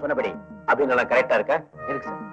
சொன்னபடி அப்படின்னு கரெக்டா இருக்கா இருக்கு சார்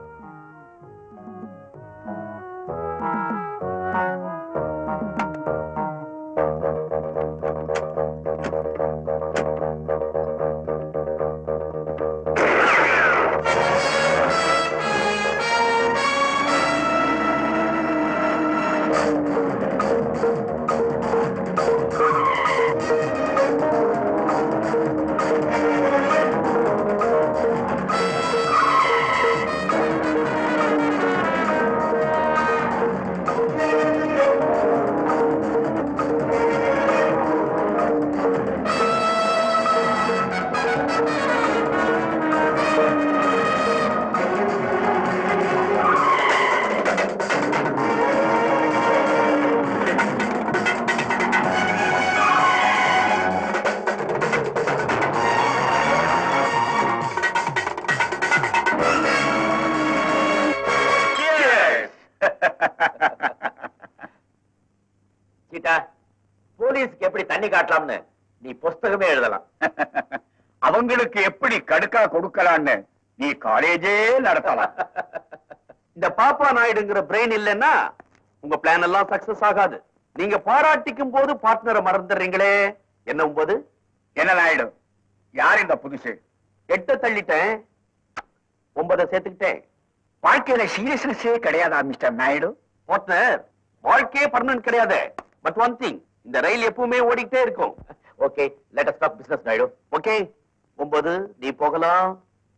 சீட்டா போலீஸ்க்கு எப்படி தண்ணி காட்டலாம்னு நீ புஸ்தகமே எழுதலாம் அவங்களுக்கு எப்படி கடுக்கா கொடுக்கலான்னு நீ காலேஜே நடத்தலாம் இந்த பாப்பா நாயுடுங்கிற பிரெயின் இல்லைன்னா உங்க பிளான் எல்லாம் சக்சஸ் ஆகாது நீங்க பாராட்டிக்கும் போது பார்ட்னரை மறந்துடுறீங்களே என்ன ஒன்பது என்ன நாயுடு யார் இந்த புதுசு எட்ட தள்ளிட்டேன் ஒன்பதை சேர்த்துக்கிட்டேன் வாழ்க்கையில சீரியஸ்னஸே கிடையாதா மிஸ்டர் நாயுடு பார்ட்னர் வாழ்க்கையே பர்மனன்ட் கிடையாது பட் ஒன் திங் இந்த ரயில் எப்பவுமே ஓடிக்கிட்டே இருக்கும் okay let us talk business Naidu okay ஒன்பது நீ போகலாம்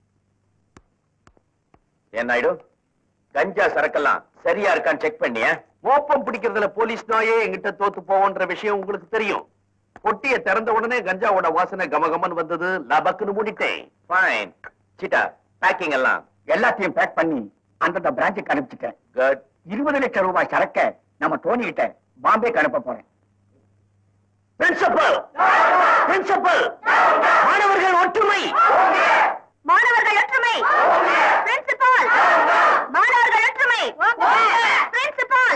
ஏன் நாயுடு கஞ்சா சரக்கெல்லாம் சரியா இருக்கான்னு செக் பண்ணியா மோப்பம் பிடிக்கிறதுல போலீஸ் நாயே எங்கிட்ட தோத்து போவோன்ற விஷயம் உங்களுக்கு தெரியும் பொட்டிய திறந்த உடனே கஞ்சாவோட வாசனை கமகமன்னு வந்தது லபக்குன்னு மூடிட்டேன் ஃபைன் சீட்டா பேக்கிங் எல்லாம் எல்லாத்தையும் பேக் பண்ணி அந்தந்த பிரான்ச்சுக்கு அனுப்பிச்சிட்டேன் குட் இருபது லட்சம் ரூபாய் சரக்க நம்ம டோனி கிட்ட பாம்பேக்கு அனுப்ப போறேன் பிரின்சிபல் பிரின்சிபல் மாணவர்கள் ஒற்றுமை மாணவர்கள் ஒற்றுமை பிரின்சிபால் மாணவர்கள் ஒற்றுமை பிரின்சிபால்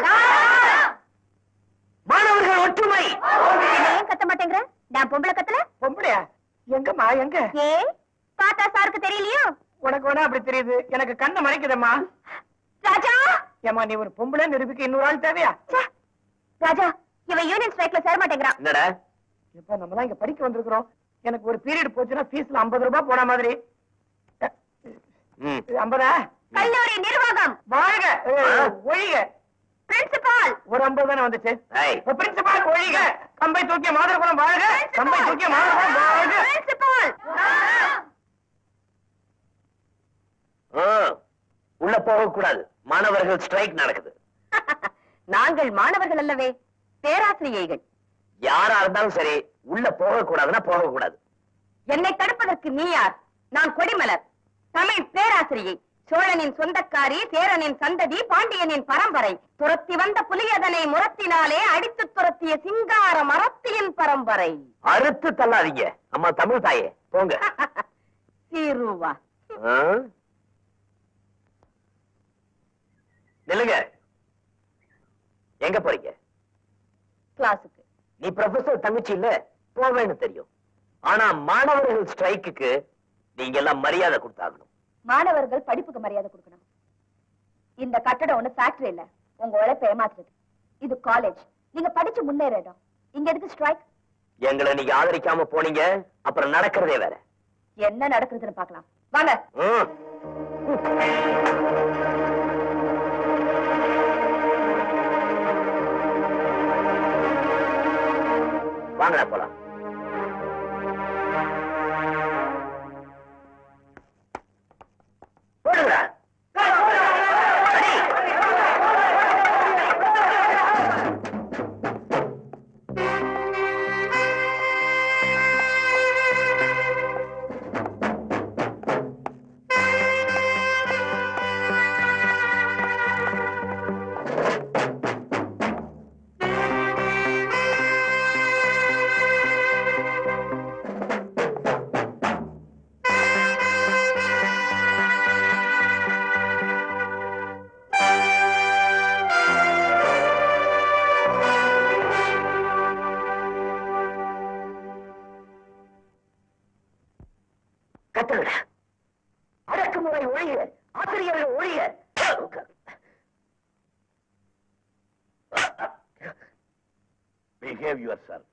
மாணவர்கள் ஒற்றுமை ஏன் கத்த மாட்டேங்கிற நான் பொம்பளை கத்தல பொம்பளையா எங்கம்மா எங்க ஏ பார்த்தா சாருக்கு தெரியலையோ உனக்கு வேணா அப்படி தெரியுது எனக்கு கண்ணை மறைக்குதம்மா ராஜா ஏமா நீ ஒரு பொம்பளை நிரூபிக்க இன்னொரு ஆள் தேவையா ச்சே. ராஜா இவன் யூனியன் ஸ்ட்ரைக்ல சேர மாட்டேங்கிறான் என்னடா இப்ப நம்ம தான் இங்க படிக்க வந்திருக்கிறோம் எனக்கு ஒரு பீரியட் போச்சுன்னா ஃபீஸ்ல ஐம்பது ரூபாய் போன மாதிரி ம். ஐம்பதா கல்லூரி நிர்வாகம் வாழ்க ஏய், ஒழிக பிரின்சிபால் ஒரு ஐம்பது தானே வந்துச்சு ஏய், பிரின்சிபால் ஒழிக கம்பை தூக்கிய மாதிரகுலம் வாழ்க கம்பை தூக்கிய மாதிரகுலம் வாழ்க பிரின்சிபால் ஆ, உள்ள போக கூடாது மாணவர்கள் ஸ்ட்ரைக் நடக்குது நாங்கள் மாணவர்கள் அல்லவே பேராசிரியைகள் யாரா இருந்தாலும் சரி உள்ள போக கூடாதுன்னா போக கூடாது என்னை தடுப்பதற்கு நீ யார் நான் கொடிமலர் தமிழ் பேராசிரியை சோழனின் சொந்தக்காரி சேரனின் சந்ததி பாண்டியனின் பரம்பரை துரத்தி வந்த புலியதனை முரத்தினாலே அடித்து துரத்திய சிங்கார மரத்தியின் பரம்பரை அறுத்து தள்ளாதீங்க அம்மா தமிழ் தாயே போங்க சீருவா ஆ? நில்லுங்க எங்க போறீங்க கிளாஸுக்கு நீ ப்ரொஃபசர் தங்கச்சி இல்ல போவேன்னு தெரியும் ஆனா மாணவர்கள் ஸ்ட்ரைக்குக்கு நீங்க எல்லாம் மரியாதை கொடுத்தாகணும் மாணவர்கள் படிப்புக்கு மரியாதை கொடுக்கணும் இந்த கட்டடம் ஒண்ணு ஃபேக்டரி இல்ல உங்க உழைப்பை ஏமாத்துறது இது காலேஜ் நீங்க படிச்சு முன்னேற இடம் இங்க எதுக்கு ஸ்ட்ரைக் எங்களை நீங்க ஆதரிக்காம போனீங்க அப்புறம் நடக்கிறதே வேற என்ன நடக்குதுன்னு பார்க்கலாம் வாங்க ம். வாங்கடா போலாம் போடுங்கடா அடி. கத்துங்கடா ஒடுக்குமுறை ஒழிய ஆசிரியர்கள் ஒழிய பிஹேவ் யுவர் செல்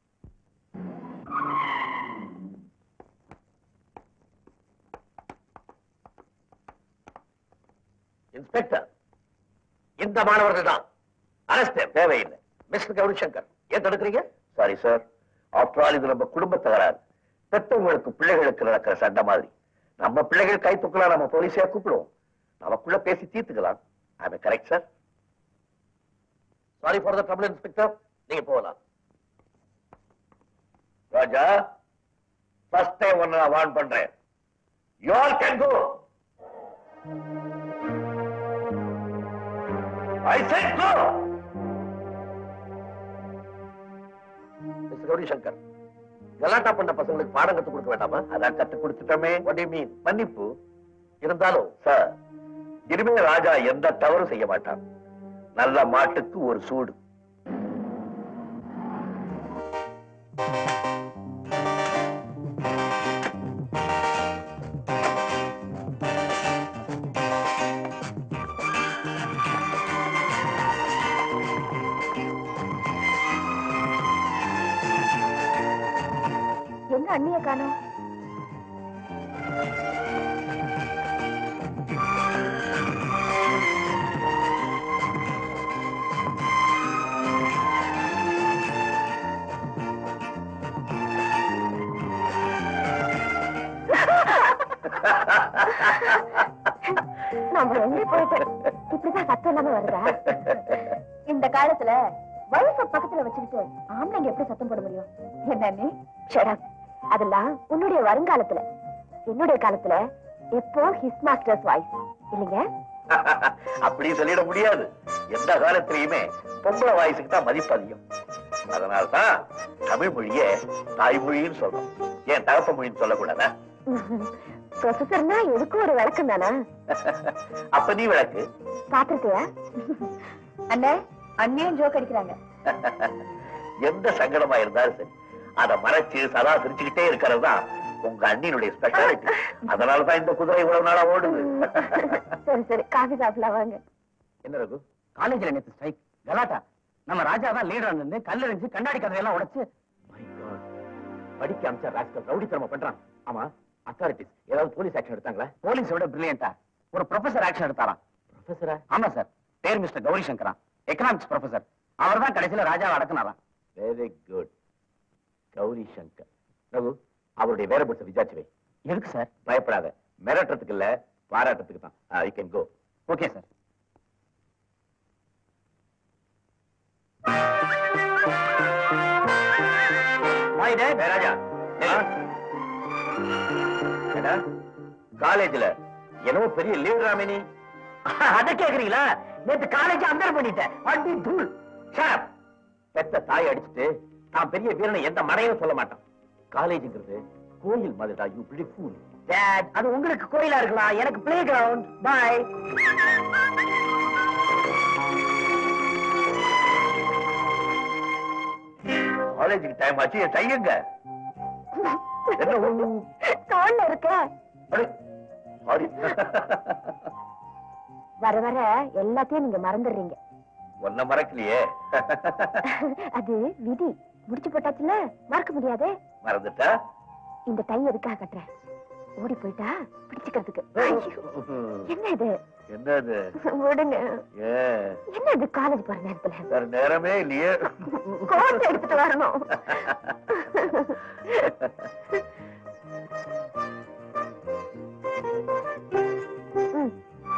இன்ஸ்பெக்டர் இந்த மாணவர்கள் தான் அரஸ்ட் தேவையில்லை மிஸ்டர் கௌரிசங்கர் ஏன் தடுக்கிறீங்க சாரி சார் ஆஃப்டர் ஆல் இது நம்ம குடும்ப தகராறு பெத்தவங்களுக்கு பிள்ளைகளுக்கு நடக்கிற சண்டை மாதிரி நம்ம பிள்ளைகள் கை தூக்கலாம் நம்ம போலீஸையா கூப்பிடுவோம் நமக்குள்ள பேசி தீர்த்துக்கலாம் I correct sir sorry for the trouble inspector நீங்க போகலாம் ராஜா ஃபர்ஸ்ட் டைம் ஒன்னு நான் வார்ன் பண்றேன் you all can go I said go mister Gowrishankar கலாட்டா பண்ண பசங்களுக்கு பாடம் கற்றுக் கொடுக்க வேண்டாமா அதான் கத்து கொடுத்துட்டோமே What do you mean? மன்னிப்பு இருந்தாலும் சார் இனிமே ராஜா எந்த தவறும் செய்ய மாட்டான் நல்ல மாட்டுக்கு ஒரு சூடு எங்க அண்ணிய காணோம் நம்ம எங்க போயிட்டு இப்படிதான் சத்தம் இல்லாம வருதா இந்த காலத்துல வயச பக்கத்துல வச்சுக்கிட்டு ஆம்பளைங்க எப்படி சத்தம் போட முடியும் என்ன நீ ஷடப் அதெல்லாம் உன்னுடைய வருங்காலத்துல என்னுடைய காலத்துல எப்போ ஹிஸ் மாஸ்டர்ஸ் வாய்ஸ் இல்லைங்க அப்படி சொல்லிட முடியாது எந்த காலத்திலயுமே பொம்பளை வாய்ஸுக்கு தான் மதிப்பு அதிகம் அதனால்தான் தமிழ் மொழியே தாய்மொழின்னு சொல்றோம் ஏன் தகப்ப மொழின்னு சொல்லக்கூடாதா ப்ரொஃபசர்னா எதுக்கும் ஒரு விளக்கம் தானா அப்ப நீ விளக்கு பாத்திருக்கியா அண்ணே அண்ணியும் ஜோக் அடிக்கிறாங்க எந்த சங்கடமா இருந்தாலும் சரி அத மறைச்சு சதா சிரிச்சுக்கிட்டே இருக்கிறது தான் உங்க அண்ணினுடைய ஸ்பெஷாலிட்டி அதனாலதான் இந்த குதிரை இவ்வளவு நாளா ஓடுது சரி சரி காஃபி சாப்பிடலாம் வாங்க என்ன ரகு காலேஜ்ல நேத்து ஸ்ட்ரைக் கலாட்டா நம்ம ராஜா தான் லீடர் இருந்து கல்லறிஞ்சு கண்ணாடி கதையெல்லாம் உடைச்சு My God. படிக்க அமைச்சர் ராஸ்கல் ரவுடித்தனமா பண்றான் ஆமா அத்தாரிட்டிஸ் ஏதாவது போலீஸ் ஆக்ஷன் எடுத்தாங்களா போலீஸ் விட பிரில்லியண்டா ஒரு ப்ரொஃபசர் ஆக்ஷன் எடுத்தாராம் ப்ரொஃபசரா ஆமா சார் பேர் மிஸ்டர் கௌரி சங்கரா எக்கனாமிக்ஸ் ப்ரொஃபசர் அவர் தான் கடைசியில ராஜாவை அடக்குனாராம் வெரி குட் கௌரி சங்கர் ரகு அவருடைய வேற பட்ச விசாரிச்சு வை எதுக்கு சார் பயப்படாத மிரட்டுறதுக்கு இல்ல பாராட்டுறதுக்கு தான் I can go okay sir Raja காலேஜ்ல என்னவோ பெரிய லீவ் ராமினி அத கேக்குறீங்களா நேத்து காலேஜ் அந்தர் பண்ணிட்டேன் அடி தூள் ஷாப் பெத்த தாய் அடிச்சுட்டு நான் பெரிய வீரனை எந்த மடையும் சொல்ல மாட்டான் காலேஜ்ங்கிறது கோயில் மாதிரிடா யூ பிளி ஃபூல் டாட் அது உங்களுக்கு கோயிலா இருக்கலாம் எனக்கு பிளே கிரவுண்ட் பை காலேஜுக்கு டைம் ஆச்சு என் டையுங்க என்ன ஊ? தோல்ல இருக்க அடே, sorry. வர வர எல்லாத்தையும் நீங்க மறந்துடுறீங்க உன்னை மறக்கலையே அது விதி முடிச்சு போட்டாச்சுல மறக்க முடியாதே மறந்துட்டா இந்த டை எதுக்காக கட்டுறேன் ஓடி போயிட்டா பிடிச்சுக்கிறதுக்கு ஐயோ, என்ன இது என்னது விடுங்க ஏ என்ன இது காலேஜ் போற நேரத்துல வேற நேரமே இல்லையே கோட் எடுத்துட்டு வரணும் ம்.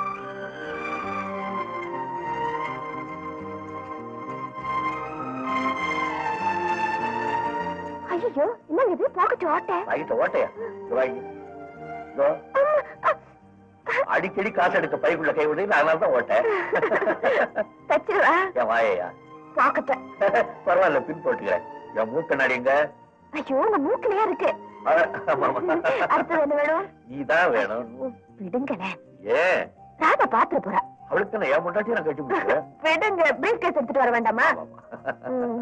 ஐயோ என்னங்க இது பாக்கெட் ஓட்ட வாங்கிட்ட ஓட்டையா இங்க வாங்கி இதோ, அடிக்கடி காசு எடுக்க பைக்குள்ள கை விடு அதனால தான் ஓட்டேன் தச்சிருவா என் வாயையா பாக்கெட்ட பரவாயில்ல பின் போட்டுக்கிறேன் என் மூக்க நடிங்க ஐயோ உங்க மூக்கிலேயே இருக்கு அடுத்தது என்ன வேணும் நீதான் வேணும் விடுங்களேன் ஏன் ராதா பாத்துட்டு போறா அவளுக்கு நான் என் முன்னாடி நான் கட்டி முடிச்சுக்கிறேன் விடுங்க பிரீஃப் கேஸ் எடுத்துட்டு வர வேண்டாமா ம்.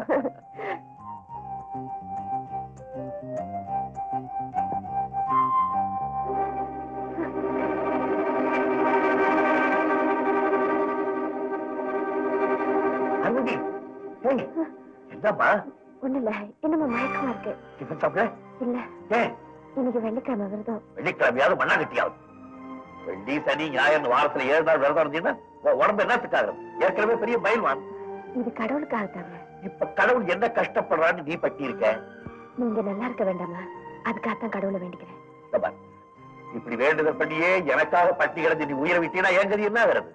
என்னப்பா ஒண்ணு இல்ல என்னமோ மயக்கமா இருக்கு டிஃபன் சாப்பிட இல்ல ஏன் இன்னைக்கு வெள்ளிக்கிழமை விரதம் வெள்ளிக்கிழமையாவது மண்ணாங்கட்டியாவது வெள்ளி சனி ஞாயிறு வாரத்துல ஏழு நாள் விரதம் இருந்தீங்கன்னா உன் உடம்பு என்னத்துக்காக ஏற்கனவே பெரிய பயில்வான் இது கடவுளுக்காக தாங்க இப்ப கடவுள் என்ன கஷ்டப்படுறான்னு நீ பட்டி இருக்க நீங்க நல்லா இருக்க வேண்டாமா அதுக்காகத்தான் கடவுளை வேண்டிக்கிறேன் இந்த பார், இப்படி வேண்டுதல் பண்ணியே எனக்காக பட்டி கிடந்து நீ உயிரை விட்டீங்கன்னா என் கதி என்ன ஆகிறது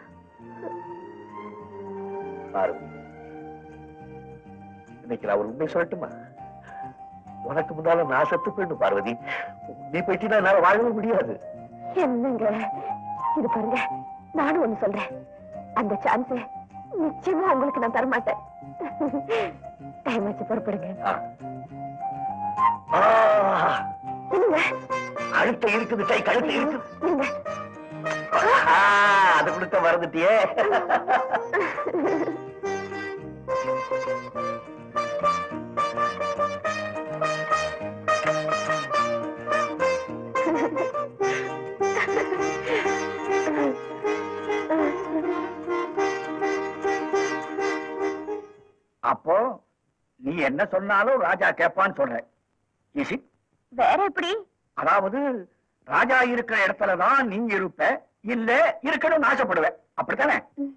பார்வதி இன்னைக்கு நான் ஒரு உண்மை சொல்லட்டுமா உனக்கு முன்னால நான் செத்து போயிடும் பார்வதி நீ போயிட்டீங்கன்னா என்னால வாழவே முடியாது என்னங்க இது பாருங்க நானும் ஒண்ணு சொல்றேன் அந்த சான்ஸ் நிச்சயமா உங்களுக்கு நான் தரமாட்டேன் டைம் வச்சு புறப்படுங்க ஆ. ஆ, என்னங்க கழுத்தை இருக்குது கை கழுத்தை இருக்குது நீங்க ஆ, அது கொடுத்த மறந்துட்டியே அப்போ நீ என்ன சொன்னாலும் ராஜா கேட்பான்னு சொல்ற இசி வேற எப்படி அதாவது ராஜா இருக்கிற இடத்துலதான் நீ இருப்ப இல்ல இருக்கணும்னு ஆசைப்படுவ அப்படித்தானே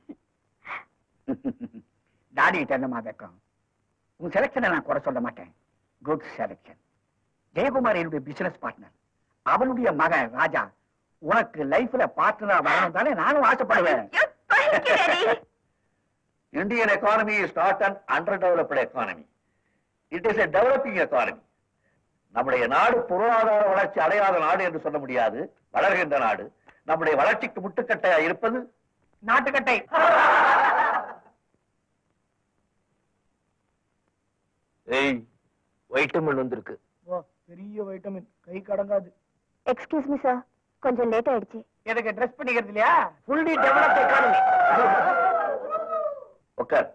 டாடி கிட்ட என்னமா வைக்கும் உன் செலக்ஷனை நான் குறை சொல்ல மாட்டேன் குட் செலக்ஷன் ஜெயக்குமார் என்னுடைய பிசினஸ் பார்ட்னர் அவனுடைய மகன் ராஜா உனக்கு லைஃப்ல பார்ட்னர் வரணும் தானே நானும் ஆசைப்படுவேன் Indian economy is not an underdeveloped economy. It is a developing economy. நம்முடைய நாடு பொருளாதார வளர்ச்சி அடையாத நாடு என்று சொல்ல முடியாது வளர்கின்ற நாடு நம்முடைய வளர்ச்சிக்கு முட்டுக்கட்டையா இருப்பது நாட்டுக்கட்டை ஏய் வைட்டமின் வந்திருக்கு பெரிய வைட்டமின் கை கடங்காது எக்ஸ்கியூஸ் மீ சார் கொஞ்சம் லேட் ஆயிடுச்சு எதுக்கு ட்ரெஸ் பண்ணிக்கிறது இல்லையா ஃபுல்லி டெவலப் எக்கானமி உட்கார்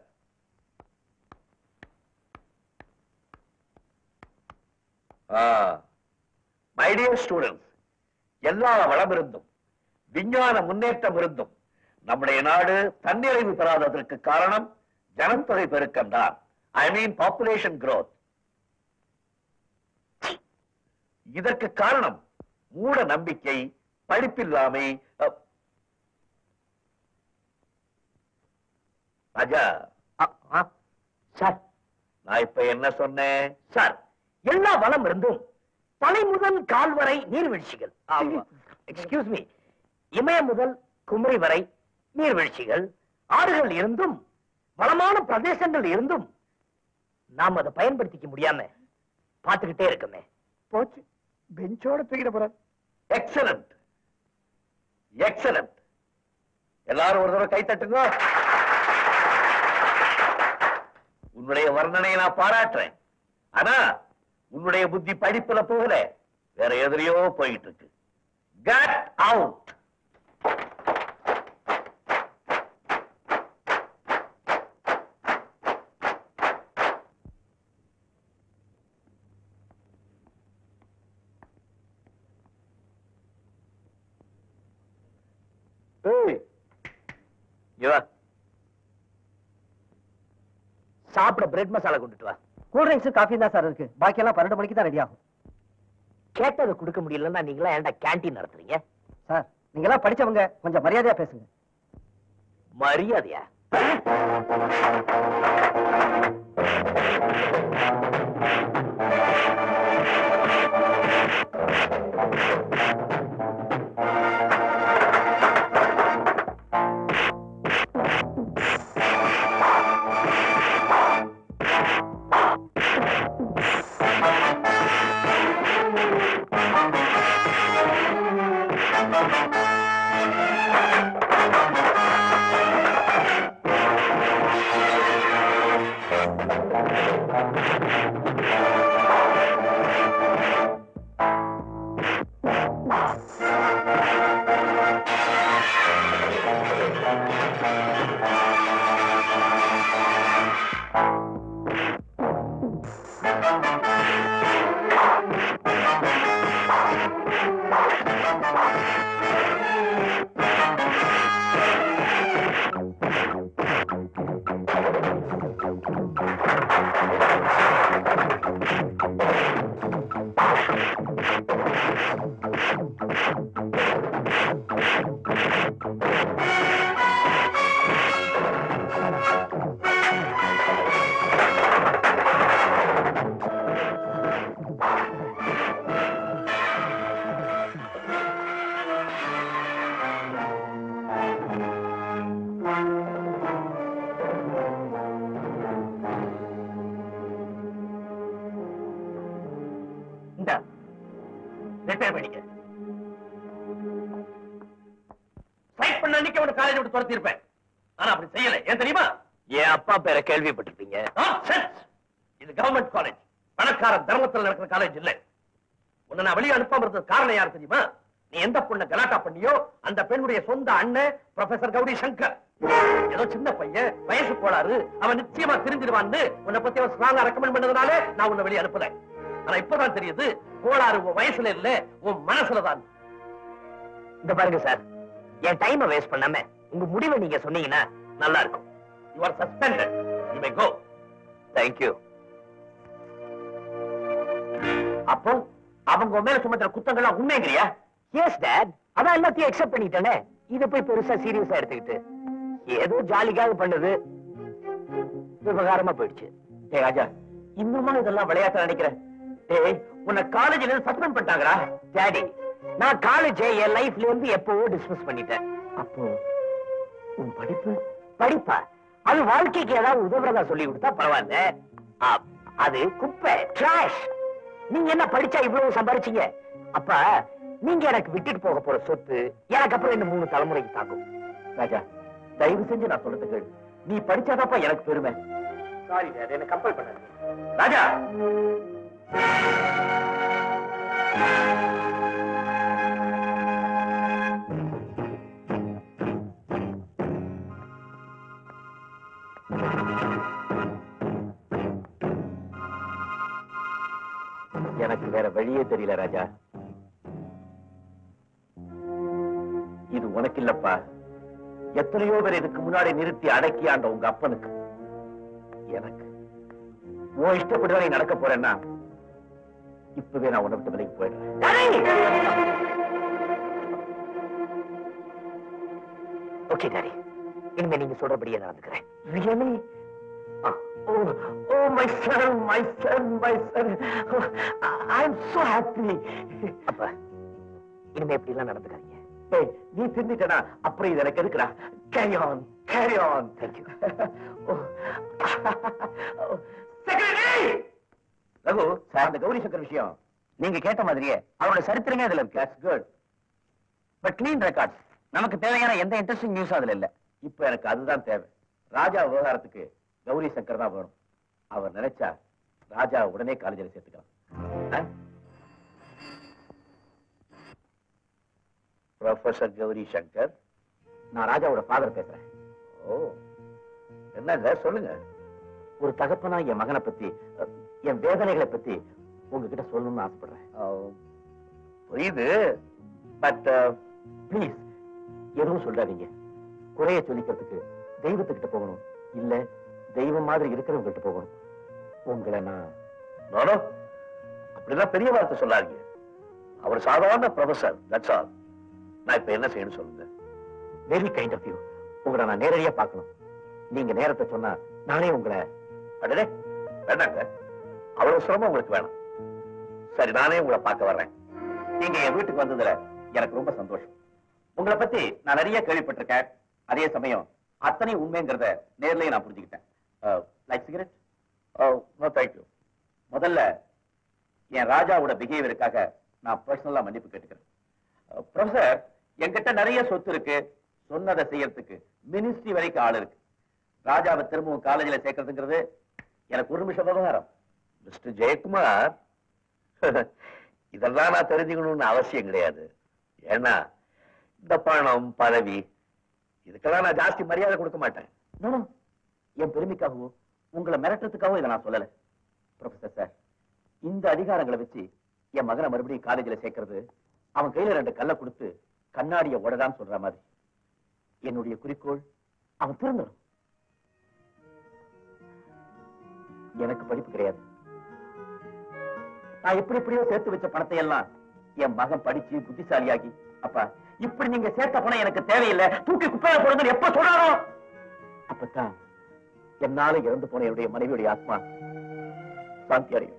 மை டியர் ஸ்டூடெண்ட்ஸ் எல்லா வளம் இருந்தும் விஞ்ஞான முன்னேற்றம் இருந்தும் நம்முடைய நாடு தன்னிறைவு பெறாததற்கு காரணம் ஜனத்தொகை பெருக்கம் தான் ஐ மீன் பாப்புலேஷன் growth இதற்கு காரணம் மூட நம்பிக்கை படிப்பில்லாமை அ- ராஜா சார் நான் இப்ப என்ன சொன்னேன் சார் எல்லா வளம் இருந்தும் தலை முதல் கால் வரை நீர்வீழ்ச்சிகள் எக்ஸ்கியூஸ் மீ இமயம் முதல் குமரி வரை நீர்வீழ்ச்சிகள் ஆறுகள் இருந்தும் வளமான பிரதேசங்கள் இருந்தும் நாம் அதை பயன்படுத்திக்க முடியாம பார்த்துக்கிட்டே இருக்கமே போச்சு பெஞ்சோட தூக்கிட போறாரு எக்ஸலண்ட் எக்ஸலண்ட் எல்லாரும் ஒரு தடவை கை தட்டுங்க உன்னுடைய வர்ணனையை நான் பாராட்டுறேன் ஆனா உன்னுடைய புத்தி படிப்புல போகல வேற எதிரையோ போயிட்டு இருக்கு கட் அவுட் ஏய் இங்க வா. சாப்பிட பிரெட் மசாலா கொண்டுட்டு வா கூல் ட்ரிங்க்ஸ் காஃபி தான் சார் இருக்கு பாக்கி எல்லாம் பன்னெண்டு மணிக்கு தான் ரெடி ஆகும் கேட்டதை கொடுக்க முடியலன்னா நீங்களா ஏன்டா கேண்டீன் நடத்துறீங்க சார் நீங்க எல்லாம் படிச்சவங்க கொஞ்சம் மரியாதையா பேசுங்க மரியாதையா ஆ ரிப்பேர் பண்ணிக்க ஸ்ட்ரைக் பண்ண அன்னைக்கு அவனை காலேஜ் விட்டு துரத்தி இருப்பேன் ஆனா அப்படி செய்யல ஏன் தெரியுமா என் அப்பா பேரை கேள்விப்பட்டிருப்பீங்க Nonsense! இது கவர்மெண்ட் காலேஜ் பணக்கார தர்மத்தில் நடக்கிற காலேஜ் இல்ல உன்னை நான் வெளியே அனுப்பாம இருந்தது காரணம் யார் தெரியுமா நீ எந்த பொண்ணை கலாட்டா பண்ணியோ அந்த பெண்ணுடைய சொந்த அண்ணன் ப்ரொஃபசர் கௌரி சங்கர் ஏதோ சின்ன பையன் வயசு கோளாறு அவன் நிச்சயமா திருந்திடுவான்னு உன்னை பத்தி அவன் ஸ்ட்ராங்கா ரெக்கமெண்ட் பண்ணதுனால நான் உன்னை வெளியே அனுப்பல ஆனா இப்பதான் தெரியுது கோளாறு உன் வயசுல இல்ல உன் மனசுல தான் இந்த பாருங்க சார் என் டைமை வேஸ்ட் பண்ணாம உங்க முடிவை நீங்க சொன்னீங்கன்னா நல்லா இருக்கும் you are suspended you may go thank you அப்போ அவங்க உன் மேல சுமத்துற குத்தங்கள்லாம் உண்மைங்கிறியா எஸ் டேட் அதான் எல்லாத்தையும் அக்செப்ட் பண்ணிட்டேனே இத போய் பெருசா சீரியஸா எடுத்துக்கிட்டு ஏதோ ஜாலிக்காக பண்ணது விவகாரமா போயிடுச்சு டேய் ராஜா இன்னுமா இதெல்லாம் விளையாட்ட நினைக்கிறேன் டேய் உன்னை காலேஜ்ல இருந்து சஸ்பெண்ட் பண்ணிட்டாங்கடா டாடி நான் காலேஜ் என் லைஃப்ல இருந்து எப்பவோ டிஸ்மிஸ் பண்ணிட்டேன் அப்போ உன் படிப்பு படிப்பா அது வாழ்க்கைக்கு ஏதாவது உதவுறதா சொல்லி கொடுத்தா பரவாயில்ல ஆ, அது குப்பை டிராஷ் நீங்க என்ன படிச்சா இவ்வளவு சம்பாரிச்சீங்க அப்ப நீங்க எனக்கு விட்டுட்டு போக போற சொத்து எனக்கு அப்புறம் இந்த மூணு தலைமுறைக்கு தாக்கும் ராஜா தயவு செஞ்சு நான் சொல்றது கேளு நீ படிச்சாதாப்பா எனக்கு பெருமை சாரி டாட் என்ன கம்பல் பண்ணாதீங்க ராஜா எனக்கு வேற வழியே தெரியல ராஜா இது உனக்கு இல்லப்பா எத்தனையோ பேர் இதுக்கு முன்னாடி நிறுத்தி அடக்கி ஆண்ட உங்க அப்பனுக்கு எனக்கு உன் இஷ்டப்படிதான் நீ நடக்க போறேன்னா இப்பவே நான் உன்னை விட்டு விலைக்கு போயிடுறேன் ஓகே டாடி இனிமே நீங்க சொல்றபடியே நடந்துக்கிறேன் Really? Oh, oh, my son, my son, my son. Oh, I'm so happy. அப்ப இனிமே இப்படி எல்லாம் நடந்துக்காதீங்க Hey, நீ திருந்திட்டனா அப்புறம் இது எனக்கு எதுக்குடா carry on carry on Thank you. Secretary Raghu அந்த கௌரி சங்கர் விஷயம் நீங்க கேட்ட மாதிரியே அவரோட சரித்திரமே அதுல இருக்கு that's good but clean records நமக்கு தேவையான எந்த இன்ட்ரெஸ்டிங் நியூஸ் அதுல இல்ல இப்ப எனக்கு அதுதான் தேவை ராஜா விவகாரத்துக்கு கௌரி சங்கர் தான் வேணும் அவர் நினைச்சா ராஜா உடனே காலேஜில் சேர்த்துக்கலாம் ப்ரொஃபசர் கௌரி சங்கர் நான் ராஜாவோட ஃபாதர் பேசுறேன் ஓ என்னங்க சொல்லுங்க ஒரு தகப்பனா என் மகனை பத்தி அஹ், என் வேதனைகளை பத்தி உங்ககிட்ட சொல்லணும்னு ஆசைப்படுறேன் புரியுது பட் ப்ளீஸ் எதுவும் சொல்லாதீங்க குறைய சொல்லிக்கிறதுக்கு தெய்வத்துக்கிட்ட போகணும் இல்ல தெய்வம் மாதிரி இருக்கிறவங்க கிட்ட போகணும் உங்களை நான் நானோ அப்படிலாம் பெரிய வார்த்தை சொல்லாதீங்க அவர் சாதாரண ப்ரொஃபசர் தட்ஸ் ஆல் நான் இப்ப என்ன செய்யணும் சொல்லுங்க வெரி கைண்ட் ஆஃப் யூ உங்களை நான் நேரடியா பார்க்கணும் நீங்க நேரத்தை சொன்னா நானே உங்களை அடடே வேண்டாங்க அவ்வளவு சிரமம் உங்களுக்கு வேணாம் சரி நானே உங்களை பார்க்க வர்றேன் நீங்க என் வீட்டுக்கு வந்ததுல எனக்கு ரொம்ப சந்தோஷம் உங்களை பத்தி நான் நிறைய கேள்விப்பட்டிருக்கேன் அதே சமயம் அத்தனை உண்மைங்கிறத நேர்லயே நான் புரிஞ்சுக்கிட்டேன் லைக் சிகரெட் நோ தேங்க்யூ முதல்ல என் ராஜாவோட பிஹேவியருக்காக நான் பர்சனலா மன்னிப்பு கேட்டுக்கிறேன் ப்ரொஃபசர் என்கிட்ட நிறைய சொத்து இருக்கு சொன்னதை செய்யறதுக்கு மினிஸ்ட்ரி வரைக்கும் ஆள் இருக்கு ராஜாவை திரும்பவும் காலேஜில் சேர்க்கறதுங்கிறது எனக்கு ஒரு நிமிஷம் விவகாரம் மிஸ்டர் ஜெயக்குமார் இதெல்லாம் நான் தெரிஞ்சுக்கணும்னு அவசியம் கிடையாது ஏன்னா இந்த பணம் பதவி இதுக்கெல்லாம் நான் ஜாஸ்தி மரியாதை கொடுக்க மாட்டேன் No, no. என் பெருமைக்காகவோ உங்களை மிரட்டுறதுக்காகவோ இதை நான் சொல்லல ப்ரொஃபசர் சார் இந்த அதிகாரங்களை வச்சு என் மகனை மறுபடியும் காலேஜில் சேர்க்கறது அவன் கையில ரெண்டு கல்லை கொடுத்து கண்ணாடிய உடடான்னு சொல்ற மாதிரி என்னுடைய குறிக்கோள் அவன் திருந்தணும் எனக்கு படிப்பு கிடையாது நான் இப்படி இப்படியோ சேர்த்து வச்ச பணத்தை எல்லாம் என் மகன் படிச்சு புத்திசாலியாகி அப்பா இப்படி நீங்க சேர்த்த பணம் எனக்கு தேவையில்லை தூக்கி குப்பையில போடுங்கன்னு எப்ப சொல்றாரோ அப்பதான் என்னால இறந்து போன என்னுடைய மனைவியுடைய ஆத்மா சாந்தி அடையும்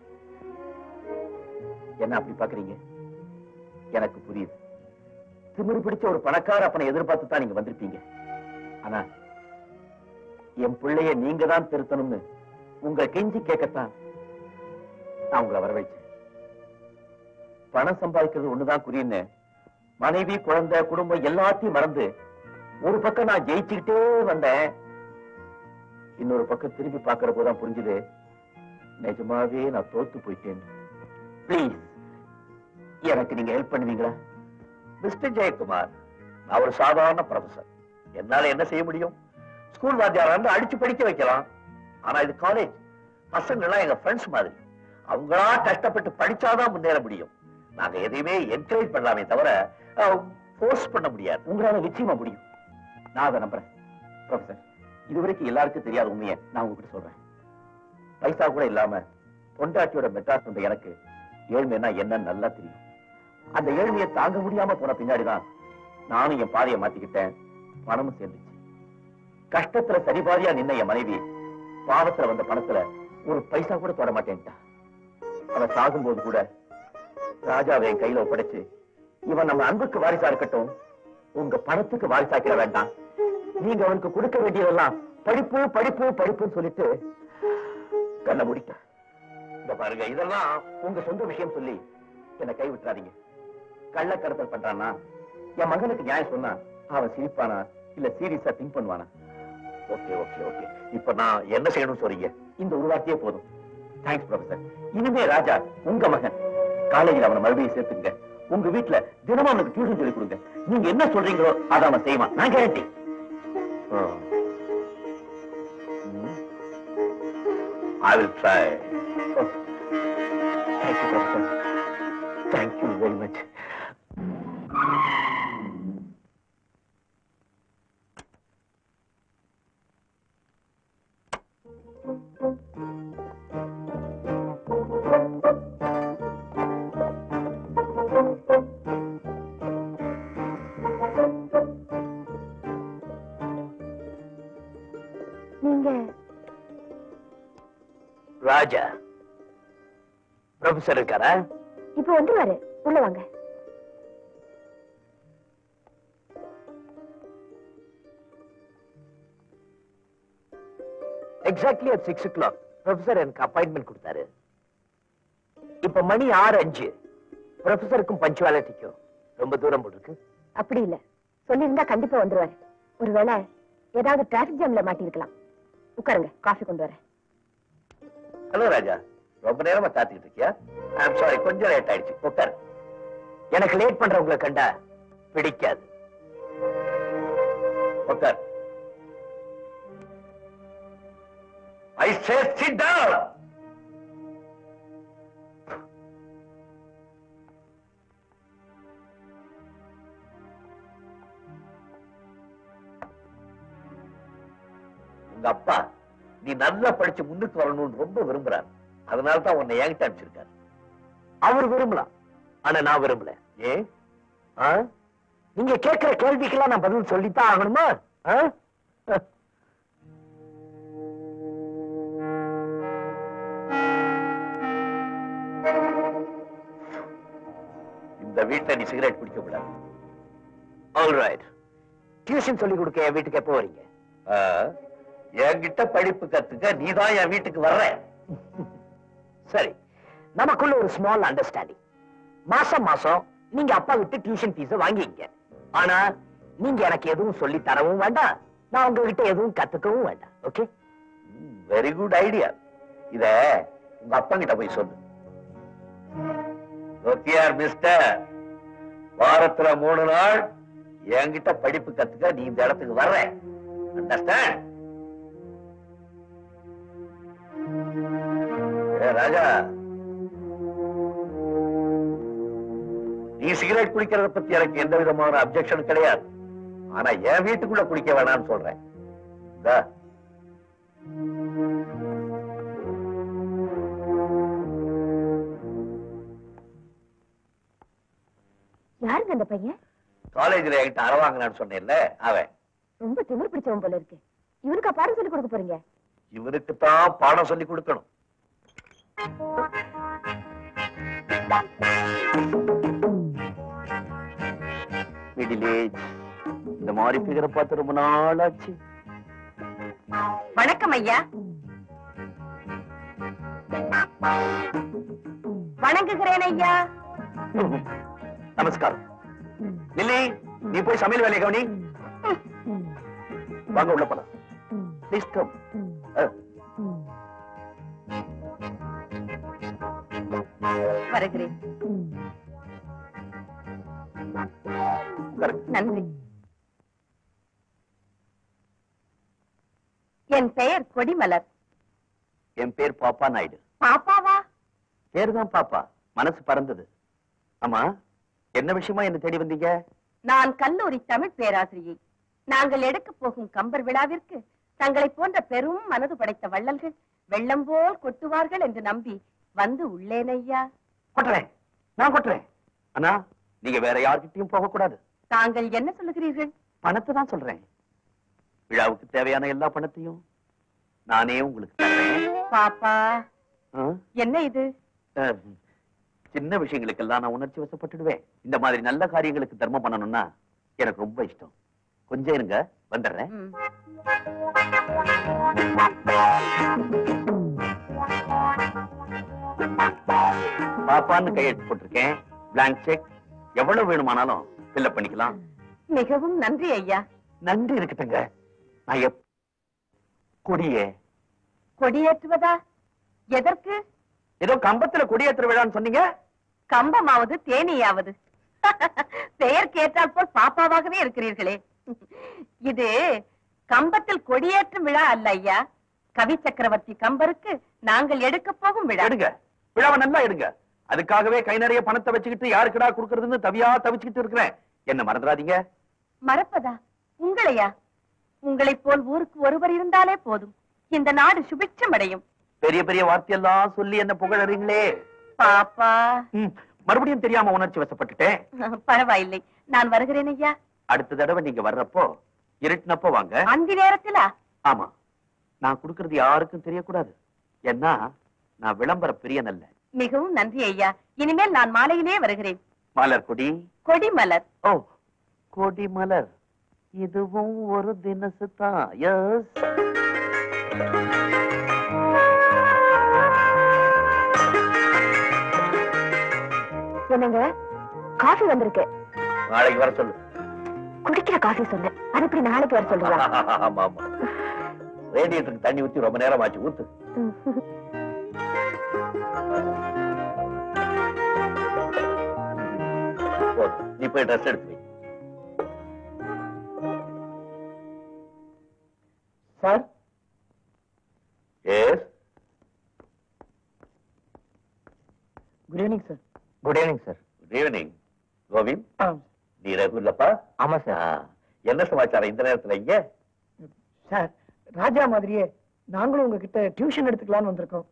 என்ன அப்படி பாக்குறீங்க எனக்கு புரியுது திமிரு பிடிச்ச ஒரு பணக்கார அப்பனை எதிர்பார்த்து தான் நீங்க வந்திருப்பீங்க ஆனா என் பிள்ளைய நீங்க தான் திருத்தணும்னு உங்க கெஞ்சி கேட்கத்தான் நான் உங்களை வரவழைச்சேன் பணம் சம்பாதிக்கிறது ஒண்ணுதான் குறின்னு மனைவி குழந்தை குடும்பம் எல்லாத்தையும் மறந்து ஒரு பக்கம் நான் ஜெயிச்சுக்கிட்டே வந்தேன் இன்னொரு பக்கம் திரும்பி பார்க்கிற போதான் புரிஞ்சுது நிஜமாவே நான் தோத்து போயிட்டேன் ப்ளீஸ் எனக்கு நீங்க ஹெல்ப் பண்ணுவீங்களா மிஸ்டர் ஜெயக்குமார் நான் ஒரு சாதாரண ப்ரொஃபசர் என்னால என்ன செய்ய முடியும் ஸ்கூல் வாத்தியாரா இருந்து அடிச்சு படிக்க வைக்கலாம் ஆனா இது காலேஜ் பசங்க எல்லாம் எங்க ஃப்ரெண்ட்ஸ் மாதிரி அவங்களா கஷ்டப்பட்டு படிச்சாதான் முன்னேற முடியும் நாங்க எதையுமே என்கரேஜ் பண்ணலாமே தவிர ஃபோர்ஸ் பண்ண முடியாது உங்களால நிச்சயமா முடியும் நான் அதை நம்புறேன் ப்ரொஃபசர் இதுவரைக்கும் எல்லாருக்கும் தெரியாத உண்மையை நான் உங்ககிட்ட சொல்றேன் பைசா கூட இல்லாம பொண்டாட்டியோட மெட்ராஸ் வந்த எனக்கு ஏழ்மைன்னா என்னன்னு நல்லா தெரியும் அந்த ஏழ்மையை தாங்க முடியாம போன பின்னாடிதான் நானும் என் பாதையை மாத்திக்கிட்டேன் பணமும் சேர்ந்துச்சு கஷ்டத்துல சரிபாதியா நின்ன என் மனைவி பாவத்துல வந்த பணத்துல ஒரு பைசா கூட தொட மாட்டேன்ட்டா அவ சாகும்போது கூட ராஜாவை என் கையில ஒப்படைச்சு இவன் நம்ம அன்புக்கு வாரிசா இருக்கட்டும் உங்க பணத்துக்கு வாரிசாக்கிட வேண்டாம் நீங்க அவனுக்கு கொடுக்க வேண்டியதெல்லாம் படிப்பு படிப்பு படிப்புன்னு சொல்லிட்டு கண்ண முடிக்க இந்த பாருங்க இதெல்லாம் உங்க சொந்த விஷயம் சொல்லி என்னை கை விட்டுறாதீங்க கள்ளக்கடத்தல் பண்றானா என் மகனுக்கு நியாயம் சொன்னா அவன் சிரிப்பானா இல்ல சீரியஸா திங்க் பண்ணுவானா ஓகே ஓகே ஓகே இப்ப நான் என்ன செய்யணும் சொல்றீங்க இந்த ஒரு வார்த்தையே போதும் தேங்க்ஸ் ப்ரொஃபசர் இனிமே ராஜா உங்க மகன் காலேஜில் அவனை மறுபடியும் சேர்த்துங்க உங்க வீட்டுல தினமும் அவனுக்கு டியூஷன் சொல்லி கொடுங்க நீங்க என்ன சொல்றீங்களோ அதை அவன் செய்வான் நான் guarantee I will try thank you professor thank you very much நீங்க ராஜா ப்ரொஃபசர் இருக்காரா இப்ப வந்துருவாரு உள்ள வாங்க exactly at six o'clock professor எனக்கு அப்பாயின்மெண்ட் கொடுத்தாரு இப்ப மணி ஆறு அஞ்சு ப்ரொஃபசருக்கும் பஞ்சுவாலிட்டிக்கும் ரொம்ப தூரம் போட்டு இருக்கு அப்படி இல்ல சொல்லியிருந்தா கண்டிப்பா வந்துருவாரு ஒருவேளை ஏதாவது டிராபிக் ஜாம்ல மாட்டிருக்கலாம் உட்காருங்க காஃபி கொண்டு வரேன் ஹலோ ராஜா ரொம்ப நேரமா காத்துக்கிட்டு இருக்கியா ஐம் சாரி கொஞ்சம் லேட் ஆயிடுச்சு உட்கார் எனக்கு லேட் பண்றவங்களை கண்டா பிடிக்காது உட்கார் ஐ சே சிட் டவுன் உங்க அப்பா நீ நல்லா படிச்சு முன்னுக்கு வரணும்னு ரொம்ப விரும்புறாரு அதனால தான் உன்னை என்கிட்ட அனுப்பிச்சிருக்காரு அவர் விரும்பலாம் ஆனா நான் விரும்பல ஏன் ஆ? நீங்க கேட்கிற கேள்விக்கெல்லாம் நான் பதில் சொல்லித்தான் ஆகணுமா ஆ? இந்த வீட்டுல நீ சிகரெட் பிடிக்க கூடாது ஆல் ரைட் டியூஷன் சொல்லி கொடுக்க என் வீட்டுக்கு எப்போ வரீங்க ஆ, என்கிட்ட படிப்பு கத்துக்க நீதான் என் வீட்டுக்கு வர்ற சரி நமக்குள்ள ஒரு ஸ்மால் அண்டர்ஸ்டாண்டிங் மாசம் மாசம் நீங்க அப்பா விட்டு டியூஷன் ஃபீஸ் வாங்கிங்க ஆனா நீங்க எனக்கு எதுவும் சொல்லி தரவும் வேண்டாம் நான் உங்ககிட்ட எதுவும் கத்துக்கவும் வேண்டாம் ஓகே வெரி குட் ஐடியா இத உங்க அப்பா கிட்ட போய் சொல்லு ஓகேயார் மிஸ்டர் வாரத்துல மூணு நாள் என்கிட்ட படிப்பு கத்துக்க நீ இந்த இடத்துக்கு வர்ற அண்டர்ஸ்டாண்ட் ஏ ராஜா நீ சிகரெட் குடிக்கிறத பத்தி எனக்கு எந்த விதமான அப்செக்ஷன் கிடையாது ஆனா என் வீட்டுக்குள்ள குடிக்க வேணாம்னு சொல்றேன் இந்தா. யாருங்க அந்த பையன் காலேஜ்ல என்கிட்ட அற வாங்கினான்னு சொன்னேன்ல அவன் ரொம்ப திமிர் பிடிச்சவன் போல இருக்கு இவனுக்கா பாடம் சொல்லி கொடுக்க போறீங்க இவனுக்கு தான் பாடம் சொல்லி கொடுக்கணும் மிடில் ஏஜ் இந்த மாதிரி ஃபிகரை பார்த்து ரொம்ப நாள் ஆச்சு வணக்கம் ஐயா வணங்குகிறேன் ஐயா நமஸ்காரம் லில்லி நீ போய் சமையல் வேலையை கவனி வாங்க உள்ள போலாம் ப்ளீஸ் கம் வருகிறேன் நன்றி என் பெயர் கொடிமலர் என் பேர் பாப்பா நாயுடு பாப்பாவா பேர் தான் பாப்பா மனசு பறந்தது ஆமா என்ன விஷயமா என்ன தேடி வந்தீங்க நான் கல்லூரி தமிழ் பேராசிரியை நாங்கள் எடுக்க போகும் கம்பர் விழாவிற்கு தங்களை போன்ற பெரும் மனது படைத்த வள்ளல்கள் வெள்ளம் போல் கொட்டுவார்கள் என்று நம்பி வந்து உள்ளேன் ஐயா கொட்டுறேன் நான் கொட்டுறேன் அண்ணா நீங்க வேற யார்கிட்டயும் போக கூடாது தாங்கள் என்ன சொல்லுகிறீர்கள் பணத்தை தான் சொல்றேன் விழாவுக்கு தேவையான எல்லா பணத்தையும் நானே உங்களுக்கு தர்றேன் பாப்பா ஆ? என்ன இது அஹ், சின்ன விஷயங்களுக்கெல்லாம் நான் உணர்ச்சி வசப்பட்டுடுவேன் இந்த மாதிரி நல்ல காரியங்களுக்கு தர்மம் பண்ணணும்னா எனக்கு ரொம்ப இஷ்டம் கொஞ்சம் இருங்க வந்துடுறேன் ம். பாப்பான்னு கையெழுத்து போட்டிருக்கேன் blank செக் எவ்வளவு வேணுமானாலும் ஃபில்அப் பண்ணிக்கலாம் மிகவும் நன்றி ஐயா நன்றி இருக்கட்டுங்க நான் எப் கொடியே கொடியேற்றுவதா எதற்கு ஏதோ கம்பத்துல கொடியேற்றுற விழான்னு சொன்னீங்க கம்பமாவது தேனியாவது பெயர் கேட்டால் போல் பாப்பாவாகவே இருக்கிறீர்களே இது கம்பத்தில் கொடியேற்றும் விழா அல்ல ஐயா கவி சக்கரவர்த்தி கம்பருக்கு நாங்கள் எடுக்க போகும் விழா எடுங்க விழாவை நல்லா எடுங்க அதுக்காகவே கை நிறைய பணத்தை வச்சுக்கிட்டு யாருக்குடா குடுக்கறதுன்னு தவியா தவிச்சுக்கிட்டு இருக்கிறேன் என்ன மறந்துடாதீங்க மறப்பதா உங்களையா உங்களைப் போல் ஊருக்கு ஒருவர் இருந்தாலே போதும் இந்த நாடு சுபிட்சம் அடையும் பெரிய பெரிய வார்த்தையெல்லாம் சொல்லி என்ன புகழறீங்களே பாப்பா ம், மறுபடியும் தெரியாம உணர்ச்சி வசப்பட்டுட்டேன் பரவாயில்லை நான் வருகிறேன் ஐயா அடுத்த தடவை நீங்க வர்றப்போ இருட்டுனப்போ வாங்க அந்த நேரத்திலா ஆமா நான் கொடுக்கறது யாருக்கும் தெரியக்கூடாது ஏன்னா நான் விளம்பர பிரியன் அல்ல மிகவும் நன்றி ஐயா இனிமேல் நான் மாலையிலே வருகிறேன் மலர் கொடி கொடிமலர் ஓ கொடி மலர் இதுவும் ஒரு தினசு தான் எஸ் என்னங்க காஃபி வந்திருக்கு நாளைக்கு வர சொல்லு குடிக்கிற காஃபி சொன்னேன் அது எப்படி நாளைக்கு வர சொல்றீங்களா ஆமா ஆமா ரேடியேட்டருக்கு தண்ணி ஊத்தி ரொம்ப நேரம் ஆச்சு ஊத்து போதும். நீ போய் ட்ரெஸ் எடுத்து வை sir yes good evening sir good evening sir good evening Govind நீ ரகுல்லப்பா ஆமா ஆ, என்ன சமாச்சாரம் இந்த நேரத்துல இங்க சார் ராஜா மாதிரியே நாங்களும் உங்ககிட்ட டியூஷன் எடுத்துக்கலாம்னு வந்திருக்கோம்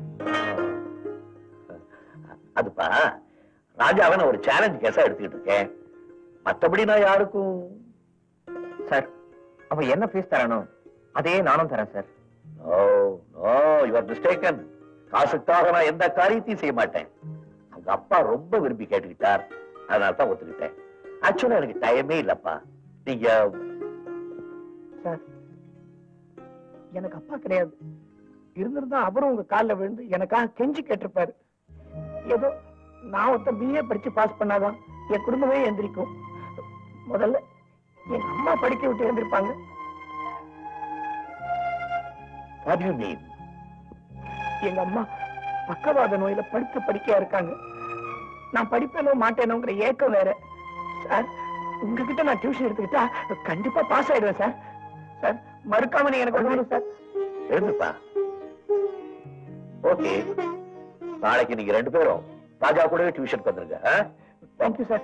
அதுப்பா ராஜாவை நான் ஒரு சேலஞ்ச் கேஸா எடுத்துக்கிட்டு இருக்கேன் மத்தபடி நான் யாருக்கும் சார் அப்ப என்ன ஃபீஸ் தரணும் அதே நானும் தரேன் sir no no your mistaken காசுக்காக நான் எந்த காரியத்தையும் செய்ய மாட்டேன் அவங்க அப்பா ரொம்ப விரும்பி கேட்டுக்கிட்டார் அதனால தான் ஒத்துக்கிட்டேன் ஆக்சுவலா எனக்கு டைமே இல்லப்பா நீங்க சார் எனக்கு அப்பா கிடையாது இருந்திருந்தா அவரும் உங்க கால்ல விழுந்து எனக்காக கெஞ்சி கேட்டிருப்பாரு ஏதோ நான் ஒருத்த பிஏ படிச்சு பாஸ் பண்ணாதான் என் குடும்பமே எந்திரிக்கும் முதல்ல எங்க அம்மா படிக்க விட்டு எழுந்திருப்பாங்க what do you mean எங்க அம்மா பக்கவாத நோயில படுத்த படிக்கையா இருக்காங்க நான் படிப்பேனோ மாட்டேனோங்கிற ஏக்கம் வேற சார் உங்ககிட்ட நான் டியூஷன் எடுத்துக்கிட்டா கண்டிப்பா பாஸ் ஆயிடுவேன் சார் சார் மறுக்காம நீங்க எனக்கு உதவணும் சார் எழுந்துப்பா ஓகே நாளைக்கு நீங்க ரெண்டு பேரும் ராஜா கூடவே டியூஷன் வந்துருங்க ஆ? தேங்க்யூ சார்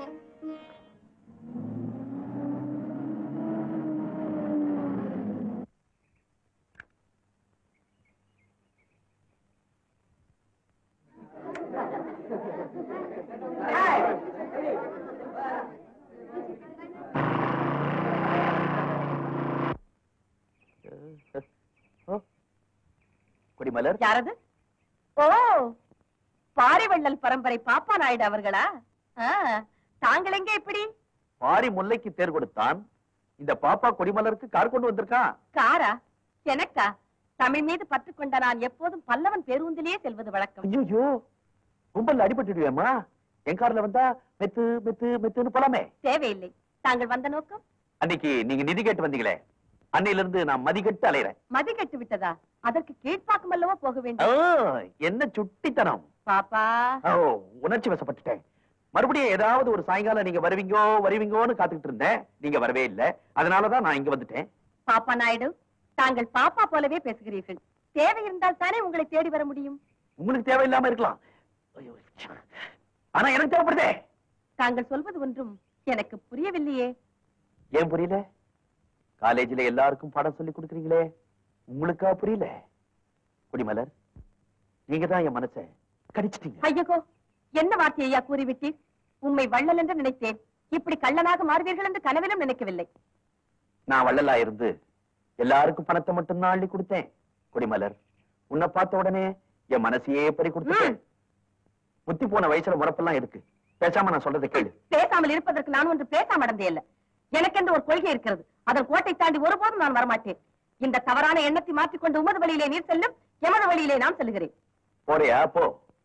கொடிமலர் யாரது ஓ பாரிவள்ளல் பரம்பரை பாப்பா நாயுடு அவர்களா ஆ, தாங்கள் எங்க இப்படி பாரி முல்லைக்கு தேர் கொடுத்தான் இந்த பாப்பா கொடிமலருக்கு கார் கொண்டு வந்திருக்கான் காரா எனக்கா தமிழ் மீது பற்று கொண்ட நான் எப்போதும் பல்லவன் பேருந்திலேயே செல்வது வழக்கம் ஐயோ கும்பல்ல அடிபட்டுடுவேமா என் கார்ல வந்தா மெத்து மெத்து மெத்துன்னு போலாமே தேவையில்லை தாங்கள் வந்த நோக்கம் அன்னைக்கு நீங்க நிதி கேட்டு வந்தீங்களே அன்னையில இருந்து நான் மதிக்கட்டு அலையிறேன் மதி கெட்டு விட்டதா அதற்கு கீழ்ப்பாக்கம் அல்லவா போக ஆ, வேண்டும் என்ன சுட்டித்தனம் பாப்பா ஓ உணர்ச்சி வசப்பட்டுட்டேன் மறுபடியும் ஏதாவது ஒரு சாயங்காலம் நீங்க வருவீங்கோ வருவீங்கோன்னு காத்துக்கிட்டு இருந்தேன் நீங்க வரவே இல்ல அதனாலதான் நான் இங்க வந்துட்டேன் பாப்பா நாயுடு தாங்கள் பாப்பா போலவே பேசுகிறீர்கள் தேவை இருந்தால் தானே உங்களை தேடி வர முடியும் உங்களுக்கு தேவையில்லாம இருக்கலாம் ஐயோ, ஆனா எனக்கு தேவைப்படுதே தாங்கள் சொல்வது ஒன்றும் எனக்கு புரியவில்லையே ஏன் புரியல காலேஜ்ல எல்லாருக்கும் பாடம் சொல்லி கொடுக்குறீங்களே உங்களுக்கா புரியல குடிமலர் நீங்க தான் என் மனச கடிச்சிட்டீங்க ஐயகோ என்ன வார்த்தை ஐயா கூறிவிட்டீர் உம்மை வள்ளல் என்று நினைத்தேன் இப்படி கள்ளனாக மாறுவீர்கள் என்று கனவிலும் நினைக்கவில்லை நான் வள்ளலா இருந்து எல்லாருக்கும் பணத்தை மட்டும் தான் அள்ளி கொடுத்தேன் குடிமலர் உன்னை பார்த்த உடனே என் மனசையே பறி கொடுத்துட்டேன் ம். புத்தி போன வயசுல முறப்பெல்லாம் இருக்கு பேசாம நான் சொல்றதை கேளு பேசாமல் இருப்பதற்கு நான் ஒன்று பேசாம அடந்தே இல்ல எனக்கென்று ஒரு கொள்கை இருக்கிறது அதன் கோட்டை தாண்டி ஒருபோதும் நான் வரமாட்டேன் இந்த தவறான எண்ணத்தை மாற்றிக்கொண்டு உமது வழியிலே நீர் செல்லும் எமது வழியிலே நான் செல்கிறேன் போறியா போ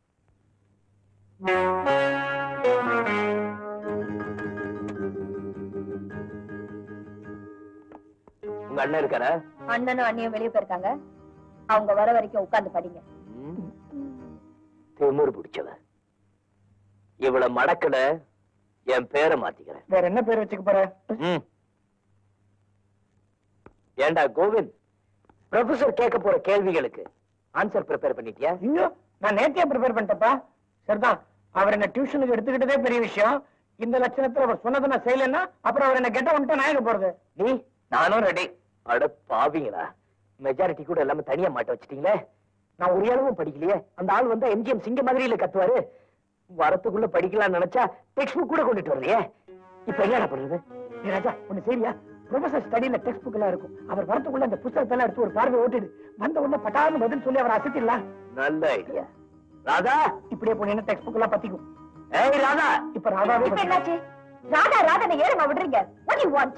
உங்க அண்ணன் இருக்காரா அண்ணனும் அண்ணியும் வெளியே போயிருக்காங்க அவங்க வர வரைக்கும் உட்கார்ந்து படிங்க திமிரு பிடிச்சவ இவ்வளவு மடக்கல என் பேரை மாத்திக்கிறேன் வேற என்ன பேர் வச்சுக்க போற ம். ஏண்டா கோவிந்த் ப்ரொஃபசர் கேட்க போற கேள்விகளுக்கு ஆன்சர் ப்ரிப்பேர் பண்ணிட்டியா இன்னும் நான் நேத்தியே ப்ரிப்பேர் பண்ணிட்டப்பா சரிதான் அவர் என்ன டியூஷனுக்கு எடுத்துக்கிட்டதே பெரிய விஷயம் இந்த லட்சணத்துல அவர் சொன்னதை நான் செய்யலைன்னா அப்புறம் அவர் என்ன கெட்ட வந்துட்டு நான் எங்க போறது நீ நானும் ரெடி அட பாவிங்களா மெஜாரிட்டி கூட எல்லாமே தனியா மாட்ட வச்சிட்டீங்களே நான் ஒரு அளவும் படிக்கலையே அந்த ஆள் வந்தா எம்ஜிஎம் சிங்க மாதிரி இல்ல கத்துவாரு வரத்துக்குள்ள படிக்கலாம்னு நினைச்சா டெக்ஸ்ட் புக் கூட கொண்டுட்டு வரலையே இப்ப என்னடா பண்றது ஏய் ராஜா ஒண்ணு சரியா ப்ரொஃபசர் ஸ்டடியில டெக்ஸ்ட் புக் எல்லாம் இருக்கும் அவர் வரத்துக்குள்ள அந்த புத்தகத்தை எல்லாம் எடுத்து ஒரு பார்வை ஓட்டிடு வந்த உடனே பட்டான்னு பதில் சொல்லி அவர் அசத்திடலாம் நல்ல ஐடியா ராதா இப்படியே போனீங்கன்னா டெக்ஸ்ட் புக் எல்லாம் பத்திக்கும் ஏய் ராதா இப்ப ராதாவே இப்ப என்னாச்சு ராதா ராதனை ஏறமா விடுறீங்க வாட் யூ வாண்ட்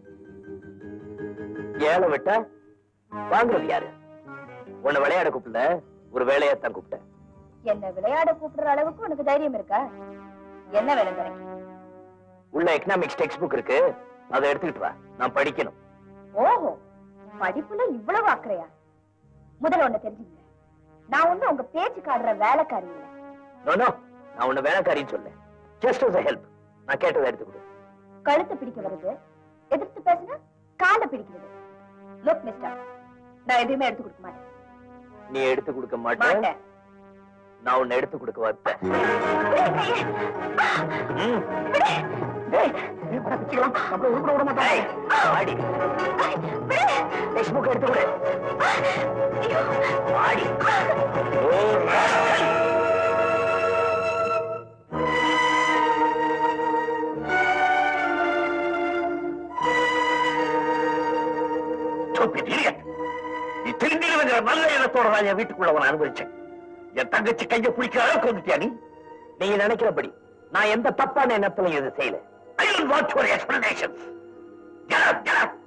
ஏழை விட்டா வாங்குறது யாரு உன்னை விளையாட கூப்பிடல ஒரு வேலையாத்தான் கூப்பிட்டேன் என்ன விளையாட கூப்பிடுற அளவுக்கு உனக்கு தைரியம் இருக்கா என்ன வேலை தரேன் உள்ள எக்கனாமிக்ஸ் டெக்ஸ்ட் புக் இருக்கு அதை எடுத்துக்கிட்டு வா நான் படிக்கணும் ஓஹோ படிப்புல இவ்வளவு அக்கறையா முதல்ல ஒண்ணு தெரிஞ்சுங்க நான் ஒண்ணு உங்க பேச்சு காடுற வேலைக்காரி இல்ல நோ நோ நான் உன்னை வேலைக்காரின்னு சொல்ல ஜஸ்ட் as a ஹெல்ப் நான் கேட்டதை எடுத்து கொடு கழுத்தை பிடிக்க வருது எதிர்த்து பேசுனா காலை பிடிக்கிறது லுக் மிஸ்டர் நான் எதுவுமே எடுத்து கொடுக்க மாட்டேன் நீ எடுத்து கொடுக்க மாட்டேன் மாட்டேன் நான் உன்னை எடுத்து கொடுக்க வைப்பேன் விடு கையை. ம். ஏய், ஏய், வாடா, பிச்சுக்கலாம். நம்மள உருப்பட விட மாட்டாங்க. ஏய், வாடி விடு. டெக்ஸ்ட் புக் எடுத்து கொடு ஐயோ. வாடி ஓ, rascal. Stupid idiot. நீ திருந்திருவங்கிற நல்ல எண்ணத்தோட தான் என் வீட்டுக்குள்ள அவனை அனுபவிச்சேன் என் தங்கச்சி கையை பிடிக்கிற அளவுக்கு வந்துட்டியா நீ நீங்க நினைக்கிறபடி நான் எந்த தப்பான எண்ணத்திலும் இது செய்யல I don't want your explanations. Get out, get out.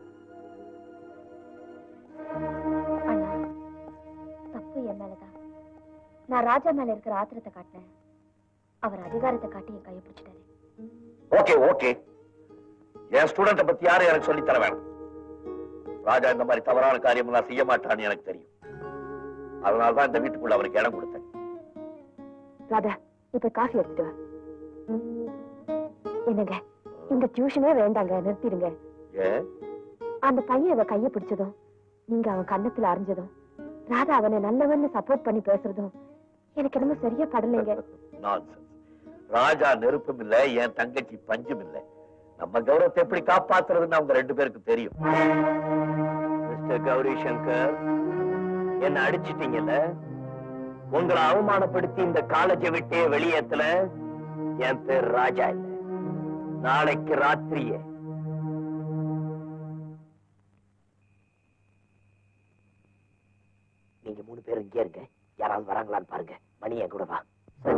அண்ணா தப்பு என் மேலதான் நான் ராஜா மேல இருக்கிற ஆத்திரத்தை காட்டினேன் அவர் அதிகாரத்தை காட்டி என் கையை பிடிச்சிட்டாரு ஓகே ஓகே என் ஸ்டூடெண்ட பத்தி யாரும் எனக்கு சொல்லி தர வேணாம் ராஜா இந்த மாதிரி தவறான காரியம் எல்லாம் செய்ய மாட்டான்னு எனக்கு தெரியும் அதனாலதான் இந்த வீட்டுக்குள்ள அவருக்கு இடம் கொடுத்தேன் ராதா இப்ப காஃபி எடுத்துட்டு வா என்னங்க இந்த டியூஷனே வேண்டாங்க நிறுத்திடுங்க ஏன் அந்த பையன் அவ கைய பிடிச்சதும் நீங்க அவன் கன்னத்துல அரைஞ்சதும் ராதா அவனை நல்லவன்னு சப்போர்ட் பண்ணி பேசுறதும் எனக்கு என்னமோ சரியா படலைங்க Nonsense. ராஜா நெருப்பும் இல்ல என் தங்கச்சி பஞ்சும் இல்ல நம்ம கௌரவத்தை எப்படி காப்பாத்துறதுன்னு அவங்க ரெண்டு பேருக்கு தெரியும் மிஸ்டர் கௌரி சங்கர் என்ன அடிச்சிட்டீங்கல்ல உங்களை அவமானப்படுத்தி இந்த காலேஜை விட்டே வெளியேத்தல என் பேர் ராஜா இல்ல நாளைக்கு ராத்திரியே நீங்க மூணு பேரும் இங்கே இருங்க யாராவது வராங்களான்னு பாருங்க மணி என் கூட வா சரி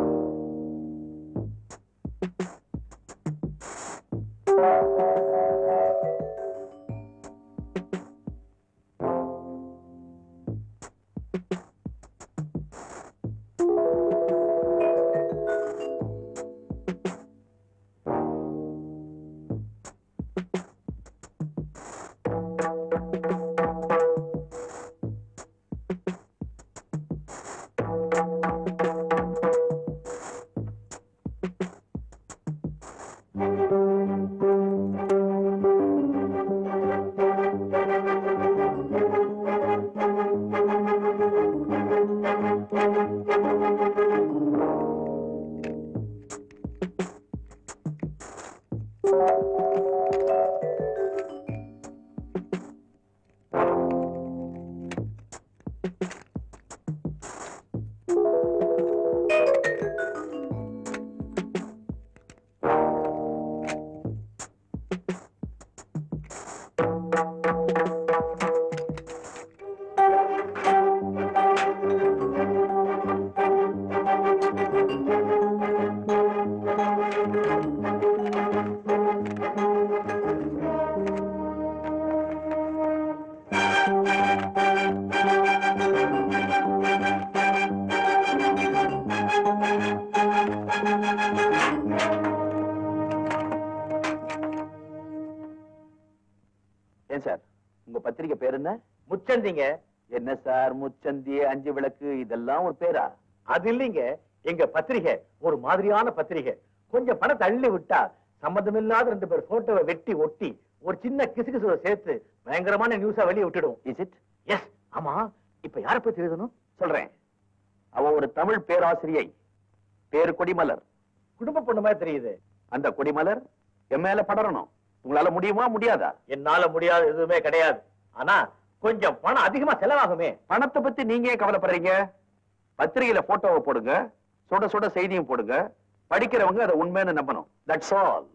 ஏன் சார் உங்க பத்திரிக்கை பேர் என்ன முச்சந்திங்க என்ன சார் முச்சந்தி அஞ்சு விளக்கு இதெல்லாம் ஒரு பேரா அது இல்லைங்க எங்க பத்திரிகை ஒரு மாதிரியான பத்திரிகை கொஞ்சம் பணம் தள்ளி விட்டா சம்பந்தமில்லாத ரெண்டு பேர் போட்டோவை வெட்டி ஒட்டி ஒரு சின்ன கிசுகிசுவை சேர்த்து பயங்கரமான நியூஸா வெளியே விட்டுடும் இஸ் இட் எஸ் ஆமா இப்ப யார பத்தி எழுதணும் சொல்றேன் அவ ஒரு தமிழ் பேராசிரியை பேரு கொடிமலர் குடும்ப பொண்ணு மாதிரி தெரியுது அந்த கொடிமலர் என் மேல படரணும் உங்களால முடியுமா முடியாதா என்னால முடியாத எதுவுமே கிடையாது ஆனா கொஞ்சம் பணம் அதிகமா செலவாகுமே பணத்தை பத்தி நீங்க ஏன் கவலைப்படுறீங்க பத்திரிகையில போட்டோவை போடுங்க சுட சுட செய்தியும் போடுங்க படிக்கிறவங்க அதை உண்மைன்னு நம்பணும் தட்ஸ் ஆல்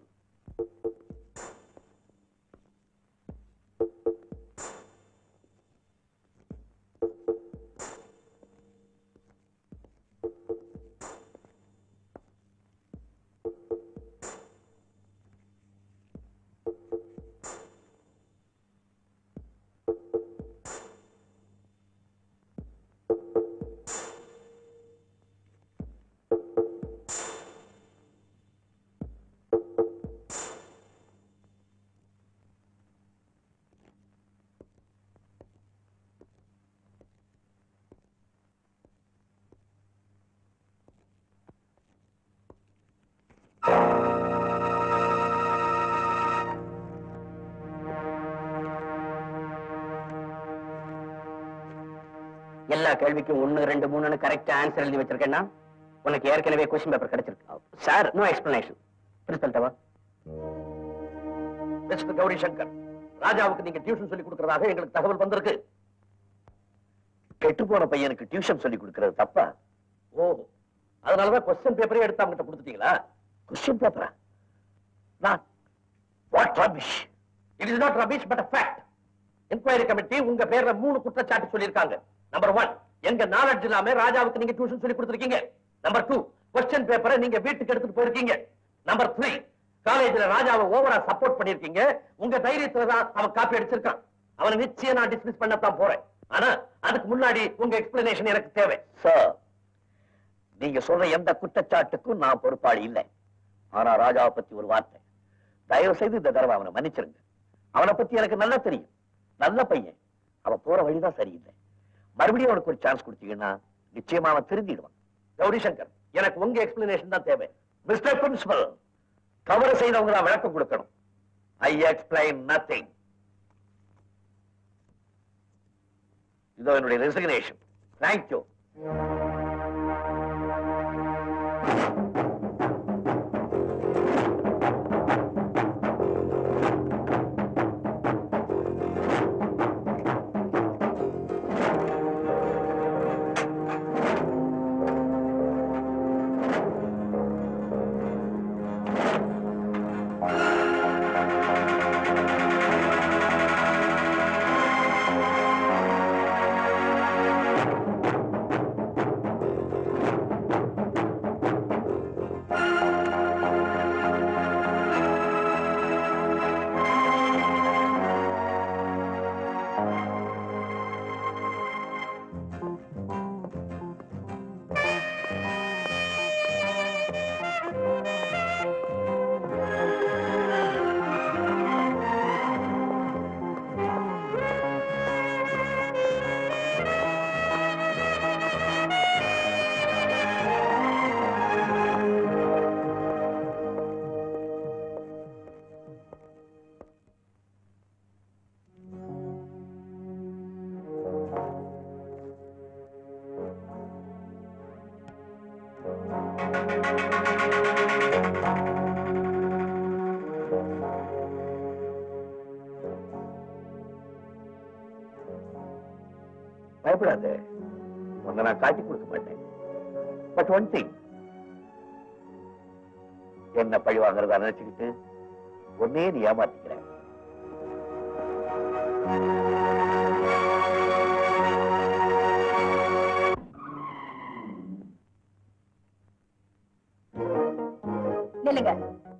எல்லா கேள்விக்கும் ஒன்னு ரெண்டு மூணுன்னு கரெக்டா ஆன்சர் எழுதி வச்சிருக்கேன்னா உனக்கு ஏற்கனவே கொஸ்டின் பேப்பர் கிடைச்சிருக்கு சார் நோ எக்ஸ்பிளனேஷன் பிரின்சிபல் டவா மிஸ்டர் கௌரி சங்கர் ராஜாவுக்கு நீங்க டியூஷன் சொல்லி கொடுக்கறதாக எங்களுக்கு தகவல் வந்திருக்கு கெட்டு போன பையனுக்கு டியூஷன் சொல்லி கொடுக்கறது தப்பா ஓ அதனாலதான் கொஸ்டின் பேப்பரே எடுத்து அவங்ககிட்ட கொடுத்துட்டீங்களா கொஸ்டின் பேப்பரா நான் what rubbish it is not rubbish but fact enquiry committee உங்க பேர்ல மூணு குற்றச்சாட்டு சொல்லியிருக்காங்க நம்பர் ஒன் எங்க நாலெட்ஜ் இல்லாம ராஜாவுக்கு நீங்க டியூஷன் சொல்லி கொடுத்துருக்கீங்க நம்பர் டூ கொஸ்டின் பேப்பரை நீங்க வீட்டுக்கு எடுத்துட்டு போயிருக்கீங்க நம்பர் த்ரீ காலேஜ்ல ராஜாவை ஓவரா சப்போர்ட் பண்ணிருக்கீங்க உங்க தைரியத்துல தான் அவன் காப்பி அடிச்சிருக்கான் அவனை நிச்சயம் நான் டிஸ்மிஸ் பண்ணத்தான் போறேன் ஆனா அதுக்கு முன்னாடி உங்க எக்ஸ்பிளனேஷன் எனக்கு தேவை சார் நீங்க சொல்ற எந்த குற்றச்சாட்டுக்கும் நான் பொறுப்பாளி இல்லை ஆனா ராஜாவை பத்தி ஒரு வார்த்தை தயவு செய்து இந்த தடவை அவனை மன்னிச்சிருங்க அவனை பத்தி எனக்கு நல்லா தெரியும் நல்ல பையன் அவன் போற வழிதான் சரியில்லை மறுபடியும் அவனுக்கு ஒரு சான்ஸ் கொடுத்தீங்கன்னா நிச்சயமா அவன் திருந்திடுவான் கௌரி சங்கர் எனக்கு உங்க எக்ஸ்பிளனேஷன் தான் தேவை மிஸ்டர் பிரின்சிபல் தவறு செய்தவங்க தான் விளக்கம் கொடுக்கணும் ஐ எக்ஸ்பிளைன் நத்திங் இதோ என்னுடைய ரெசிக்னேஷன் தேங்க்யூ பயப்படாத உன்னை நான் காட்டி கொடுக்க மாட்டேன் பட் ஒன் திங் என்ன பழி வாங்குறதா நினைச்சுக்கிட்டு ஒன்னே நீ ஏமாத்திக்கிற நில்லுங்க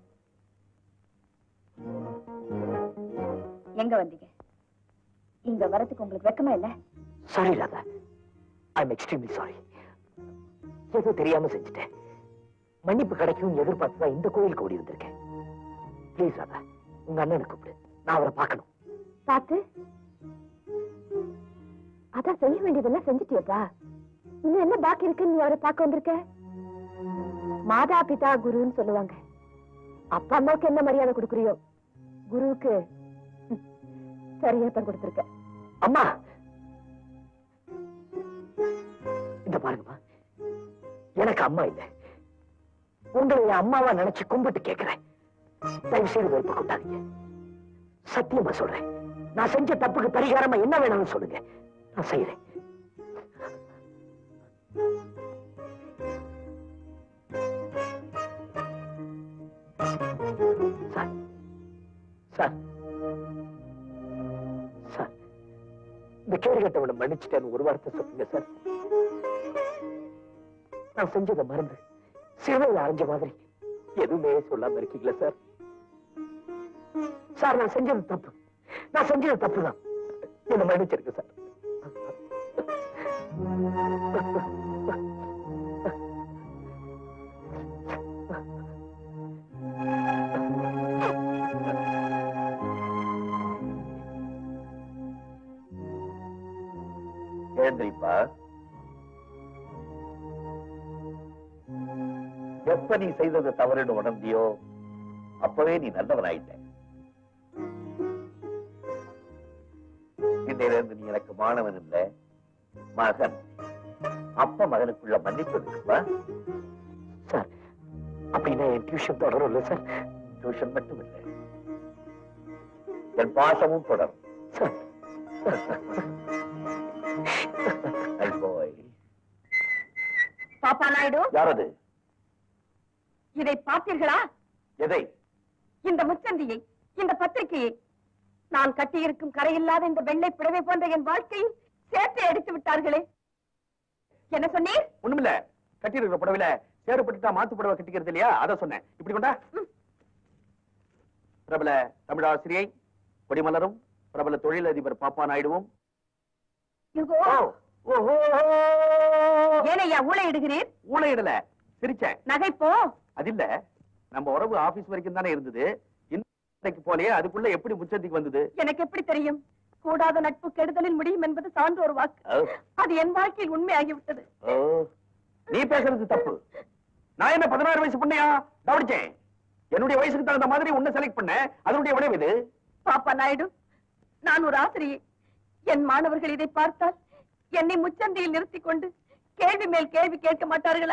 எங்க வந்தீங்க இங்க வரதுக்கு உங்களுக்கு வெக்கமா இல்ல sorry Radha I am extremely sorry ஏதோ தெரியாம செஞ்சுட்டேன் மன்னிப்பு கிடைக்கும் எதிர்பார்த்து தான் இந்த கோயிலுக்கு ஓடி வந்திருக்கேன் ப்ளீஸ் ராதா உங்க அண்ணனை கூப்பிடு நான் அவரை பார்க்கணும் பார்த்து அதான் செய்ய வேண்டியதெல்லாம் செஞ்சுட்டியப்பா இன்னும் என்ன பாக்கி இருக்குன்னு நீ அவரை பார்க்க வந்திருக்க மாதா பிதா குருன்னு சொல்லுவாங்க அப்பா அம்மாவுக்கு என்ன மரியாதை கொடுக்குறியோ குருவுக்கு ம், சரியா தான் கொடுத்திருக்க அம்மா இந்த பாருங்கம்மா எனக்கு அம்மா இல்ல உங்களை என் அம்மாவா நினைச்சு கும்பிட்டு கேட்கிறேன் தயவு செய்து வெறுப்பு கொண்டாதீங்க சத்தியமா சொல்றேன் நான் செஞ்ச தப்புக்கு பரிகாரமா என்ன வேணும்னு சொல்லுங்க நான் செய்யறேன் சார் சார் சார் இந்த கேடு கட்டவனை மன்னிச்சுட்டேன்னு ஒரு வார்த்தை சொல்லுங்க சார் நான் செஞ்சதை மறந்து சிறுவையில் அரைஞ்ச மாதிரி எதுவுமே சொல்லாம இருக்கீங்களா சார் சார் நான் செஞ்சது தப்பு நான் செஞ்சது தப்பு தான் என்ன மன்னிச்சிருக்க சார் எழுந்திரிப்பா எப்ப நீ செய்தது தவறுன்னு உணர்ந்தியோ அப்பவே நீ நல்லவனாயிட்ட இன்னையில இருந்து நீ எனக்கு மாணவன் இல்ல மகன் அப்ப மகனுக்குள்ள மன்னிப்பு இருக்குப்பா சார் அப்படின்னா என் டியூஷன் தொடரும்ல சார் டியூஷன் மட்டும் இல்லை என் பாசமும் தொடரும் சார் My boy. பாப்பா நாயுடு யார் அது இதை பார்த்தீர்களா எதை இந்த முச்சந்தியை இந்த பத்திரிகையை நான் கட்டியிருக்கும் கரையில்லாத இந்த வெள்ளை புடவை போன்ற என் வாழ்க்கையை சேர்த்து அடித்து விட்டார்களே என்ன சொன்னீர் ஒண்ணுமில்ல கட்டி இருக்கிற புடவையில சேறுபட்டுட்டா மாத்து புடவை கட்டிக்கிறது இல்லையா அத சொன்னேன் இப்படி கொண்டா பிரபல தமிழாசிரியை கொடிமலரும் பிரபல தொழிலதிபர் பாப்பா நாயுடுவும் யுகோ, ஓஹோ ஏனையா ஊழையிடுகிறீர் ஊழையிடல சிரிச்சேன் நகைப்போ அது இல்ல நம்ம உறவு ஆபீஸ் வரைக்கும் தானே இருந்தது இன்னைக்கு போலயே அதுக்குள்ள எப்படி முச்சந்திக்கு வந்தது எனக்கு எப்படி தெரியும் கூடாத நட்பு கெடுதலில் முடியும் என்பது சான்று ஒரு வாக்கு ஓ, அது என் வாழ்க்கையில் உண்மையாகிவிட்டது ஓ. நீ பேசுறது தப்பு நான் என்ன பதினாறு வயசு பொண்ணையா கவனிச்சேன் என்னுடைய வயசுக்கு தகுந்த மாதிரி உன்னை செலக்ட் பண்ணேன் அதனுடைய விளைவு இது பாப்பா நாயுடு நான் ஒரு ஆசிரியை என் மாணவர்கள் இதை பார்த்தால் என்னை முச்சந்தியில் நிறுத்திக் கொண்டு கேள்வி மேல் கேள்வி கேட்க மாட்டார்களா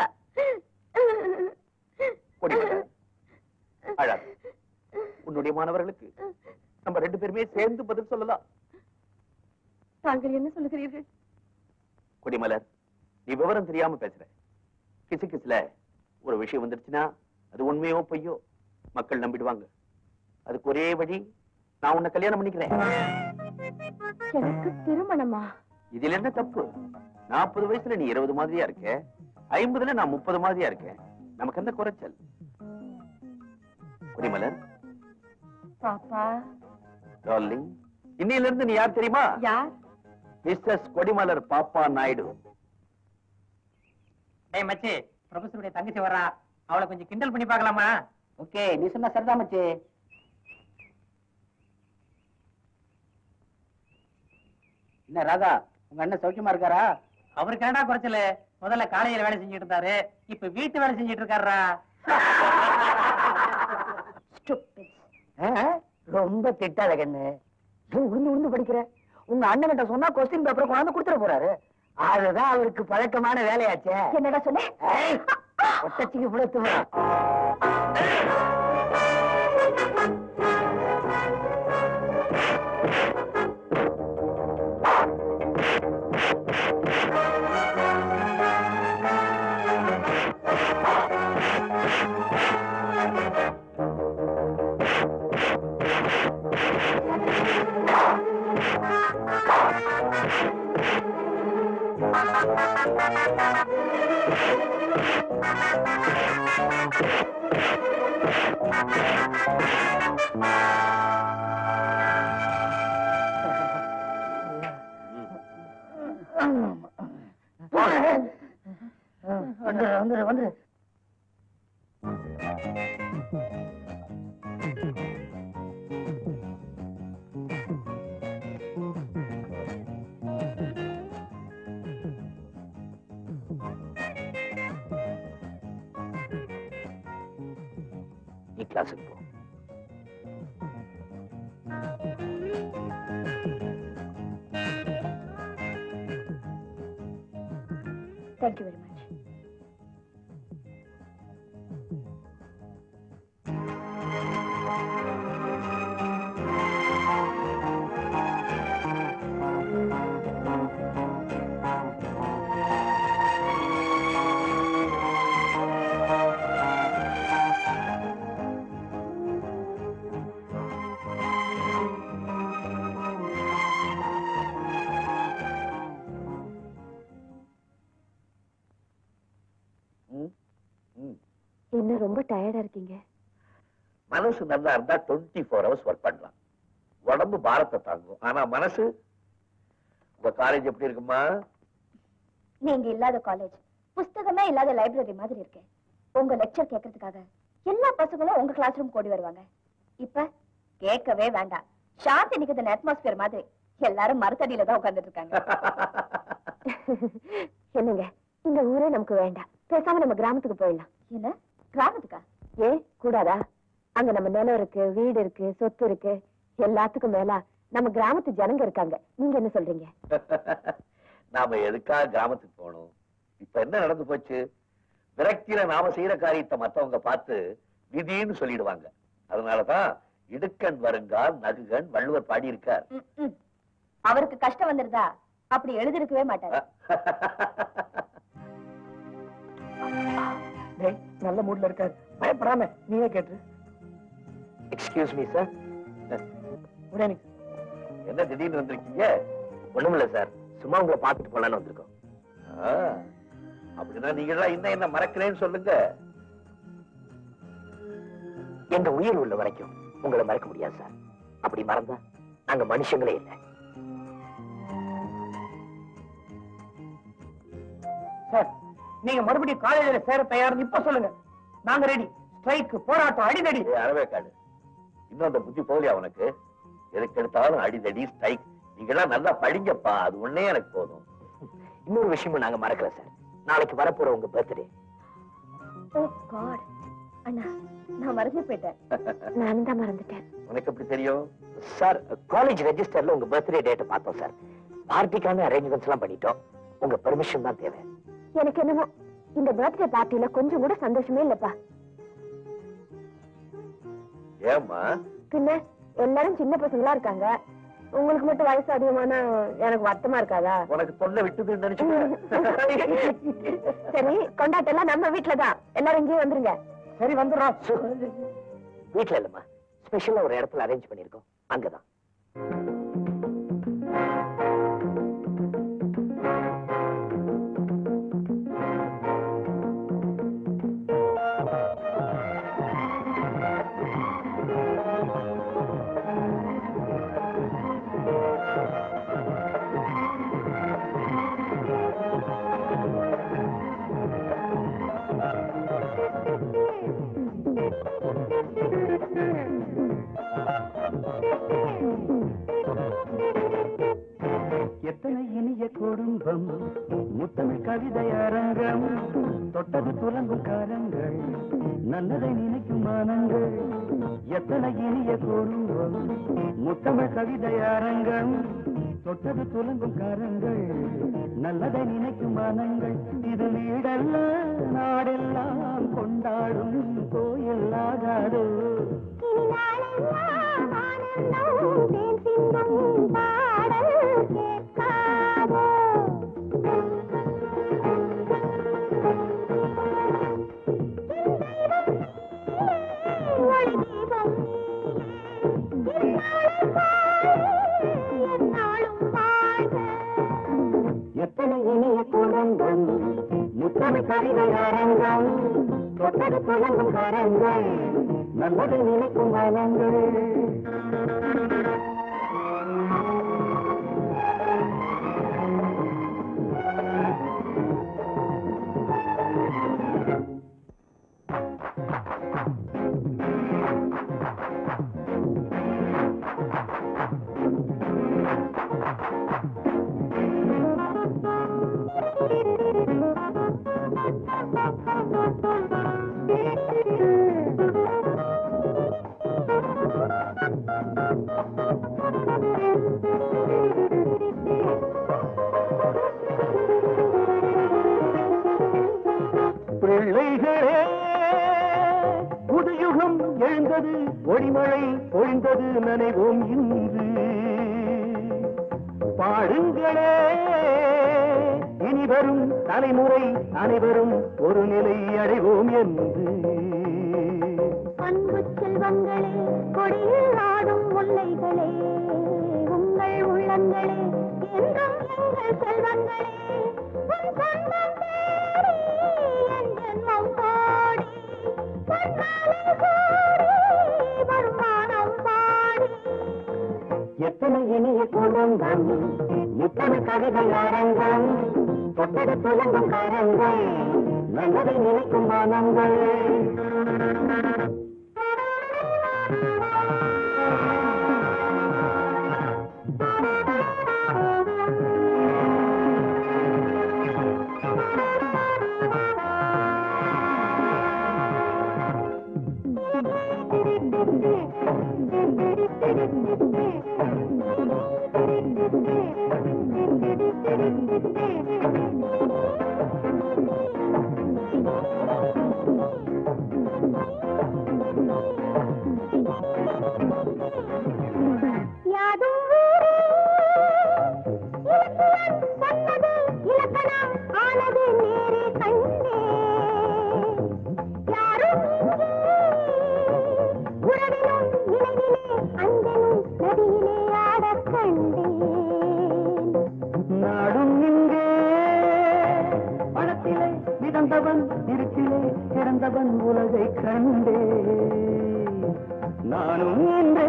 கொடிமலர், அழாத. உன்னுடைய மாணவர்களுக்கு நம்ம ரெண்டு பேருமே சேர்ந்து பதில் சொல்லலாம் தாங்கள் என்ன சொல்லுகிறீர்கள் கொடிமலர் நீ விவரம் தெரியாம பேசுற கிசு கிசுல ஒரு விஷயம் வந்துருச்சுன்னா அது உண்மையோ பொய்யோ மக்கள் நம்பிடுவாங்க அதுக்கு ஒரே வழி நான் உன்னை கல்யாணம் பண்ணிக்கிறேன் எனக்கு திருமணமா இதுல என்ன தப்பு நாற்பது வயசுல நீ இருபது மாதிரியா இருக்க ஐம்பதுல நான் முப்பது மாதிரியா இருக்கேன் நமக்கு என்ன குறைச்சல் கொடிமலர் பாப்பா டார்லிங் இன்னையில இருந்து நீ யார் தெரியுமா யார் மிஸ்டர்ஸ் கொடிமலர் பாப்பா நாயுடு டேய் மச்சி ப்ரொஃபஸருடைய தங்கச்சி வர்றா அவளை கொஞ்சம் கிண்டல் பண்ணி பார்க்கலாமா ஓகே நீ சொன்ன சரிதான் மச்சி என்ன ராதா உங்க அண்ணன் சௌக்கியமா இருக்காரா அவருக்கு என்னடா குறைச்சல முதல்ல காலையில வேலை செஞ்சுட்டு இருந்தாரு இப்ப வீட்டு வேலை செஞ்சுட்டு இருக்காருடா ரொம்ப திட்டாத கண்ணு நீ உளுந்து உளுந்து படிக்கிற உங்க அண்ணன் சொன்னா கொஸ்டின் பேப்பர் கொண்டாந்து கொடுத்துட போறாரு அதுதான் அவருக்கு பழக்கமான வேலையாச்சே என்னடா சொன்ன ஏய், ஒட்டச்சிக்கு புலத்து வந்துரு வந்துரு வந்துரு நீ கிளாஸுக்கு போ தேங்க்யூ வெரி மச் ம், ம். என்ன ரொம்ப டயர்டா இருக்கீங்க மனசு நல்லா இருந்தா டுவெண்ட்டி ஃபோர் ஹவர்ஸ் ஒர்க் பண்ணலாம் உடம்பு பாரத்தை தாங்கும் ஆனா மனசு உங்க காலேஜ் எப்படி இருக்குமா நீங்க இல்லாத காலேஜ் புஸ்தகமே இல்லாத லைப்ரரி மாதிரி இருக்கு உங்க லெக்சர் கேட்கறதுக்காக எல்லா பசங்களும் உங்க கிளாஸ் ரூம் கூடி வருவாங்க இப்ப கேட்கவே வேண்டாம் சாந்தி நிகழ்ந்த அட்மாஸ்பியர் மாதிரி எல்லாரும் மரத்தடியில தான் உட்கார்ந்துட்டு இருக்காங்க என்னங்க இந்த ஊரே நமக்கு வேண்டாம் பேசாம நம்ம கிராமத்துக்கு போயிடலாம் என்ன கிராமத்துக்கா ஏ கூடாதா அங்க நம்ம நிலம் இருக்கு வீடு இருக்கு சொத்து இருக்கு எல்லாத்துக்கும் மேல நம்ம கிராமத்து ஜனங்க இருக்காங்க நீங்க என்ன சொல்றீங்க நாம எதுக்காக கிராமத்துக்கு போகணும் இப்ப என்ன நடந்து போச்சு விரக்தியில நாம செய்யற காரியத்தை மத்தவங்க பார்த்து விதின்னு சொல்லிடுவாங்க அதனாலதான் இடுக்கண் வருங்கால் நகுகன் வள்ளுவர் பாடியிருக்கார் ம்ம். அவருக்கு கஷ்டம் வந்துருதா அப்படி எழுதிருக்கவே மாட்டாரு டேய் நல்ல மூட்ல இருக்காரு பயப்படாம நீயே கேட்டு எக்ஸ்கியூஸ் மீ சார் உடனே என்ன திடீர்னு வந்திருக்கீங்க ஒண்ணுமில்ல சார் சும்மா உங்களை பார்த்துட்டு போலான்னு வந்திருக்கோம் ஆ, அப்படின்னா நீங்க எல்லாம் இன்னும் என்ன மறக்கிறேன்னு சொல்லுங்க எங்க உயிர் உள்ள வரைக்கும் உங்களை மறக்க முடியாது சார் அப்படி மறந்தா நாங்க மனுஷங்களே இல்லை சார் நீங்க மறுபடியும் காலேஜ்ல சேர தயார்னு இப்ப சொல்லுங்க நாங்க ரெடி ஸ்ட்ரைக் போராட்டம் அடிதடி ஏய், அறவேக்காடு இன்னும் அந்த புத்தி போகலையா உனக்கு எதுக்கு எடுத்தாலும் அடிதடி ஸ்ட்ரைக் நீங்க எல்லாம் நல்லா படிங்கப்பா அது ஒண்ணே எனக்கு போதும் இன்னொரு விஷயமும் நாங்க மறக்கல சார் நாளைக்கு வரப்போற உங்க பர்த்டே ஓ காட் அண்ணா நான் மறந்து போயிட்டேன் நானும் தான் மறந்துட்டேன் உனக்கு எப்படி தெரியும் சார் காலேஜ் ரெஜிஸ்டர்ல உங்க பர்த்டே டேட்டை பார்த்தோம் சார் பார்ட்டிக்கான அரேஞ்ச்மெண்ட்ஸ் எல்லாம் பண்ணிட்டோம் உங்க பெர்மிஷன் தான் தேவை எனக்கு என்னமோ இந்த பர்த்டே பார்ட்டில கொஞ்சம் கூட சந்தோஷமே இல்லப்பா ஏம்மா பின்ன எல்லாரும் சின்ன பசங்களா இருக்காங்க உங்களுக்கு மட்டும் வயசு அதிகமான எனக்கு வருத்தமா இருக்காதா உனக்கு தொல்லை விட்டுதுன்னு நினைச்சுக்கிறேன் சரி கொண்டாட்டம் எல்லாம் நம்ம வீட்டுலதான் எல்லாரும் இங்கேயே வந்துருங்க சரி வந்துடுறோம் வீட்ல இல்லம்மா ஸ்பெஷலா ஒரு இடத்துல அரேஞ்ச் பண்ணிருக்கோம் அங்கதான் எத்தனை இனிய குடும்பம் முத்தமிழ் கவிதை அரங்கம் தொட்டது துலங்கும் காரங்கள் நல்லதை நினைக்கும் மனங்கள் எத்தனை இனிய குடும்பம் முத்தமிழ் கவிதை அரங்கம் தொட்டது துலங்கும் காரங்கள் நல்லதை நினைக்கும் மனங்கள் இது வீடல்ல நாடெல்லாம் கொண்டாடும் கோயில் ஆகாதோ பாடல் தொட்டது துளங்கும் கரங்கள் நல்லதை நினைக்கும் மனங்கள் பிள்ளைகளே புதுயுகம் எழுந்தது ஒளிமழை பொழிந்தது நனைவோம் இன்று பாடுங்களே இனி வரும் தலைமுறை அனைவரும் ஒரு நிலை அடைவோம் என்று அன்பு செல்வங்களே கொடியில் ஆடும் முல்லைகளே உங்கள் உள்ளங்களே என்றும் எங்கள் செல்வங்களே உன் சொந்தம் தேடி என் ஜென்மம் கோடி பொன்னாலே கோடி வருமானம் பாடி எத்தனை இனிய குடும்பம் இத்தனை கவிதை அரங்கம் தொட்டது துலங்கும் கரங்கள் நல்லதை நினைக்கும் மனங்கள் யாதும் ஊரே இலக்குவன் சொன்னது இலக்கணம் ஆனது நேரே கண்டே யாரும் இங்கே உறவினும் நினைவிலே அன்பெனும் நதியிலே ஆடக் கண்டேன் நாடும் இங்கே பணத்திலே மிதந்தவன் இருட்டிலே கிடந்தவன் உலகை கண்டே நானும் இன்றே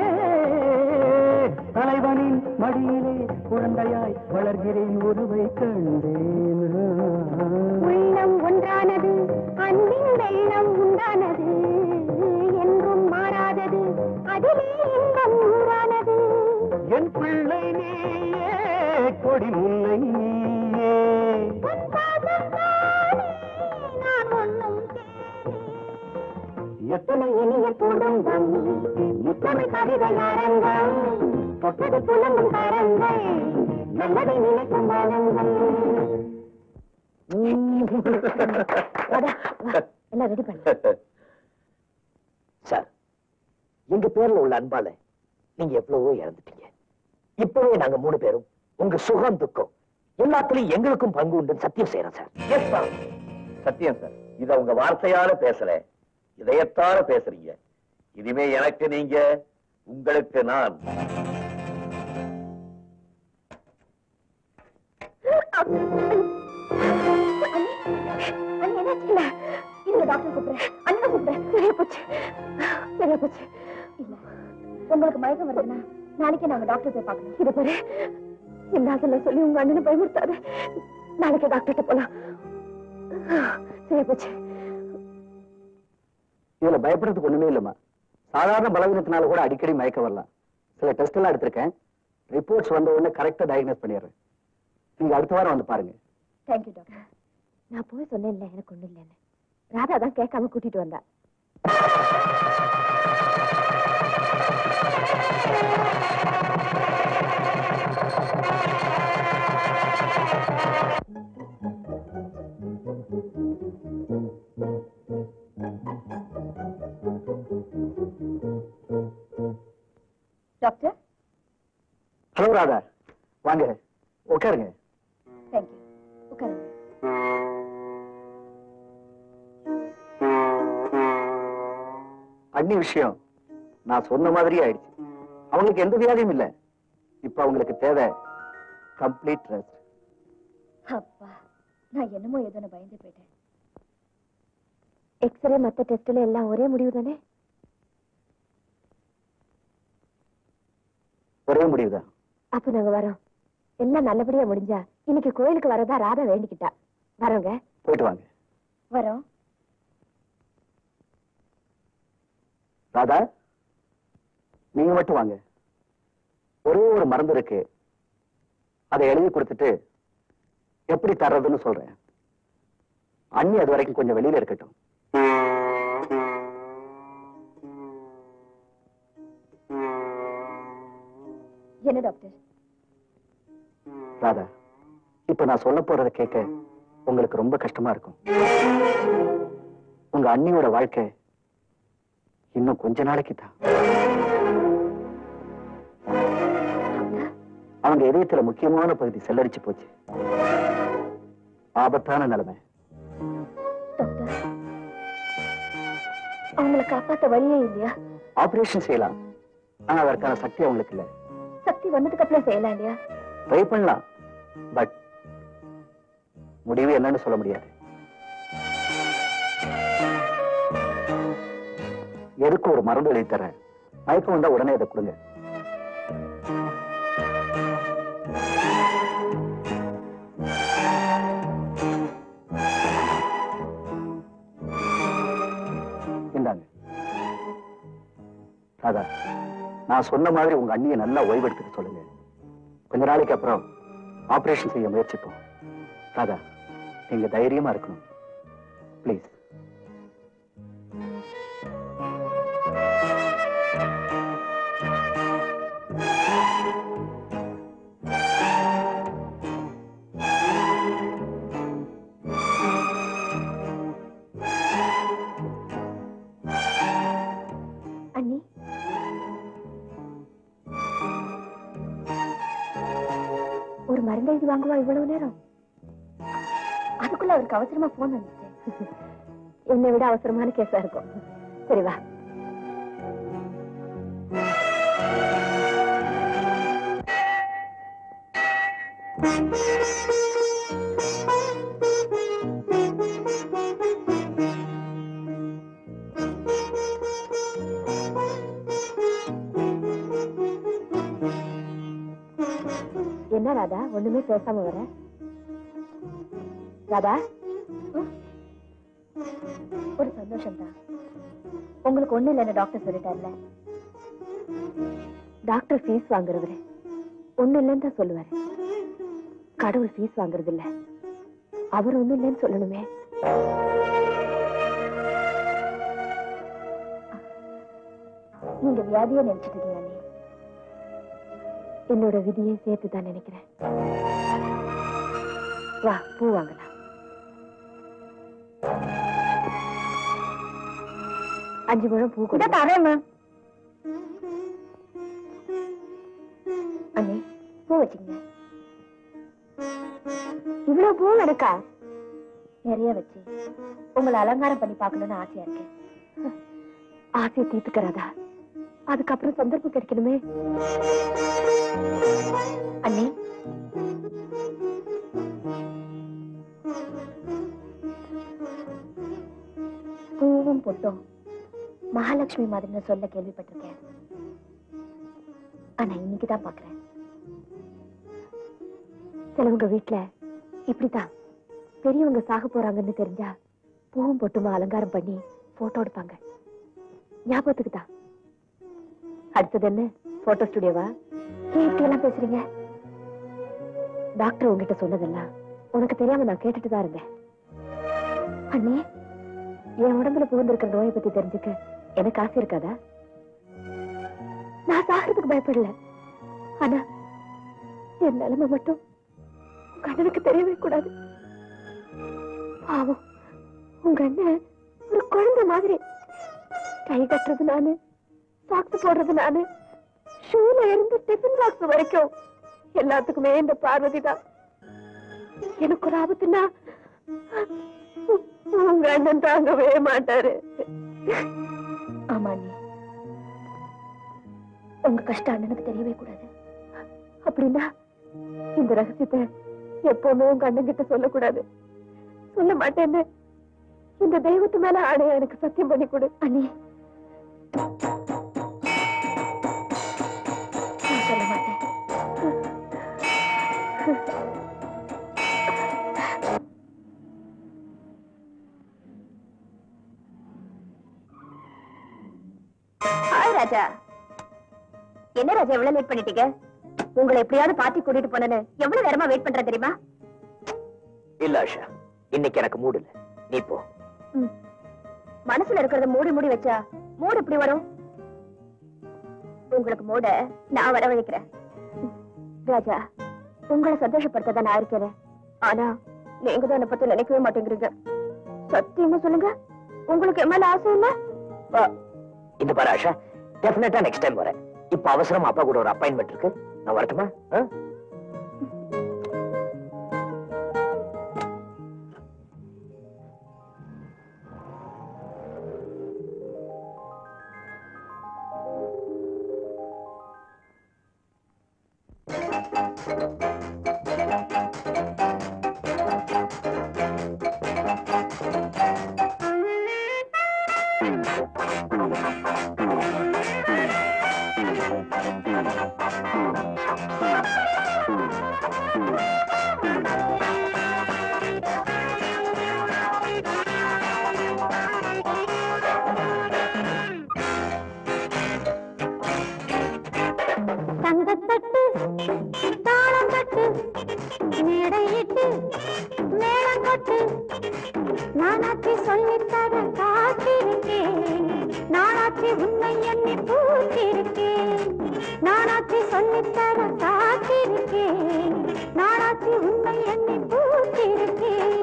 தலைவனின் மடியிலே குழந்தையாய் வளர்கிறேன் உருவை கண்டேன் உள்ளம் ஒன்றானது அன்பின் வெள்ளம் உண்டானது என்றும் மாறாதது அதிலே இன்பம் நூறானது என் பிள்ளை நீயே கொடி முல்லை நீயே உன் பாசம் தானே நான் ஒன்றும் எத்தனை இனிய குடும்பம் இத்தனை கவிதை அரங்கம் தொட்டது புலம்பும் கரங்கள் நல்லதை நினைக்கும் மனங்கள் எல்லாம் ரெடி பண்ணு சார் எங்க பேர்ல உள்ள அன்பால நீங்க எவ்வளவோ இறந்துட்டீங்க இப்பவே நாங்க மூணு பேரும் உங்க சுகம் துக்கம் எல்லாத்துலயும் எங்களுக்கும் பங்கு உண்டுன்னு சத்தியம் செய்யறோம் சார் எஸ் சார் சத்தியம் சார் இத உங்க வார்த்தையால பேசல இதயத்தால பேசுறீங்க இனிமே எனக்கு நீங்க உங்களுக்கு நான் அண்ணி என்னாச்சுல இல்ல டாக்டர் கூப்பிடுறேன் அண்ணன் கூப்பிடுறேன் சரியா போச்சு சரியா போச்சு இல்ல உங்களுக்கு மயக்கம் வருதுன்னா நாளைக்கே நாங்க டாக்டர் போய் பார்க்கணும் இது பாரு இல்லாதெல்லாம் சொல்லி உங்க அண்ணனை பயமுறுத்தாத நாளைக்கு டாக்டர்கிட்ட போலாம் சரியா போச்சு இதுல பயப்படுறதுக்கு ஒண்ணுமே இல்லம்மா சாதாரண பலவீனத்தினால கூட அடிக்கடி மயக்கம் வரலாம் சில டெஸ்ட் எல்லாம் எடுத்திருக்கேன் ரிப்போர்ட்ஸ் வந்த உடனே கரெக்டா டயக்னோஸ் பண்ணிடுறேன் நீங்க அடுத்த வாரம் வந்து பாருங்க தேங்க்யூ டாக்டர் நான் போய் சொன்னேன்ல எனக்கு ஒண்ணும் இல்லைன்னு ராதா தான் கேட்காம கூட்டிட்டு வந்தா டாக்டர் ஹலோ ராதா வாங்க உட்காருங்க தேங்க்யூ உட்காருங்க அண்ணி விஷயம் நான் சொன்ன மாதிரியே ஆயிடுச்சு அவங்களுக்கு எந்த வியாதியும் இல்ல இப்ப அவங்களுக்கு தேவை கம்ப்ளீட் ரெஸ்ட் அப்பா நான் என்னமோ ஏதோ பயந்து போயிட்டேன் எக்ஸ்ரே மத்த டெஸ்ட்ல எல்லாம் ஒரே முடிவு தானே ஒரே முடிவுதான் அப்ப நாங்க வரோம் எல்லாம் நல்லபடியா முடிஞ்சா இன்னைக்கு கோயிலுக்கு வரதா ராதா வேண்டிக்கிட்டா வரோங்க போயிட்டு வாங்க வரோம் ராதா நீங்க மட்டும் வாங்க ஒரே ஒரு மருந்து இருக்கு அதை எழுதி கொடுத்துட்டு எப்படி தர்றதுன்னு சொல்றேன் அண்ணி அது வரைக்கும் கொஞ்சம் வெளியில இருக்கட்டும் என்ன டாக்டர் ராதா இப்ப நான் சொல்ல போறதை கேட்க உங்களுக்கு ரொம்ப கஷ்டமா இருக்கும் உங்க அண்ணியோட வாழ்க்கை இன்னும் கொஞ்ச நாளைக்கு தான் அவங்க இதயத்துல முக்கியமான பகுதி செல்லரிச்சு போச்சு ஆபத்தான நிலைமை டாக்டர் அவங்கள காப்பாத்த வழியே இல்லையா ஆபரேஷன் செய்யலாம் ஆனா அதற்கான சக்தி அவங்களுக்கு இல்ல சக்தி வந்ததுக்கு அப்புறம் செய்யலாம் இல்லையா ட்ரை பண்ணலாம் பட் முடிவு என்னன்னு சொல்ல முடியாது எதுக்கு ஒரு மருந்து எழுதி தரேன் மயக்கம் வந்தா உடனே அதை கொடுங்க இந்தாங்க ராதா நான் சொன்ன மாதிரி உங்க அண்ணியை நல்லா ஓய்வெடுத்துக்க சொல்லுங்க கொஞ்ச நாளைக்கு அப்புறம் ஆபரேஷன் செய்ய முயற்சிப்போம் ராதா நீங்க தைரியமா இருக்கணும் ப்ளீஸ் அண்ணி ஒரு மருந்து எழுதி வாங்குவா இவ்வளவு நேரம் அதுக்குள்ள அவருக்கு அவசரமா போன் வந்துச்சு என்னை விட அவசரமான கேஸா இருக்கும் சரி வா என்ன ராதா ஒண்ணுமே பேசாம வர ராதா ம்? ஒரு சந்தோஷம் தான் உங்களுக்கு ஒண்ணு இல்லைன்னு டாக்டர் சொல்லிட்டார்ல டாக்டர் ஃபீஸ் வாங்குறவரு ஒண்ணு இல்லைன்னு தான் சொல்லுவாரு கடவுள் ஃபீஸ் வாங்குறது இல்ல அவர் ஒண்ணு இல்லைன்னு சொல்லணுமே நீங்க வியாதியை நினைச்சிட்டு இருக்கீங்க அண்ணே. என்னோட விதியை சேர்த்து தான் நினைக்கிறேன் வா பூ வாங்கலாம் அஞ்சு முழம் பூ கூட தரேன் அண்ணே பூ வச்சுங்க இவ்வளவு பூ நடக்கா நிறைய வச்சு உங்களை அலங்காரம் பண்ணி பார்க்கணும்னு ஆசையா இருக்கேன் ஆசையை தீர்த்துக்கிறாதா அதுக்கப்புறம் சந்தர்ப்பம் கிடைக்கணுமே அண்ணே பூவும் பொட்டும் மகாலட்சுமி மாதிரின்னு சொல்ல கேள்விப்பட்டிருக்கேன் ஆனா இன்னைக்கு தான் பாக்குறேன் சிலவங்க வீட்டுல இப்படித்தான் பெரியவங்க சாக போறாங்கன்னு தெரிஞ்சா பூவும் பொட்டுமா அலங்காரம் பண்ணி போட்டோ எடுப்பாங்க ஞாபகத்துக்கு தான் அடுத்தது என்ன போட்டோ ஸ்டுடியோவா ஏன் இப்படி எல்லாம் பேசுறீங்க டாக்டர் உங்ககிட்ட சொன்னதெல்லாம் உனக்கு தெரியாம நான் கேட்டுட்டு தான் இருந்தேன் அண்ணே என் உடம்புல புகுந்திருக்கிற நோயை பத்தி தெரிஞ்சுக்க எனக்கு ஆசை இருக்காதா நான் சாகிறதுக்கு பயப்படல ஆனா என் நிலைமை மட்டும் உங்க அண்ணனுக்கு தெரியவே கூடாது பாவம் உங்க அண்ணன் ஒரு குழந்தை மாதிரி கை கட்டுறது நானு சாக்ஸ் போடுறது நானு ஷூல இருந்து டிஃபன் பாக்ஸ் வரைக்கும் எல்லாத்துக்குமே இந்த பார்வதி தான் எனக்கு ஒரு ஆபத்துனா உங்க அண்ணன் தாங்கவே மாட்டாரு ஆமா நீ உங்க கஷ்டம் அண்ணனுக்கு தெரியவே கூடாது அப்படின்னா இந்த ரகசியத்தை எப்பவுமே உங்க அண்ணன் கிட்ட சொல்லக்கூடாது சொல்ல மாட்டேன்னு இந்த தெய்வத்து மேல ஆணையா எனக்கு சத்தியம் பண்ணி கொடு அண்ணி நான் சொல்ல மாட்டேன் ஹாய் ராஜா என்ன ராஜா எவ்வளவு லேட் பண்ணிட்டீங்க உங்களை எப்படியாவது பார்ட்டி கூட்டிட்டு போனேன்னு எவ்வளவு நேரமா வெயிட் பண்றேன் தெரியுமா இல்ல ஆஷா இன்னைக்கு எனக்கு மூடு இல்ல நீ போ ம். மனசுல இருக்கிறத மூடி மூடி வச்சா மூடு எப்படி வரும் உங்களுக்கு மூட நான் வரவழைக்கிறேன் ம். ராஜா உங்களை சந்தோஷப்படுத்த நான் இருக்கிறேன் ஆனா நீங்க தான் என்னை பத்தி நினைக்கவே மாட்டேங்கிறீங்க சத்தியமா சொல்லுங்க உங்களுக்கு என் மேல ஆசை இல்ல வா. இந்த பாரு ஆஷா டெஃபினட்டா நெக்ஸ்ட் டைம் வரேன் இப்ப அவசரமா அப்பா கூட ஒரு அப்பாயின்மெண்ட் இருக்கு நான் வரட்டுமா ஆ? தங்கத்தட்டு தாளம் தட்டு மேடையிட்டு மேளம் கொட்டு நானாச்சி சொல்லித்தர காத்திருக்கேன் நானாச்சி உன்னை எண்ணி பூத்திருக்கேன் நானாச்சி சொல்லித்தர காத்திருக்கேன் நானாச்சி உன்னை எண்ணி பூத்திருக்கேன்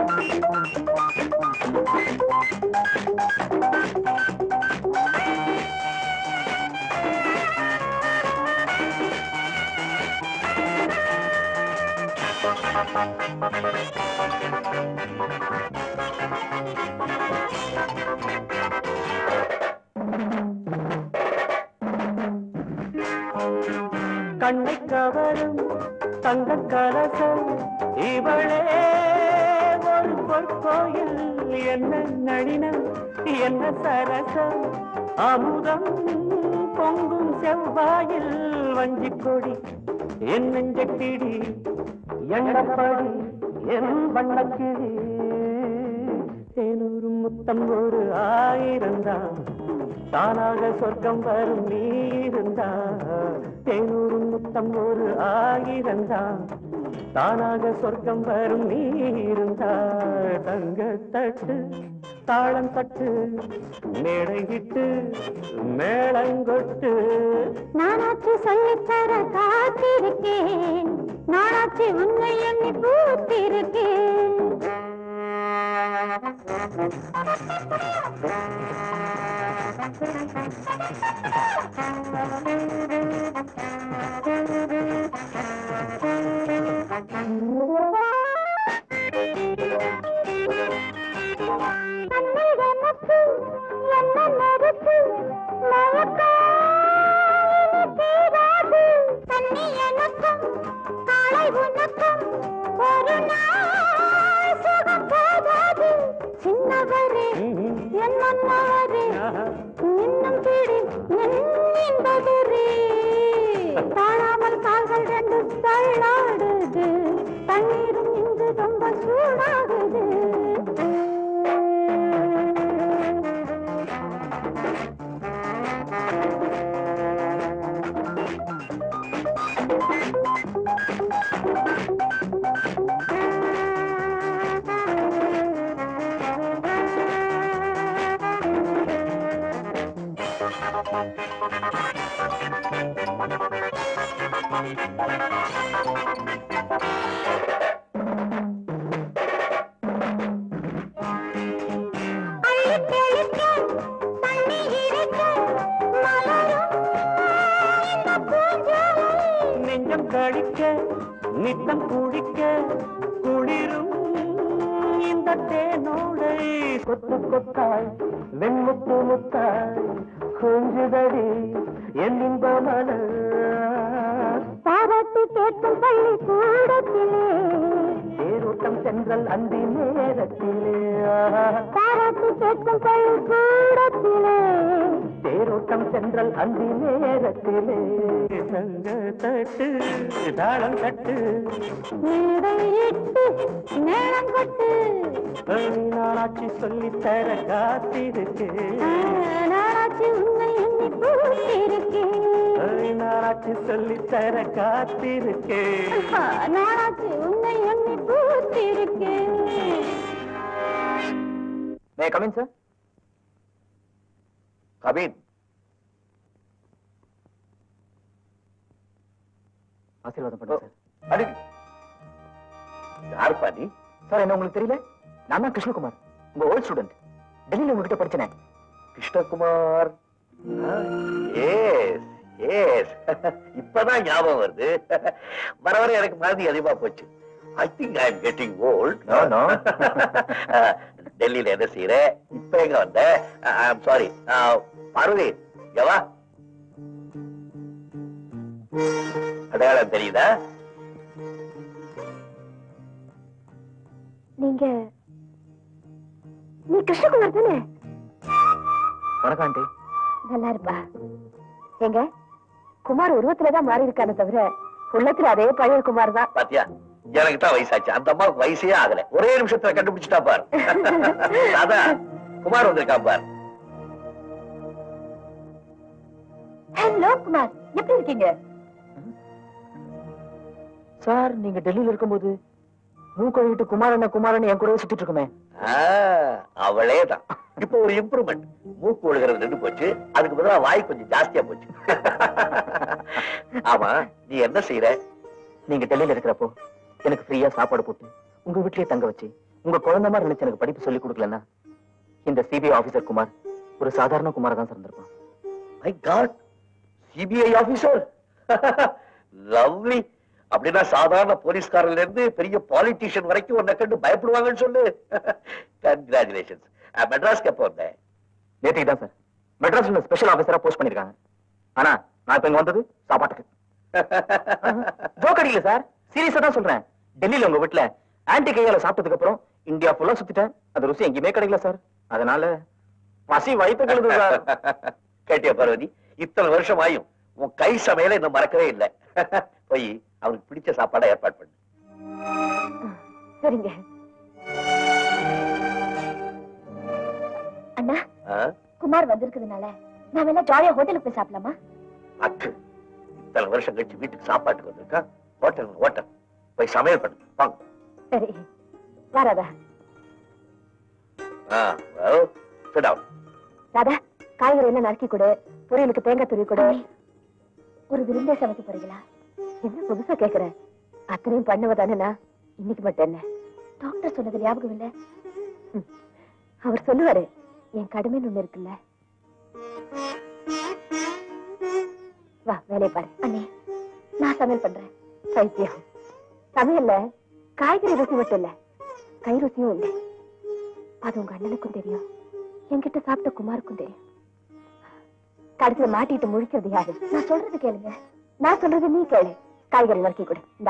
கண்ணை கவரும் தங்க கலசம் இவளே ஒரு பொற்கோயில் என்ன நளினம் என்ன சரசம் அமுதம் பொங்கும் செவ்வாயில் வஞ்சிக் கொடி என் நெஞ்சக்கிடி எண்ணப்படி என் வண்ணக்கிடி தேனூறு முத்தம் ஒரு ஆயிரம் தான் தானாக சொர்க்கம் வரும் நீ இருந்தா தேனூறு முத்தம் ஒரு ஆயிரம் தான் தானாக சொர்க்கம் வரும் நீ இருந்தா தங்க தட்டு தாளம் தட்டு மேடையிட்டு மேளங்கொட்டு நானாச்சி சொல்லித்தர காத்திருக்கேன் நானாச்சி உன்னை எண்ணி பூத்திருக்கேன் கண்ணில் எனக்கு என்ன நெருப்பு மயக்கம் தீராது தண்ணி எனக்கும் காளை உனக்கும் ஒரு நாள் சுகம் போதாது சின்னவரே என் மன்னவரே இன்னும் தேடி என்பவரே தாழாமல் கால்கள் ரெண்டு தள்ளாடுது தண்ணீரும் இங்கு ரொம்ப சூடாகுது அள்ளித் தெளிக்க, தண்ணி இறைக்க, மலரும் இந்த பூஞ்சோலை. நெஞ்சம் கழிக்க நித்தம் குடிக்க குளிரும் இந்த தேனோடை கொத்து கொத்தாய் வெண்முத்து முத்தாய் கொஞ்சுதடி என் இன்ப மலர் பாராட்டு கேட்கும் பள்ளி கூடத்திலே தேரொட்டி தேரோட்டம் சென்றல் அந்தி நேரத்திலே பாராட்டு கேட்கும் பள்ளிக்கூடத்திலே தேரோட்டம் சென்றல் அந்தி நேரத்திலே தங்க தட்டு தாளம் தட்டு மேடையிட்டு மேளம் கொட்டு நாளாட்சி சொல்லித்தர காத்திருக்கேன் நாளாச்சு உன்னை எண்ணி பூத்திருக்கேன் நாளாட்சி சொல்லித்தர காத்திருக்கேன் நாளாச்சு உன்னை எண்ணி பூத்திருக்கேன் மே கமின் சார் கபீன் ஆசீர்வாதம் பண்ணுங்க சார் அடி யாருப்பா நீ சார் என்ன உங்களுக்கு தெரியல நான் தான் கிருஷ்ணகுமார் உங்க ஓல்ட் ஸ்டூடெண்ட் டெல்லியில உங்ககிட்ட படிச்சனே கிருஷ்ணகுமார் ஏஸ் ஏஸ் இப்பதான் ஞாபகம் வருது வர வர எனக்கு மறதி அதிகமா போச்சு I think I am getting old No, no. டெல்லியில என்ன செய்யற இப்ப எங்க வந்த ஐ எம் சாரி பார்வதி எவா அடையாளம் தெரியுதா நீங்க நீ கிருஷ்ணகுமார் தானே வணக்கம் ஆண்டி நல்லா இருப்பா எங்க குமார் உருவத்துலதான் மாறி இருக்கானே தவிர உள்ளத்துல அதே பழைய குமார் தான் பாத்தியா எனக்கு தான் வயசாச்சு அந்த அம்மாவுக்கு வயசே ஆகல ஒரே நிமிஷத்துல கண்டுபிடிச்சிட்டா பார் அதான் குமார் வந்திருக்கான் பார் ஹலோ குமார் எப்படி இருக்கீங்க சார் நீங்க டெல்லியில இருக்கும்போது மூக்கொழிட்டு குமாரண்ண குமாரன் என் கூடவே சுத்திட்டு இருக்குமே ஆ, அவளே தான் இப்போ ஒரு இம்ப்ரூவ்மெண்ட் மூக்கு ஒழுகிறது நின்று போச்சு அதுக்கு பதிலா வாய் கொஞ்சம் ஜாஸ்தியா போச்சு ஆமா நீ என்ன செய்யற நீங்க டெல்லியில இருக்கிறப்போ எனக்கு ஃப்ரீயா சாப்பாடு போட்டு உங்க வீட்லயே தங்க வச்சு உங்க குழந்தை மாதிரி நினைச்சு எனக்கு படிப்பு சொல்லி கொடுக்கலன்னா இந்த சிபிஐ ஆபீசர் குமார் ஒரு சாதாரண குமார தான் இருந்திருப்பான் my god CBI officer lovely அப்படின்னா சாதாரண போலீஸ்காரர்ல இருந்து பெரிய பாலிட்டிஷியன் வரைக்கும் உன்னை கண்டு பயப்படுவாங்கன்னு சொல்லு கங்க்ராச்சுலேஷன்ஸ் மெட்ராஸ்க்கு எப்போ வந்தேன் நேற்றுக்கு தான் சார் மெட்ராஸ்ல ஸ்பெஷல் ஆபீசரா போஸ்ட் பண்ணிருக்காங்க ஆனா நான் இப்ப இங்க வந்தது சாப்பாட்டுக்கு ஜோக் அடிக்கல சார் சீரியஸா தான் சொல்றேன் டெல்லியில உங்க வீட்டுல ஆன்டி கையால சாப்பிட்டதுக்கு அப்புறம் இந்தியா ஃபுல்லா சுத்திட்டேன் அது ருசி எங்கேயுமே கிடைக்கல சார் அதனால பசி வயிற்று கழுது சார் கேட்டியா பார்வதி இத்தனை வருஷம் ஆயும் உன் கை சமையல இன்னும் மறக்கவே இல்லை போய் அவனுக்கு பிடிச்ச சாப்பாடை ஏற்பாடு பண்ணு சரிங்க அண்ணா ஆ? குமார் வந்திருக்கிறதுனால நாம எல்லாம் ஜாலியா ஹோட்டலுக்கு போய் சாப்பிடலாமா அக்கு இத்தனை வருஷம் கழிச்சு வீட்டுக்கு சாப்பாட்டுக்கு வந்திருக்கான் ஹோட்டல் ஹோட்டல் போய் சமையல் பண்ணு வாங்க சரி வராதா ஆ well, sit down. ராதா காய்கறி எல்லாம் நறுக்கி கொடு பொரியலுக்கு தேங்காய் துருவி கொடு ஒரு விருந்தே சமைக்க போறீங்களா என்ன புதுசா கேக்குற அத்தனையும் பண்ணுவதானேண்ணா இன்னைக்கு மட்டும் என்ன டாக்டர் சொன்னது ஞாபகம் இல்ல ம். அவர் சொல்லுவாரு என் கடமைன்னு ஒண்ணு இருக்குல்ல வா வேலையை பாரு அண்ணே நான் சமையல் பண்றேன் பைத்தியம் சமையல்ல காய்கறி ருசி மட்டும் இல்ல கை ருசியும் உண்டு அது உங்க அண்ணனுக்கும் தெரியும் என்கிட்ட சாப்பிட்ட குமாருக்கும் தெரியும் கடைசியில மாட்டிட்டு முழிக்கிறது யாரு நான் சொல்றது கேளுங்க நான் சொல்றது நீ கேளு காய்கறி நறுக்கி கொடு இந்தா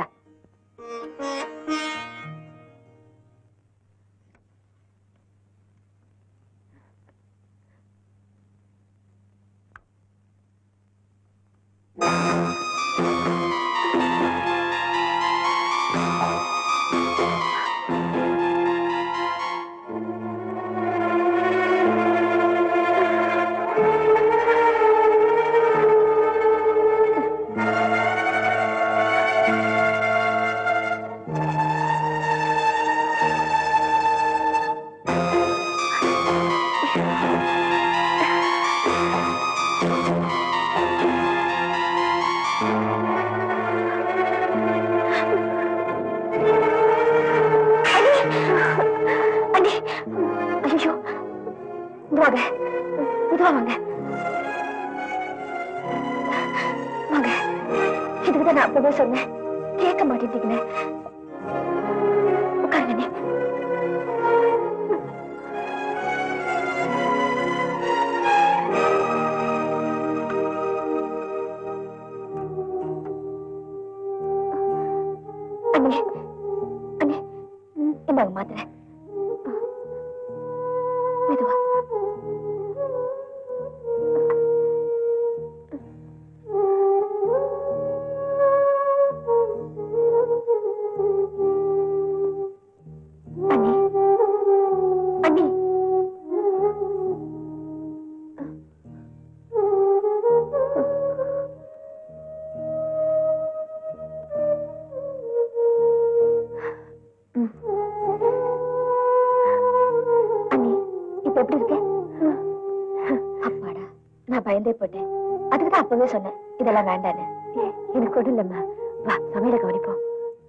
அண்ணே ஐயோ வாங்க இதுவா வாங்க வாங்க இதுக்குதான் நான் அப்பவே சொன்னேன் கேட்க மாட்டேங்கிறீங்களே உட்காருங்க அண்ணே அண்ணே அண்ணே இந்தாங்க மாத்திரை மெதுவா அண்ணி அண்ணி அண்ணி இப்ப எப்படி இருக்க அப்பாடா நான் பயந்தே போட்டேன் அதுக்கு தான் அப்பவே சொன்னேன் இதெல்லாம் வேண்டான்னு எனக்கு ஒண்ணும் இல்லம்மா வா சமையல கவனிப்போம்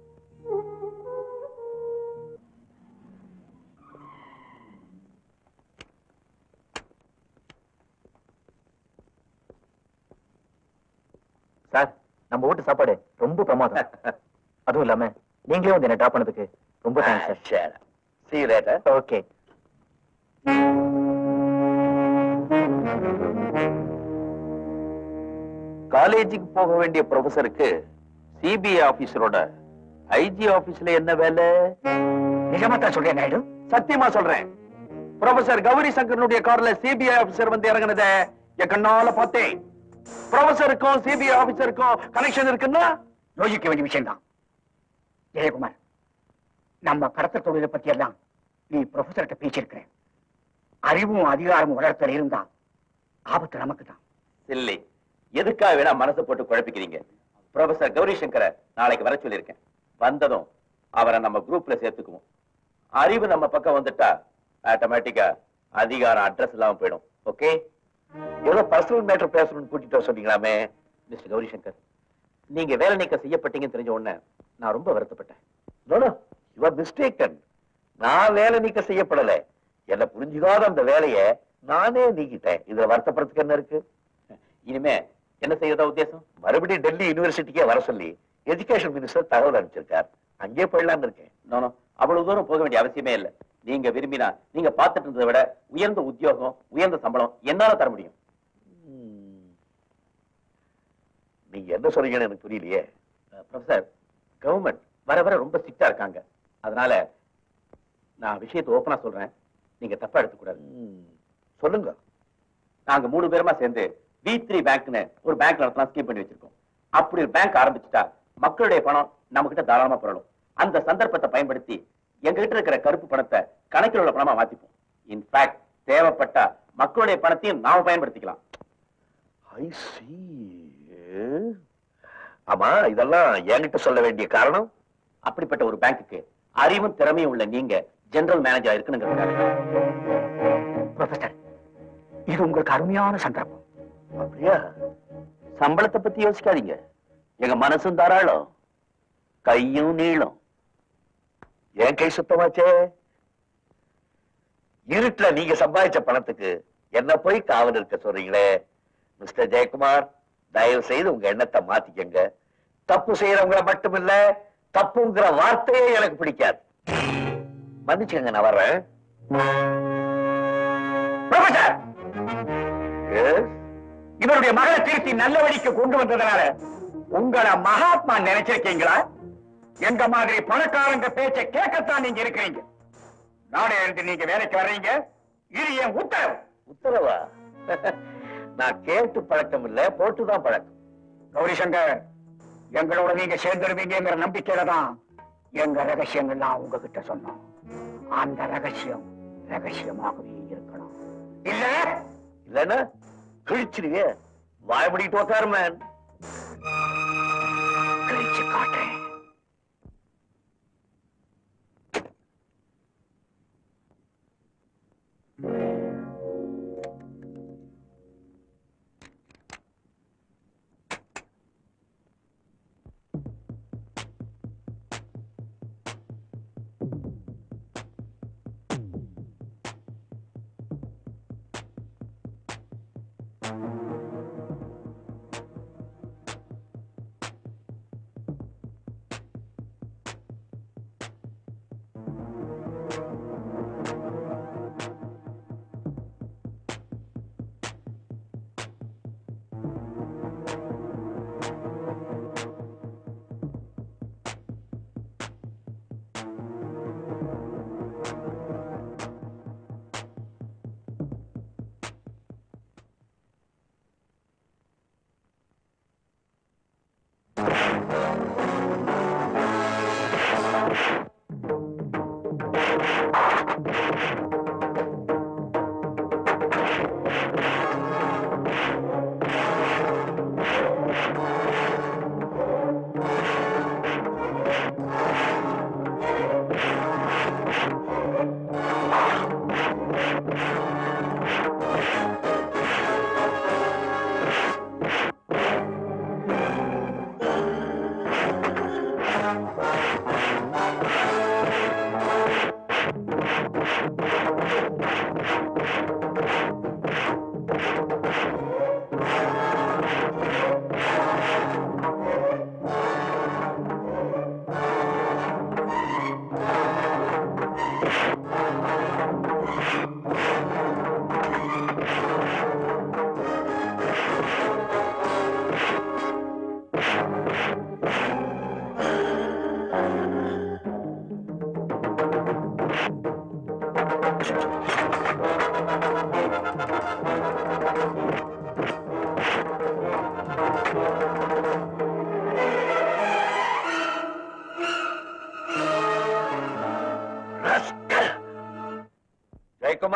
சார் நம்ம வீட்டு சாப்பாடு ரொம்ப பிரமாதம் அதுவும் இல்லாம நீங்களே வந்து என்ன ட்ராப் பண்ணதுக்கு ரொம்ப தேங்க்ஸ் சார் சரி see you later ஓகே காலேஜுக்கு போக வேண்டிய ப்ரொஃபசருக்கு சிபிஐ ஆபீசரோட ஐஜி ஆபீஸ்ல என்ன வேலை நிஜமா தான் சொல்றேன் நாயுடு சத்தியமா சொல்றேன் ப்ரொஃபசர் கௌரி சங்கரனுடைய கார்ல சிபிஐ ஆபீசர் வந்து இறங்குனத என் கண்ணால பார்த்தேன் ப்ரொஃபசருக்கும் சிபிஐ ஆபீசருக்கும் கனெக்ஷன் இருக்குன்னா யோசிக்க வேண்டிய விஷயம் தான் ஜெயக்குமார் நம்ம கடத்தல் தொழிலை பத்தி எல்லாம் நீ ப்ரொஃபசர்கிட்ட பேசியிருக்கிற அறிவும் அதிகாரமும் வளர்த்தல் இருந்தா ஆபத்து நமக்கு தான் இல்லை எதுக்காக வேணா மனசை போட்டு குழப்பிக்கிறீங்க ப்ரொஃபசர் கௌரி சங்கரை நாளைக்கு வர சொல்லியிருக்கேன் வந்ததும் அவரை நம்ம குரூப்ல சேர்த்துக்குவோம் அறிவு நம்ம பக்கம் வந்துட்டா ஆட்டோமேட்டிக்கா அதிகாரம் அட்ரஸ் இல்லாம போயிடும் ஓகே ஏதோ பர்சனல் மேட்டர் பேசணும்னு கூட்டிட்டு வர சொன்னீங்களாமே மிஸ்டர் கௌரி சங்கர் நீங்க வேலை நீக்கம் செய்யப்பட்டீங்கன்னு தெரிஞ்ச உடனே நான் ரொம்ப வருத்தப்பட்டேன் no no you are mistaken நான் வேலை நீக்கம் செய்யப்படல என்ன புரிஞ்சுக்காத அந்த வேலையை நானே நீக்கிட்டேன் இதுல வருத்தப்படுறதுக்கு என்ன இருக்கு இனிமே என்ன செய்யறதா உத்தேசம் மறுபடியும் டெல்லி யூனிவர்சிட்டிக்கே வர சொல்லி எஜுகேஷன் மினிஸ்டர் தகவல் அனுப்பிச்சிருக்கார் அங்கே போயிடலாம்னு இருக்கேன் நானும் அவ்வளவு தூரம் போக வேண்டிய அவசியமே இல்லை நீங்க விரும்பினா நீங்க பார்த்துட்டு இருந்ததை விட உயர்ந்த உத்தியோகம் உயர்ந்த சம்பளம் என்னால தர முடியும் நீங்க என்ன சொல்றீங்கன்னு எனக்கு புரியலையே ப்ரொஃபசர் கவர்மெண்ட் வர வர ரொம்ப ஸ்ட்ரிக்டா இருக்காங்க அதனால நான் விஷயத்தை ஓப்பனா சொல்றேன் நீங்க தப்பா எடுத்துக்கூடாது சொல்லுங்க நாங்க மூணு பேருமா சேர்ந்து வி த்ரீ பேங்க்னு ஒரு பேங்க் நடத்தலாம் ஸ்கீம் பண்ணி வச்சிருக்கோம் அப்படி ஒரு பேங்க் ஆரம்பிச்சுட்டா மக்களுடைய பணம் நம்ம கிட்ட தாராளமா புரளும் அந்த சந்தர்ப்பத்தை பயன்படுத்தி எங்க கிட்ட இருக்கிற கருப்பு பணத்தை கணக்கில் உள்ள பணமா மாத்திப்போம் இன்ஃபேக்ட் தேவைப்பட்டா மக்களுடைய பணத்தையும் நாம பயன்படுத்திக்கலாம் ஐ ஆமா இதெல்லாம் என்கிட்ட சொல்ல வேண்டிய காரணம் அப்படிப்பட்ட ஒரு பேங்க்குக்கு அறிவும் திறமையும் உள்ள நீங்க ஜெனரல் மேனேஜர் இருக்கணுங்கிறதுக்காக ப்ரொஃபசர் இது உங்களுக்கு அருமையான சந்தர்ப்பம் அப்படியா சம்பளத்தை பத்தி யோசிக்காதீங்க எங்க மனசும் தாராளம் கையும் நீளும் என் கை சுத்தமாச்சே இருட்டுல நீங்க சம்பாதிச்ச பணத்துக்கு என்ன போய் காவல் இருக்க சொல்றீங்களே மிஸ்டர் ஜெயக்குமார் தயவு செய்து உங்க எண்ணத்தை மாத்திக்கங்க தப்பு செய்யறவங்கள மட்டுமில்ல தப்புங்கிற வார்த்தையே எனக்கு பிடிக்காது மன்னிச்சுக்கங்க நான் வர்றேன் ப்ரொஃபசர் Yes? இவருடைய மகளை திருத்தி நல்ல வழிக்கு கொண்டு வந்ததுனால உங்களை மகாத்மா நினைச்சிருக்கீங்களா எங்க மாதிரி பணக்காரங்க பேச்ச கேட்கத்தான் நீங்க இருக்கிறீங்க நாளை இருந்து நீங்க வேலைக்கு வர்றீங்க இது என் உத்தரவு உத்தரவா நான் கேட்டு பழக்கம் இல்ல போட்டுதான் பழக்கம் கௌரி சங்கர் எங்களோட நீங்க சேர்ந்துருவீங்கிற நம்பிக்கையில தான் எங்க ரகசியங்கள்லாம் உங்ககிட்ட சொன்னோம் அந்த ரகசியம் ரகசியமாகவே இருக்கணும் இல்ல இல்லன்னா கிழிச்சிருவே வாய முடிட்டு உக்காரு மேன் கிழிச்சு காட்டுறேன்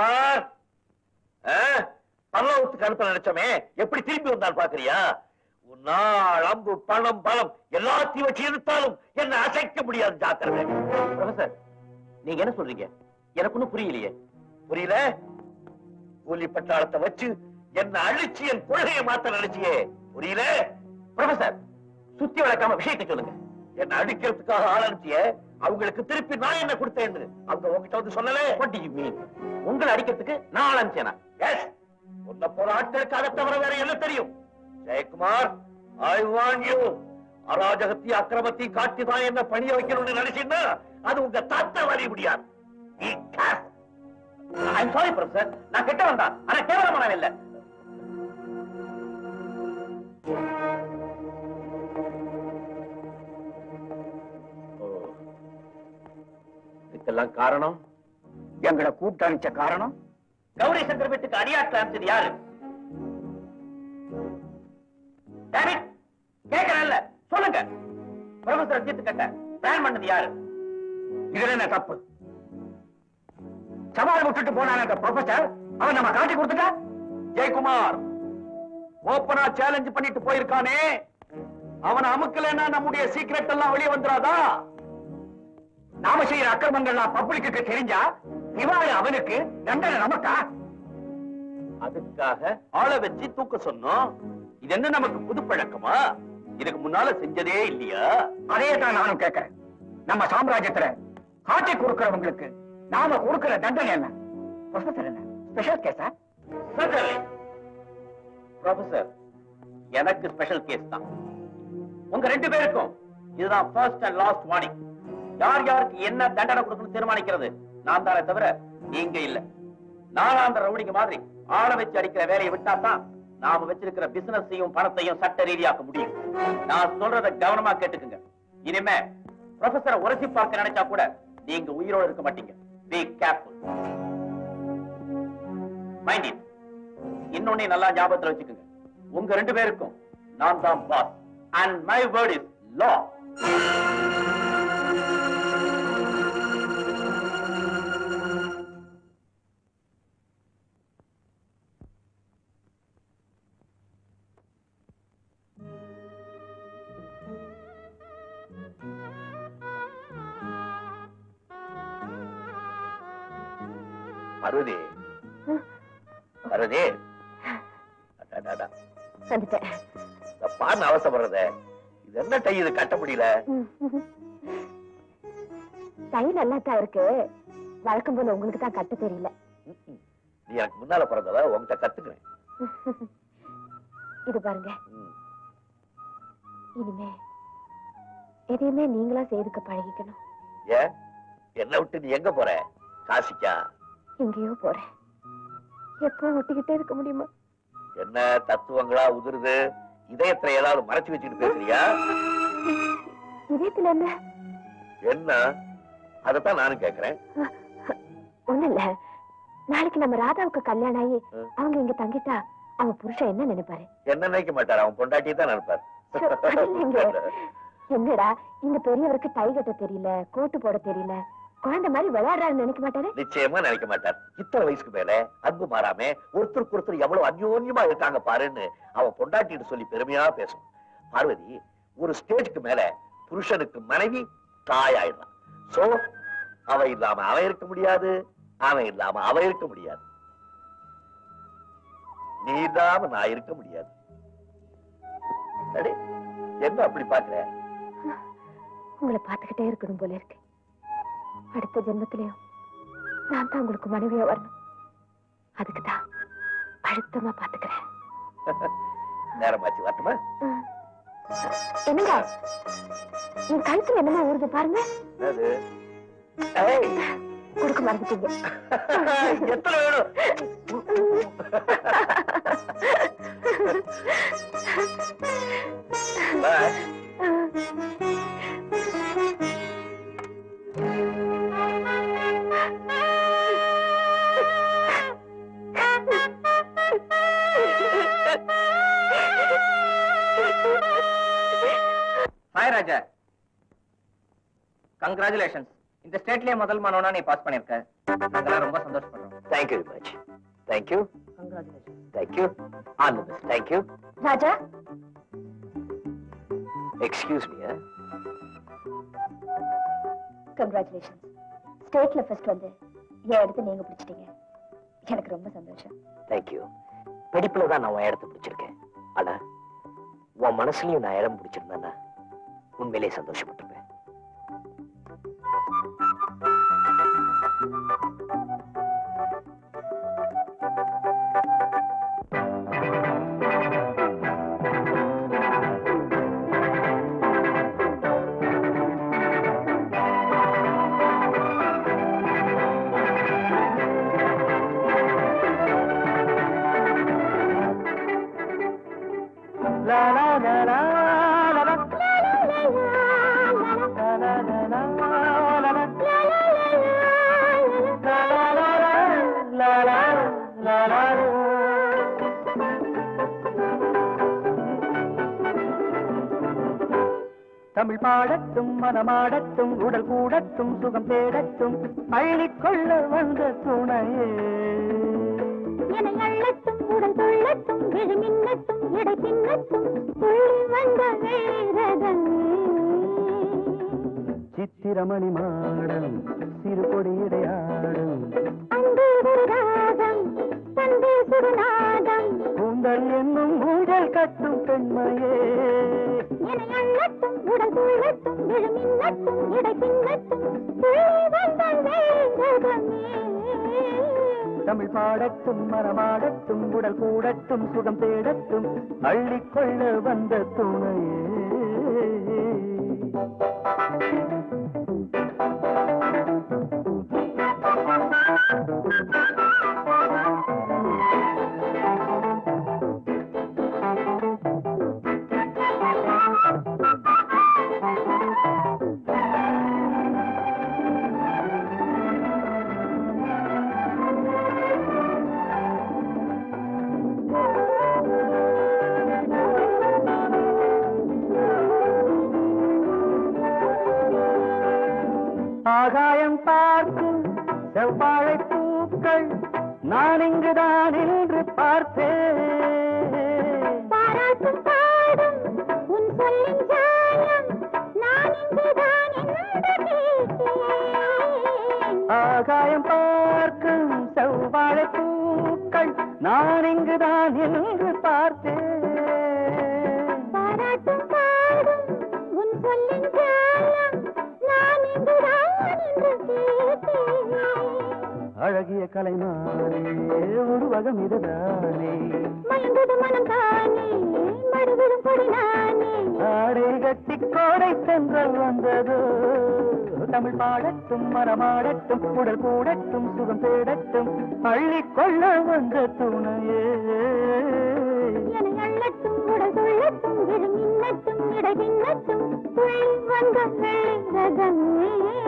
ஜெயக்குமார் ஆ? பரலோகத்துக்கு அனுப்ப நினைச்சோமே எப்படி திரும்பி வந்தால் பாக்குறியா உன்னால் அம்பு பணம் பலம் எல்லாத்தையும் வச்சு இழுத்தாலும் என்ன அசைக்க முடியாது ஜாக்கிரதை ப்ரொஃபசர் நீங்க என்ன சொல்றீங்க எனக்கு ஒண்ணும் புரியலையே புரியல கூலி பட்டாளத்தை வச்சு என்ன அழிச்சு என் கொள்கையை மாத்த நினைச்சியே புரியல ப்ரொஃபசர் சுத்தி வளர்க்காம விஷயத்தை சொல்லுங்க என்ன அடிக்கிறதுக்காக ஆள் அனுப்பிச்சியே அவங்களுக்கு திருப்பி நான் என்ன கொடுத்தேன்னு அவங்க உங்ககிட்ட வந்து சொல்லல What do you mean? உங்களை அடிக்கிறதுக்கு நான் ஆள் அனுப்பிச்சேனா எஸ் உன்னை போல ஆட்களுக்கு அதை தவிர வேற என்ன தெரியும் ஜெயக்குமார் ஐ வாண்ட் யூ அராஜகத்தையும் அக்கிரமத்தையும் காட்டி தான் என்ன பணிய வைக்கணும்னு நினைச்சீங்கன்னா அது உங்க தாத்தா வழி முடியாது Be careful. I'm sorry professor நான் கெட்டவன் தான் ஆனா கேவலமானவன் இல்ல ஓ. இதுக்கெல்லாம் காரணம் எங்களை கூப்பிட்டு அனுப்பிச்ச காரணம் கௌரி சங்கர் வீட்டுக்கு அடியாட்கள் அனுப்பிச்சது யாரு Damn it! கேட்கறேன்ல சொல்லுங்க ப்ரொஃபசர் தீர்த்து கட்ட பிளான் பண்ணது யாரு இதுல என்ன தப்பு சவால் விட்டுட்டு போனான அந்த ப்ரொஃபசர் அவன் நம்ம காட்டி கொடுத்துட்டா ஜெயக்குமார் ஓப்பனா சேலஞ்ச் பண்ணிட்டு போயிருக்கானே அவனை அமுக்கலைன்னா நம்முடைய சீக்ரெட் எல்லாம் வெளியே வந்துடாதா நாம செய்யற அக்கிரமங்கள்லாம் பப்ளிக்கு தெரிஞ்சா இவாளு அவனுக்கு தண்டனை நமக்கா அதுக்காக ஆளை வச்சு தூக்க சொன்னோம் இது என்ன நமக்கு புது பழக்கமா இதுக்கு முன்னால செஞ்சதே இல்லையா அதே தான் நானும் கேட்கிறேன் நம்ம சாம்ராஜ்யத்துல காட்டி கொடுக்கிறவங்களுக்கு நாம கொடுக்கிற தண்டனை என்ன ப்ரொஃபசர் என்ன ஸ்பெஷல் கேஸா Certainly. ப்ரொஃபசர் எனக்கு ஸ்பெஷல் கேஸ் தான் உங்க ரெண்டு பேருக்கும் இதுதான் ஃபர்ஸ்ட் அண்ட் லாஸ்ட் வார்னிங் யார் யாருக்கு என்ன தண்டனை கொடுக்கணும் தீர்மானிக்கிறது நான் தானே தவிர நீங்க இல்ல நானா அந்த ரவுடிங்க மாதிரி ஆளை வச்சு அடிக்கிற வேலையை விட்டா தான் நாம வச்சிருக்கிற பிசினஸையும் பணத்தையும் சட்ட ரீதியாக்க முடியும் நான் சொல்றத கவனமா கேட்டுக்குங்க இனிமே ப்ரொஃபசரை உரசி பார்க்க நினைச்சா கூட நீங்க உயிரோட இருக்க மாட்டீங்க பி கேர்ஃபுல் மைண்ட் இட் இன்னொன்னு நல்லா ஞாபகத்துல வச்சுக்கோங்க உங்க ரெண்டு பேருக்கும் நான் தான் boss and my word is law Parvathi Parvathi அடடடா. வந்துட்டேன் இந்த பான் அவசப்படுறத இது என்ன டை இது கட்ட முடியல டை நல்லா தான் இருக்கு வழக்கம் போல உங்களுக்கு தான் கட்ட தெரியல ம்ம். நீ எனக்கு முன்னால பிறந்தவ உன்கிட்ட கத்துக்கிறேன் இது பாருங்க ம். இனிமே எதையுமே நீங்களா செய்துக்க பழகிக்கணும் ஏன் என்ன விட்டு நீ எங்க போற காசிக்கா எங்கேயோ போறேன் எப்போ ஒட்டிக்கிட்டே இருக்க முடியுமா என்ன தத்துவங்களா உதிருது இதயத்துல ஏதாவது மறைச்சு வச்சுட்டு பேசுறியா இதயத்துல என்ன என்ன அதத்தான் நானும் கேக்குறேன் ஒண்ணு இல்ல நாளைக்கு நம்ம ராதாவுக்கு கல்யாணம் ஆகி ம். அவங்க இங்க தங்கிட்டா அவன் புருஷன் என்ன நினைப்பாரு என்ன நினைக்க மாட்டார் அவன் பொண்டாட்டி தான் நினைப்பார் சோ, அது இல்லைங்க. என்னடா இந்த பெரியவருக்கு டை கட்ட தெரியல கோட்டு போட தெரியல குழந்தை மாதிரி விளையாடுறாருன்னு நினைக்க மாட்டாரு நிச்சயமா நினைக்க மாட்டார் இத்தனை வயசுக்கு மேல அன்பு மாறாம ஒருத்தருக்கு ஒருத்தர் எவ்வளவு அந்யோன்யமா இருக்காங்க பாருன்னு அவன் பொண்டாட்டிட்டு சொல்லி பெருமையா பேசும் பார்வதி ஒரு ஸ்டேஜுக்கு மேல புருஷனுக்கு மனைவி தாயாயிடலாம் சோ அவ இல்லாம அவன் இருக்க முடியாது அவன் இல்லாம அவ இருக்க முடியாது நீ இல்லாம நான் இருக்க முடியாது அடே, என்ன அப்படி பாக்குற உங்களை பார்த்துக்கிட்டே இருக்கணும் போல இருக்கு அடுத்த ஜென்மத்திலையும் நான் தான் உங்களுக்கு மனைவியா வரணும் அதுக்கு தான் அழுத்தமா பாத்துக்கிறேன் நேரமாச்சு வரட்டுமா ம். என்னங்க என் கழுத்துல என்னமா ஊறுது பாருங்க என்னது? ஏய், கொடுக்க மறந்துட்டீங்க எத்தனை வேணும் Bye. ஹாய் ராஜா கங்க்ராச்சுலேஷன்ஸ் இந்த ஸ்டேட்லயே முதல் மாணவனா நீ பாஸ் பண்ணிருக்க அதெல்லாம் ரொம்ப சந்தோஷப்படுறோம் thank you very much thank you thank you all the best thank you Raja excuse me congratulation ஸ்டேட்ல ஃபர்ஸ்ட் வந்து என் இடத்த நீங்க பிடிச்சிட்டீங்க எனக்கு ரொம்ப சந்தோஷம் தேங்க்யூ படிப்புல தான் நான் உன் இடத்த பிடிச்சிருக்கேன் ஆனா உன் மனசுலயும் நான் இடம் பிடிச்சிருந்தேன்னா உண்மையிலேயே சந்தோஷப்பட்டிருப்பேன் தமிழ் பாடட்டும் மனமாடட்டும் உடல் கூடட்டும் சுகம் தேடட்டும் அள்ளிக்கொள்ள வந்த துணையே என்னை அள்ளட்டும் உடல் துள்ளட்டும் விழி மின்னட்டும் இடை பின்னட்டும் துள்ளி வந்த வீரதமே சித்திரமணி மாடம் சிறு கொடியிடையாடும் அன்பே ஒரு ராகம் தந்தே சுடுநாதம் கூந்தல் என்னும் ஊழல் கட்டும் பெண்மையே என்னை அள்ளட்டும் உடல் துள்ளட்டும் விழி மின்னட்டும் இடை பின்னட்டும் துள்ளி வந்த வீரதமே தமிழ் பாடட்டும் மரமாடட்டும் உடல் கூடட்டும் சுகம் தேடட்டும் அள்ளிக்கொள்ள வந்த துணையே ஆகாயம் பார்க்கும் செவ்வாழை பூக்கள் நான் இங்குதான் என்று பார்த்தேன் பாராட்டும் பாடும் உன் சொல்லின் ஜாலம் நான் இங்குதான் என்று கேட்டேன் ஆகாயம் பார்க்கும் செவ்வாழை பூக்கள் நான் இங்குதான் என்று பார்த்தேன் பாராட்டும் பாடும் உன் சொல்லின் ஜாலம் நான் இங்குதான் என்று கேட்டேன் அழகிய கலைமானே உருவகம் இதுதானே மயங்குது மனம் தானே மறுவிடும் கொடி நானே ஆடை கட்டி கோடை சென்றல் வந்ததோ தமிழ் பாடட்டும் மரமாடட்டும் உடல் கூடட்டும் சுகம் தேடட்டும் அள்ளிக்கொள்ள வந்த துணையே என்னை அள்ளட்டும் உடல் துள்ளட்டும் விழி மின்னட்டும் இடை பின்னட்டும் துள்ளி வந்த ரகமே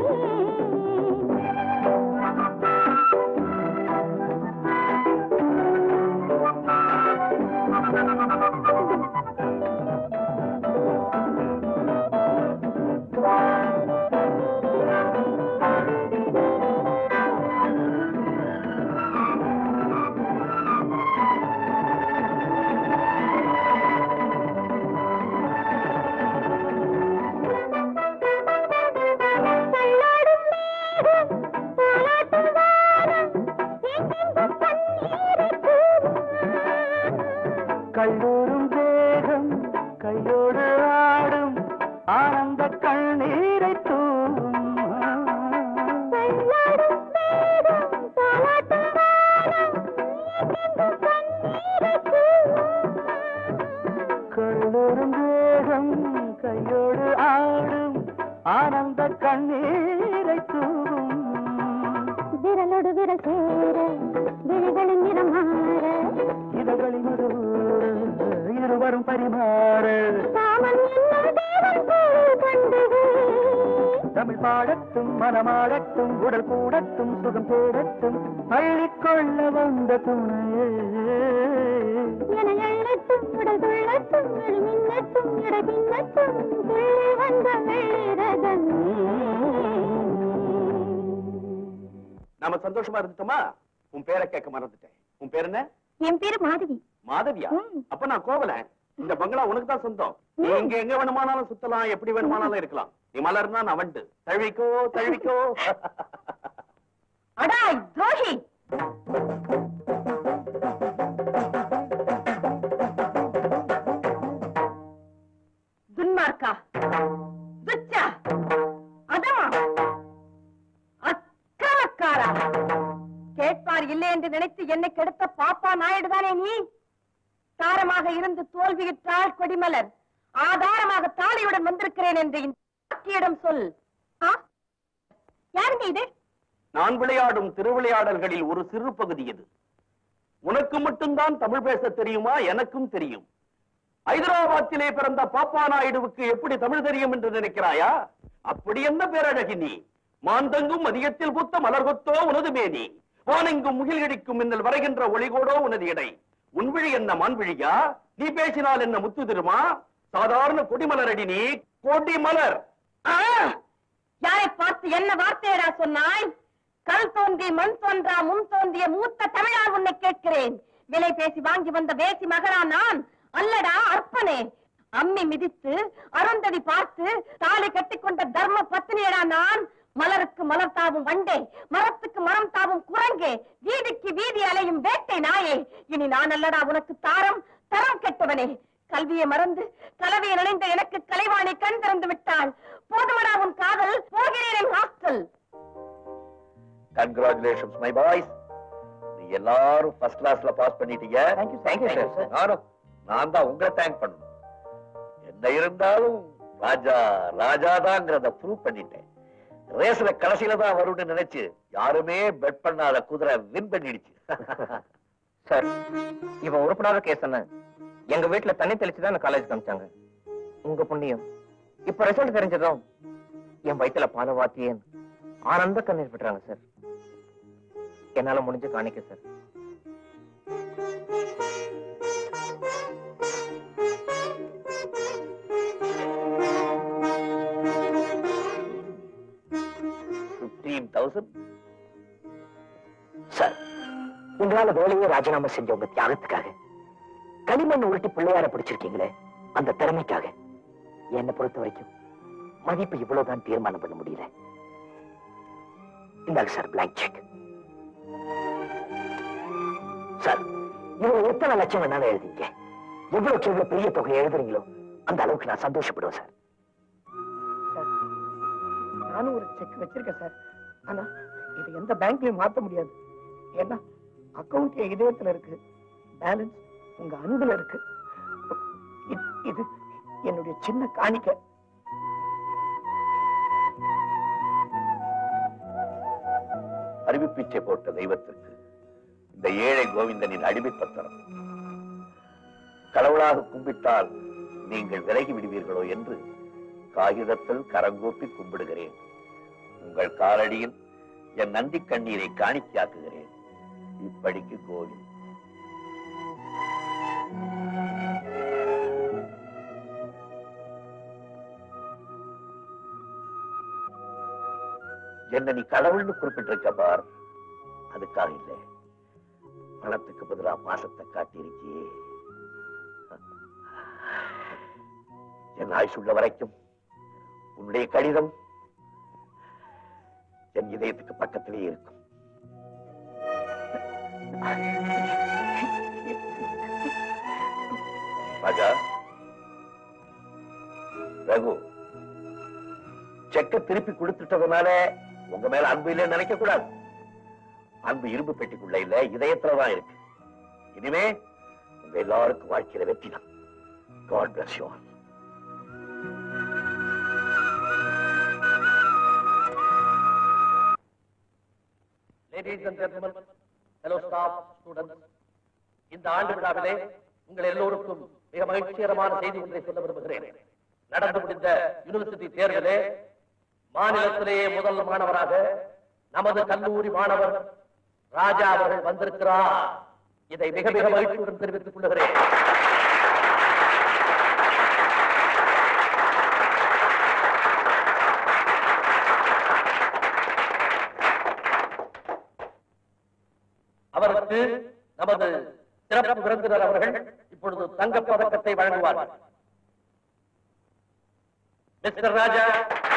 தள்ளாடும் மேகம், தாலாட்டும் வானம், எங்கெங்கும் பன்னீரைத் தூவும். கல்லூரும் தேகம் கையோடு ஆடும் ஆனந்த கண்ணீரை தூவும் தள்ளாடும் மேகம், தாலாட்டும் வானம், எங்கெங்கும் பன்னீரைத் தூவும். கல்லூரும் தேகம் கையோடு ஆடும் ஆனந்த கண்ணீரை தூவும் விரலோடு விரல் சேர விழிகளின் நிறம் மாற இதழ்களின் மறுவூறு இருவரும் பரிமாற காமன் என்னும் தேவன் போல் கண்டது தமிழ் பாடட்டும் மனமாடட்டும் உடல் கூடட்டும் சுகம் தேடட்டும் அள்ளிக்கொள்ள வந்த துணையே என எள்ளட்டும் உடல் துள்ளட்டும் விழி மின்னட்டும் இடை பின்னட்டும் துள்ளி வந்த வெள்ளிரதமே நாம சந்தோஷமா இருந்துட்டோமா உன் பேரை கேட்க மறந்துட்டேன் உன் பேர் என்ன என் பேரு மாதவி மாதவியா ம். அப்ப நான் கோவலன் இந்த பங்களா உனக்கு தான் சொந்தம் நீ ம். இங்க எங்க வேணுமானாலும் சுத்தலாம் எப்படி வேணுமானாலும் இருக்கலாம் நீ மலர்னா நான் வண்டு தழுவிக்கோ தழுவிக்கோ அடாய் துரோகி துன்மார்க்கா துச்சா அதமா அக்கிரமக்காரா கேட்பார் இல்லை என்று நினைத்து என்னை கெடுத்த பாப்பா நாயுடுதானே நீ தாரமாக இருந்து தோல்வியுற்றாள் கொடிமலர் ஆதாரமாக தாலியுடன் வந்திருக்கிறேன் என்று இந்த பாட்டியிடம் சொல் ஆ? யாருங்க இது நான் விளையாடும் திருவிளையாடல்களில் ஒரு சிறு பகுதி இது உனக்கு மட்டும்தான் தமிழ் பேச தெரியுமா எனக்கும் தெரியும் ஐதராபாத்திலே பிறந்த பாப்பா நாயுடுவுக்கு எப்படி தமிழ் தெரியும் என்று நினைக்கிறாயா அப்படி என்ன பேரழகி நீ மாந்தங்கும் மதியத்தில் பூத்த மலர் கொத்தோ உனது மேனி வானெங்கும் முகில்கடிக்கும் மின்னல் வரைகின்ற ஒளிகோடோ உனது இடை உன்விழி என்ன மான்விழியா நீ பேசினால் என்ன முத்து திருமா சாதாரண கொடிமலரடி நீ கொடிமலர் ஆ! யாரை பார்த்து என்ன வார்த்தையடா சொன்னாய் கல் தோன்றி மண் தோன்றா முன் தோன்றிய மூத்த தமிழால் உன்னை கேட்கிறேன் விலை பேசி வாங்கி வந்த வேசி மகனா நான் அல்லடா அற்பனே அம்மி மிதித்து அருந்ததி பார்த்து தாலி கட்டிக்கொண்ட தர்ம பத்தினியடா நான் மலருக்கு மலர் தாவும் வண்டே மரத்துக்கு மரம் தாவும் குரங்கே வீதிக்கு வீதி அலையும் வேட்டை நாயே இனி நான் அல்லடா உனக்கு தாரம் தரம் கெட்டவனே கல்வியை மறந்து கலவையை நினைந்த எனக்கு கலைவாணி கண் திறந்து விட்டாள் போதுமடா உன் காதல் போகிறேன் என் ஹாஸ்டல் கங்க்ராச்சுலேஷன்ஸ் மை பாய்ஸ் நீ எல்லாரும் ஃபர்ஸ்ட் கிளாஸ்ல பாஸ் பண்ணிட்டீங்க Thank you, sir. Thank you, sir. நானும் நான் தான் உங்களை தேங்க் பண்ணணும் என்ன இருந்தாலும் ராஜா ராஜா தாங்கிறத ப்ரூவ் பண்ணிட்டேன் ரேஸ்ல கடைசியில தான் வரும்னு நினைச்சு யாருமே பெட் பண்ணாத குதிரை வின் பண்ணிடுச்சு சார் இவன் உருப்படாத கேஸ் என்ன எங்க வீட்டுல தண்ணி தெளிச்சு தான் காலேஜ் காமிச்சாங்க உங்க புண்ணியம் இப்ப ரிசல்ட் தெரிஞ்சதும் என் வயித்துல பால வாத்தியேன் ஆனந்த கண்ணீர் விட்டுறாங்க சார் என்னால முடிஞ்சு காணிக்க சார் பிப்டீன் தௌசண்ட் சார் உங்களால வேலையே ராஜினாமா செஞ்ச உங்க தியாகத்துக்காக களிமண் உருட்டி பிள்ளையார பிடிச்சிருக்கீங்களே அந்த திறமைக்காக என்னை பொறுத்த வரைக்கும் மதிப்பு இவ்வளவுதான் தீர்மானம் பண்ண முடியல இந்தாங்க சார் பிளாங்க் செக் சார் இவ்வளவு எத்தனை லட்சம் வேணாலும் எழுதிங்க எவ்வளவுக்கு எவ்வளவு பெரிய தொகை எழுதுறீங்களோ அந்த அளவுக்கு நான் சந்தோஷப்படுவேன் சார் நானும் ஒரு செக் வச்சிருக்கேன் சார் ஆனா இது எந்த பேங்க்லயும் மாத்த முடியாது ஏன்னா அக்கவுண்ட் என் இதயத்துல இருக்கு பேலன்ஸ் உங்க அன்புல இருக்கு இது- இது என்னுடைய சின்ன காணிக்கை அறிவிப்பிச்சை போட்ட தெய்வத்திற்கு இந்த ஏழை கோவிந்தனின் அடிமை பத்திரம் கடவுளாக கும்பிட்டால் நீங்கள் விலகி விடுவீர்களோ என்று காகிதத்தில் கரங்கூப்பி கும்பிடுகிறேன் உங்கள் காலடியில் என் நந்தி கண்ணீரை காணிக்கையாக்குகிறேன் இப்படிக்கு கோவில் என்ன நீ கடவுள்னு குறிப்பிட்டிருக்க பார் அதுக்காக இல்லை பணத்துக்கு பதிலா பாசத்தை காட்டியிருக்கியே என் ஆயுசுள்ள வரைக்கும் உன்னுடைய கடிதம் என் இதயத்துக்கு பக்கத்திலே இருக்கும் ராஜா ரகு செக்க திருப்பி கொடுத்துட்டதுனால உங்க மேல அன்பு இல்லைன்னு நினைக்க கூடாது அன்பு இரும்பு பெட்டிக்குள்ள இல்ல இதயத்துலதான் இருக்கு இனிமே உங்க எல்லாருக்கும் வாழ்க்கையில வெற்றி தான் God bless you ladies and gentleman hello staff students இந்த ஆண்டு விழாவிலே உங்கள் எல்லோருக்கும் மிக மகிழ்ச்சிகரமான செய்தி ஒன்றை சொல்ல விரும்புகிறேன் நடந்து முடிந்த யூனிவர்சிட்டி தேர்விலே மாநிலத்திலேயே முதல் மாணவராக நமது கல்லூரி மாணவர் ராஜா அவர்கள் வந்திருக்கிறார் இதை மிக மிக மகிழ்ச்சியுடன் தெரிவித்துக் கொள்கிறேன் நமது சிறப்பு விருந்தினர் அவர்கள் இப்பொழுது தங்கப் பதக்கத்தை வழங்குவார் mister Raja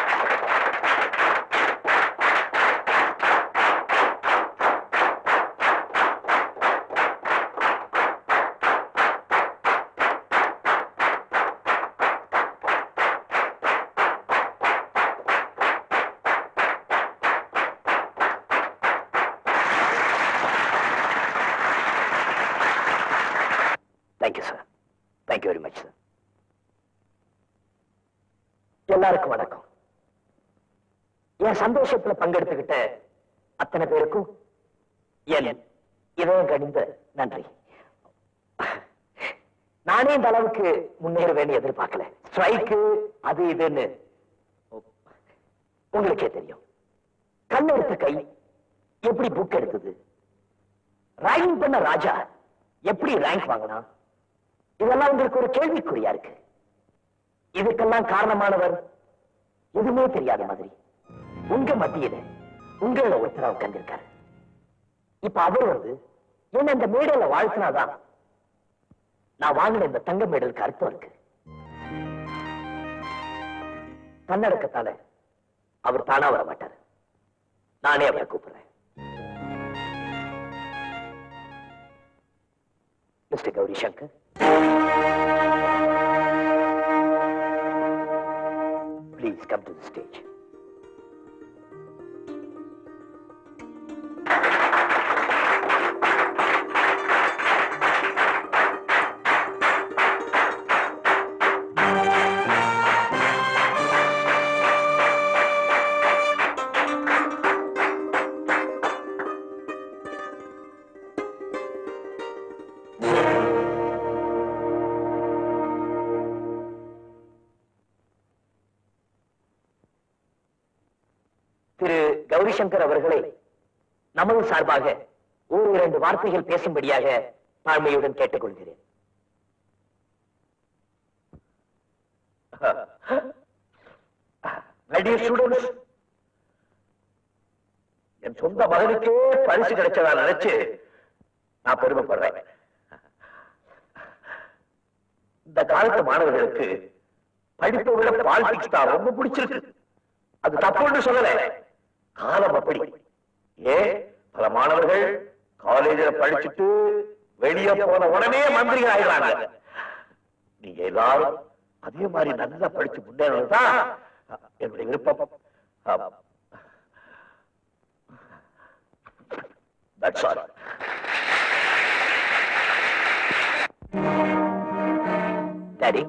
thank you sir thank you very much sir எல்லாருக்கும் வணக்கம் என் சந்தோஷத்துல பங்கெடுத்துக்கிட்ட அத்தனை பேருக்கும் என் இதயம் கணிந்த நன்றி நானே இந்த அளவுக்கு முன்னேறுவேன்னு எதிர்பார்க்கல ஸ்ட்ரைக்கு அது இதுன்னு உங்களுக்கே தெரியும் கண் எடுத்த கை எப்படி புக் எடுத்தது ரைம் பண்ண ராஜா எப்படி ரேங்க் வாங்கினா இதெல்லாம் உங்களுக்கு ஒரு கேள்விக்குறியா இருக்கு இதுக்கெல்லாம் காரணமானவர் எதுவுமே தெரியாத மாதிரி உங்க மத்தியில உங்கள ஒருத்தரா உட்கார்ந்திருக்காரு இப்ப அவர் வந்து என்ன இந்த மேடையில வாழ்த்தினாதான் நான் வாங்கின இந்த தங்க மெடலுக்கு அர்த்தம் இருக்கு தன்னடக்கத்தால அவர் தானா வர மாட்டார் நானே அவரை கூப்பிடுறேன் mister Gowri Shankar please come to the stage திரு கௌரி சங்கர் அவர்களை நமது சார்பாக ஒரு இரண்டு வார்த்தைகள் பேசும்படியாக தாழ்மையுடன் கேட்டுக்கொள்கிறேன் My dear students, என் சொந்த மகனுக்கே பரிசு கிடைச்சதா நினைச்சு நான் பெருமைப்படுறேன் இந்த காலத்து மாணவர்களுக்கு படிப்பை விட பாலிடிக்ஸ் தான் ரொம்ப பிடிச்சிருக்கு அது தப்புன்னு சொல்லல காலம் அப்படி ஏன் பல மாணவர்கள் காலேஜில் படிச்சுட்டு வெளியே போன உடனே மந்திரிகள் ஆயிடுறாங்க நீங்க எல்லாரும் அதே மாதிரி நல்லா படிச்சு முன்னேறதுதான் என்னுடைய விருப்பம் That's all. டாடி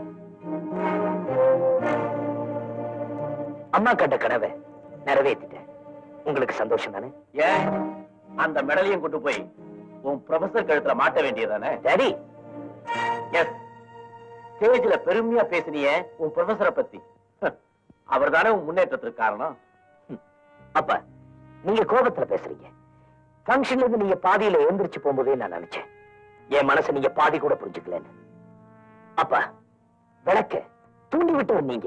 அம்மா கண்ட கனவை நிறைவேற்றிட்டேன் உங்களுக்கு சந்தோஷம் தானே ஏன் அந்த மெடலையும் கொண்டு போய் உன் ப்ரொஃபசர் கழுத்துல மாட்ட வேண்டியதானே டாடி எஸ் ஸ்டேஜ்ல பெருமையா பேசினியே உன் ப்ரொஃபசரை பத்தி அவர் தானே உன் முன்னேற்றத்துக்கு காரணம் அப்பா நீங்க கோபத்துல பேசுறீங்க ஃபங்க்ஷன்ல இருந்து நீங்க பாதியில எழுந்திருச்சு போகும்போதே நான் நினைச்சேன் என் மனசை நீங்க பாதி கூட புரிஞ்சுக்கலன்னு அப்பா விளக்க தூண்டி விட்டவர் நீங்க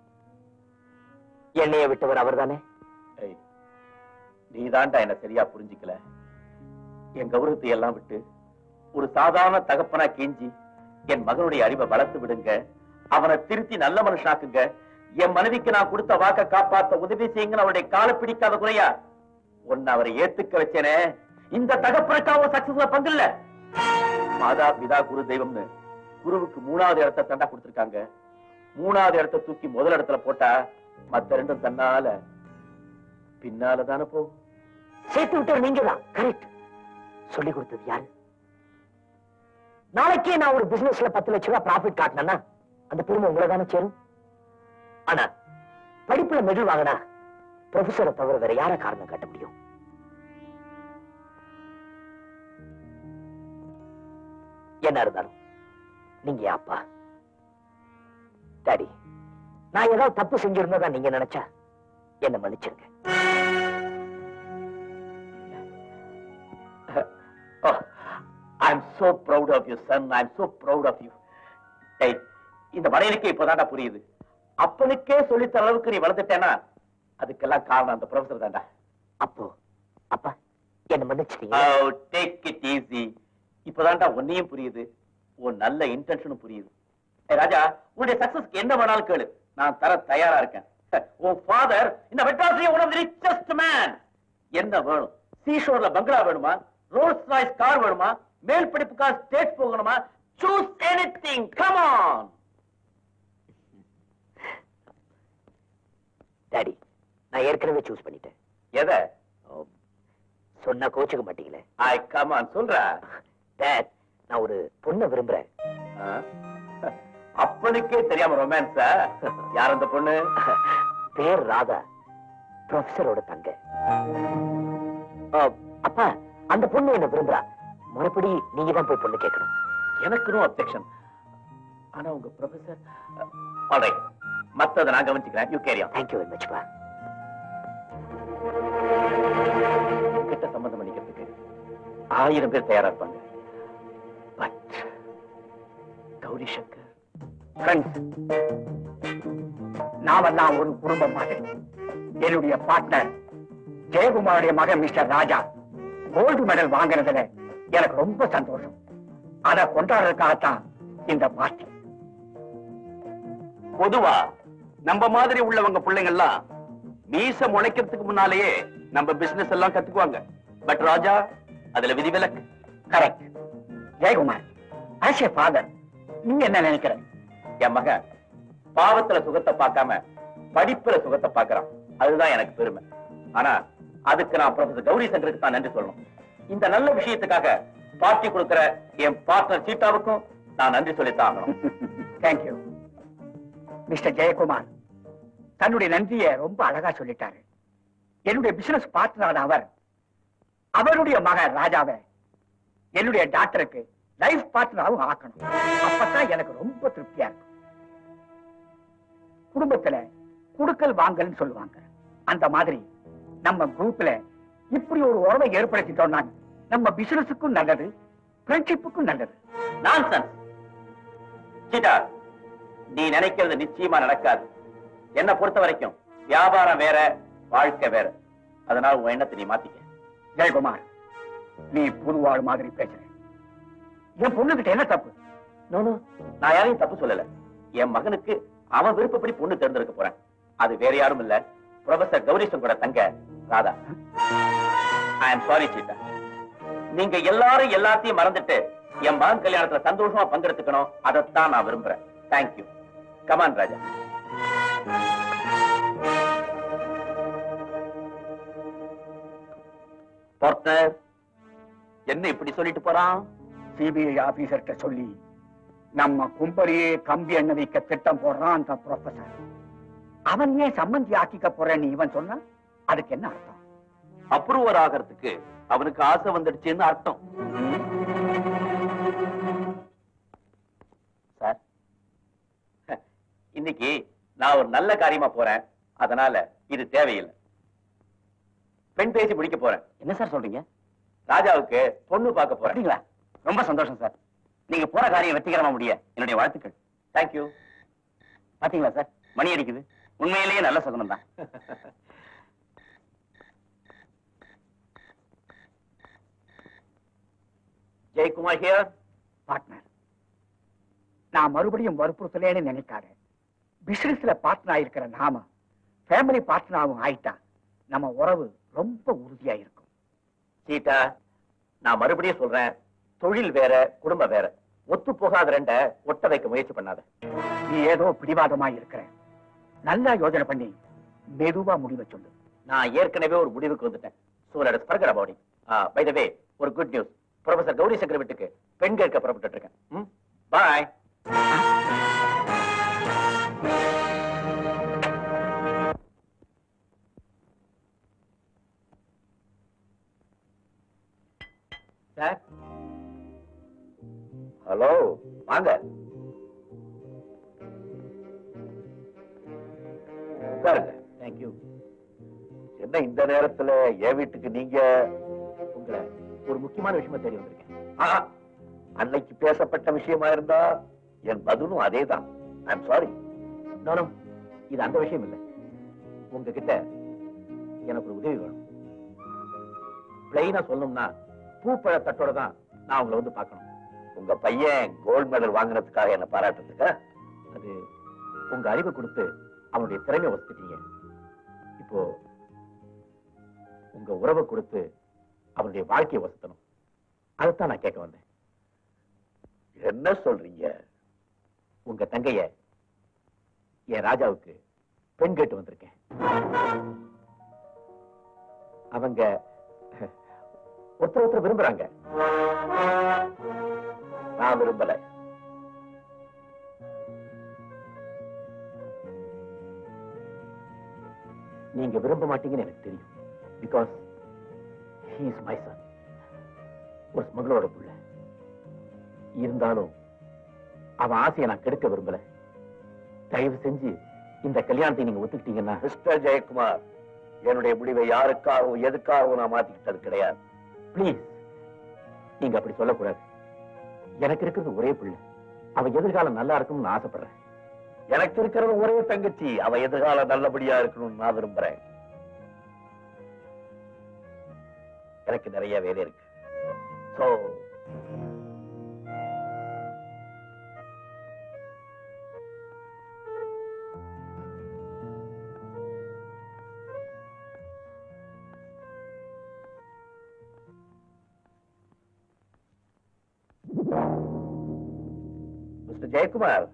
எண்ணெய விட்டவர் அவர்தானே ஏய், நீதான்டா என்ன சரியா புரிஞ்சுக்கல என் கௌரவத்தை எல்லாம் விட்டு ஒரு சாதாரண தகப்பனா கெஞ்சி என் மகனுடைய அறிவை வளர்த்து விடுங்க அவனை திருத்தி நல்ல மனுஷனாக்குங்க என் மனைவிக்கு நான் கொடுத்த வாக்க காப்பாத்த உதவி செய்யுங்கன்னு அவருடைய காலை பிடிக்காத குறையா உன்னை அவரை ஏத்துக்க வச்சேனே இந்த தகப்பனுக்காக சக்சஸ்ல பங்கு இல்ல மாதா பிதா குரு தெய்வம்னு குருவுக்கு மூணாவது இடத்தை தண்டா கொடுத்திருக்காங்க மூணாவது இடத்தை தூக்கி முதல் இடத்துல போட்டா மத்த ரெண்டும் தன்னால பின்னால தானே போகும் சேர்த்து விட்டவர் நீங்க தான் கரெக்ட் சொல்லி கொடுத்தது யாரு நாளைக்கே நான் ஒரு பிசினஸ்ல பத்து லட்ச ரூபாய் ப்ராஃபிட் காட்டினேன்னா அந்த பெருமை உங்களை தானே சேரும் ஆனா படிப்புல மெடல் வாங்கினா ப்ரொஃபஸரை தவிர வேற யார காரணம் காட்ட முடியும் என்ன இருந்தாலும் நீங்க என் அப்பா டாடி நான் ஏதாவது தப்பு செஞ்சிருந்ததா நீங்க நினைச்சா என்ன மன்னிச்சிருங்க Oh, I'm so proud of you, son. I'm so proud of you. ஏய், இந்த மனைவிக்கு இப்பதான்டா புரியுது அப்பனுக்கே சொல்லித்த அளவுக்கு நீ வளர்த்துட்டேனா அதுக்கெல்லாம் காரணம் அந்த ப்ரொஃபசர் தான்டா அப்போ அப்பா என்ன மன்னிச்சிட்டீங்க Oh, take it easy. இப்பதான்டா உன்னையும் புரியுது உன் நல்ல இன்டென்ஷனும் புரியுது ஏய் ராஜா உன்னுடைய சக்சஸ்க்கு என்ன வேணாலும் கேளு நான் தர தயாரா இருக்கேன் உன் ஃபாதர் இந்த மெட்ராஸ்லயே one of the richest man என்ன வேணும் சீஷோர்ல பங்களா வேணுமா ரோல்ஸ் ராய்ஸ் கார் வேணுமா மேல் படிப்புக்காக ஸ்டேட் போகணுமா choose anything come on daddy நான் ஏற்கனவே சூஸ் பண்ணிட்டேன் எதை சொன்னா கோச்சுக்க மாட்டீங்களே ஐ கம் ஆன் சொல்றா டேட் நான் ஒரு பொண்ணை விரும்புறேன் ஆ? அப்பனுக்கே தெரியாம ரொமான்ஸா யார் அந்த பொண்ணு பேர் ராதா ப்ரொஃபசரோட தங்க ஆ, அப்பா அந்த பொண்ணு என்ன விரும்புறா மறுபடி நீங்க தான் போய் பொண்ணு கேட்கணும் எனக்கு நோ அப்செக்ஷன் ஆனா உங்க ப்ரொஃபசர் ஆல்ரைட் மத்தத நான் கவனிச்சுக்கிறேன் you carry on thank you very much பா கிட்ட சம்பந்தம் பண்ணிக்கிறதுக்கு ஆயிரம் பேர் தயாரா இருப்பாங்க பட் கௌரி சங்கர் ஃப்ரெண்ட்ஸ் நாமெல்லாம் ஒரு குடும்பம் மாதிரி என்னுடைய பார்ட்னர் ஜெயக்குமாருடைய மகன் மிஸ்டர் ராஜா கோல்டு மெடல் வாங்கினதுல எனக்கு ரொம்ப சந்தோஷம் அதை கொண்டாடுறதுக்காகத்தான் இந்த பார்ட்டி பொதுவா நம்ம மாதிரி உள்ளவங்க பிள்ளைங்கள்லாம் மீச முளைக்கிறதுக்கு முன்னாலேயே நம்ம பிசினஸ் எல்லாம் கத்துக்குவாங்க பட் ராஜா அதுல விதிவிலக்கு correct Jayakumar as a father நீ என்ன நினைக்கிற என் மகன் பாவத்துல சுகத்தை பார்க்காம படிப்புல சுகத்தை பார்க்கறான் அதுதான் எனக்கு பெருமை ஆனா அதுக்கு நான் ப்ரொஃபசர் கௌரி சங்கருக்கு தான் நன்றி சொல்லணும் இந்த நல்ல விஷயத்துக்காக பார்ட்டி கொடுக்கிற என் பார்ட்னர் சீதாவுக்கும் நான் நன்றி சொல்லித்தான் ஆகணும் தேங்க்யூ மிஸ்டர் ஜெயக்குமார் தன்னுடைய நன்றியை ரொம்ப அழகா சொல்லிட்டாரு என்னுடைய பிசினஸ் பார்ட்னர் அவர் அவருடைய மகன் ராஜாவை என்னுடைய டாக்டருக்கு லைஃப் பார்ட்னராகவும் ஆக்கணும் அப்பதான் எனக்கு ரொம்ப திருப்தியா இருக்கும் குடும்பத்துல குடுக்கல் வாங்கல்னு சொல்லுவாங்க அந்த மாதிரி நம்ம குரூப்ல இப்படி ஒரு உறவை ஏற்படுத்திட்டோம்னா நம்ம பிசினஸுக்கும் நல்லது ஃப்ரெண்ட்ஷிப்புக்கும் நல்லது நான்சென்ஸ் சீதா நீ நினைக்கிறது நிச்சயமா நடக்காது என்ன பொறுத்த வரைக்கும் வியாபாரம் வேற வாழ்க்கை வேற அதனால உன் எண்ணத்தை நீ மாத்திக்க ஜெயக்குமார் நீ புதுவாள் மாதிரி பேசுற என் பொண்ணுகிட்ட என்ன தப்பு No, no, நான் யாரையும் தப்பு சொல்லல என் மகனுக்கு அவன் விருப்பப்படி பொண்ணு தேர்ந்தெடுக்க போறேன் அது வேற யாரும் இல்ல ப்ரொஃபசர் கௌரி சங்கரோட தங்க Radha I am sorry Sita நீங்க எல்லாரும் எல்லாத்தையும் மறந்துட்டு என் மகன் கல்யாணத்துல சந்தோஷமா பங்கெடுத்துக்கணும் அதைத்தான் நான் விரும்புறேன் தேங்க்யூ கமான் ராஜா பார்ட்னர் என்ன இப்படி சொல்லிட்டு போறான் சிபிஐ ஆபீசர்கிட்ட சொல்லி நம்ம கும்பரியே கம்பி எண்ணெய் வைக்க திட்டம் போடுறான் அந்த ப்ரொஃபசர் அவன் ஏன் சம்மந்தி ஆக்கிக்க போறேன்னு இவன் சொன்னா அதுக்கு என்ன அர்த்தம் அப்ரூவர் ஆகிறதுக்கு அவனுக்கு ஆசை வந்துடுச்சுன்னு அர்த்தம் சார் இன்னைக்கு நான் ஒரு நல்ல காரியமா போறேன் அதனால இது தேவையில்லை பெண் பேசி முடிக்க போறேன் என்ன சார் சொல்றீங்க ராஜாவுக்கு பொண்ணு பார்க்க போறேன் அப்படிங்களா ரொம்ப சந்தோஷம் சார் நீங்க போற காரியம் வெற்றிகரமா முடிய என்னுடைய வாழ்த்துக்கள் தேங்க்யூ பாத்தீங்களா சார் மணி அடிக்குது உண்மையிலேயே நல்ல சகுனம் தான் ஜெயக்குமார் ஹியர் பார்ட்னர் நான் மறுபடியும் வற்புறுத்தலேன்னு நினைக்காத பிசினஸ்ல பார்ட்னர் ஆயிருக்கிற நாம ஃபேமிலி பார்ட்னராகவும் ஆயிட்டா நம்ம உறவு ரொம்ப உறுதியா இருக்கும் சீதா நான் மறுபடியும் சொல்றேன் தொழில் வேற குடும்பம் வேற ஒத்து போகாத ரெண்ட ஒட்ட வைக்க முயற்சி பண்ணாத நீ ஏதோ பிடிவாதமா இருக்கிற நல்லா யோசனை பண்ணி மெதுவா முடிவை சொல்லு நான் ஏற்கனவே ஒரு முடிவுக்கு வந்துட்டேன் so let us forget about it by the way ஒரு good news professor Gauri Shankar வீட்டுக்கு பெண் கேட்க புறப்பட்டு இருக்கேன் பாய் சார் ஹலோ வாங்க உட்காருங்க தேங்க்யூ என்ன இந்த நேரத்துல என் வீட்டுக்கு நீங்க உங்களை ஒரு முக்கியமான விஷயமா தேடி வந்திருக்கேன் ஆஹா, அன்னைக்கு பேசப்பட்ட விஷயமா இருந்தா என் பதிலும் அதேதான் ஐம் சாரி நானும் இது அந்த விஷயம் இல்லை உங்ககிட்ட எனக்கு ஒரு உதவி வேணும் பிளைனா சொல்லணும்னா பூப்பழ தட்டோட தான் நான் உங்களை வந்து பார்க்கணும் உங்க பையன் கோல்ட் மெடல் வாங்குறதுக்காக என்ன பாராட்டுறதுக்கா அது உங்க அறிவை கொடுத்து அவனுடைய திறமையை வசதிட்டீங்க இப்போ உங்க உறவை கொடுத்து அவனுடைய வாழ்க்கையை வசத்தணும் அதைத்தான் நான் கேட்க வந்தேன் என்ன சொல்றீங்க உங்க தங்கைய என் ராஜாவுக்கு பெண் கேட்டு வந்திருக்கேன் அவங்க ஒருத்தர் ஒருத்தர் விரும்புறாங்க நான் விரும்பல நீங்க விரும்ப மாட்டீங்கன்னு எனக்கு தெரியும் because he is my son ஒரு ஸ்மகளோட புள்ள இருந்தாலும் அவன் ஆசையை நான் கெடுக்க விரும்பல தயவு செஞ்சு இந்த கல்யாணத்தை நீங்க ஒத்துக்கிட்டீங்கன்னா மிஸ்டர் ஜெயக்குமார் என்னுடைய முடிவை யாருக்காகவும் எதுக்காகவும் நான் மாத்திக்கிட்டது கிடையாது ப்ளீஸ் நீங்க அப்படி சொல்லக்கூடாது எனக்கு இருக்கிறது ஒரே பிள்ளை அவ எதிர்காலம் நல்லா இருக்கும்னு நான் ஆசைப்படுறேன் எனக்கு இருக்கிறது ஒரே தங்கச்சி அவ எதிர்காலம் நல்லபடியா இருக்கணும்னு நான் விரும்புறேன் எனக்கு நிறைய வேலை இருக்கு சோ மிஸ்டர் ஜெயக்குமார்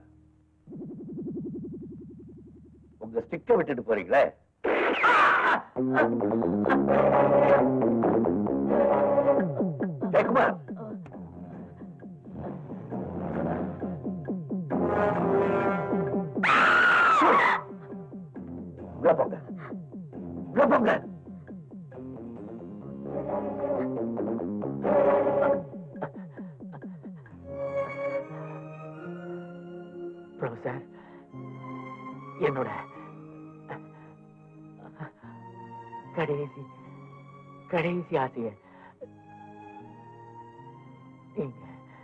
உங்க ஸ்டிக்க விட்டுட்டு போறீங்களே ஜெயக்குமார் உள்ள போங்க உள்ள போங்க ப்ரொஃபசர் என்னோட கடைசி கடைசி ஆசைய நீங்க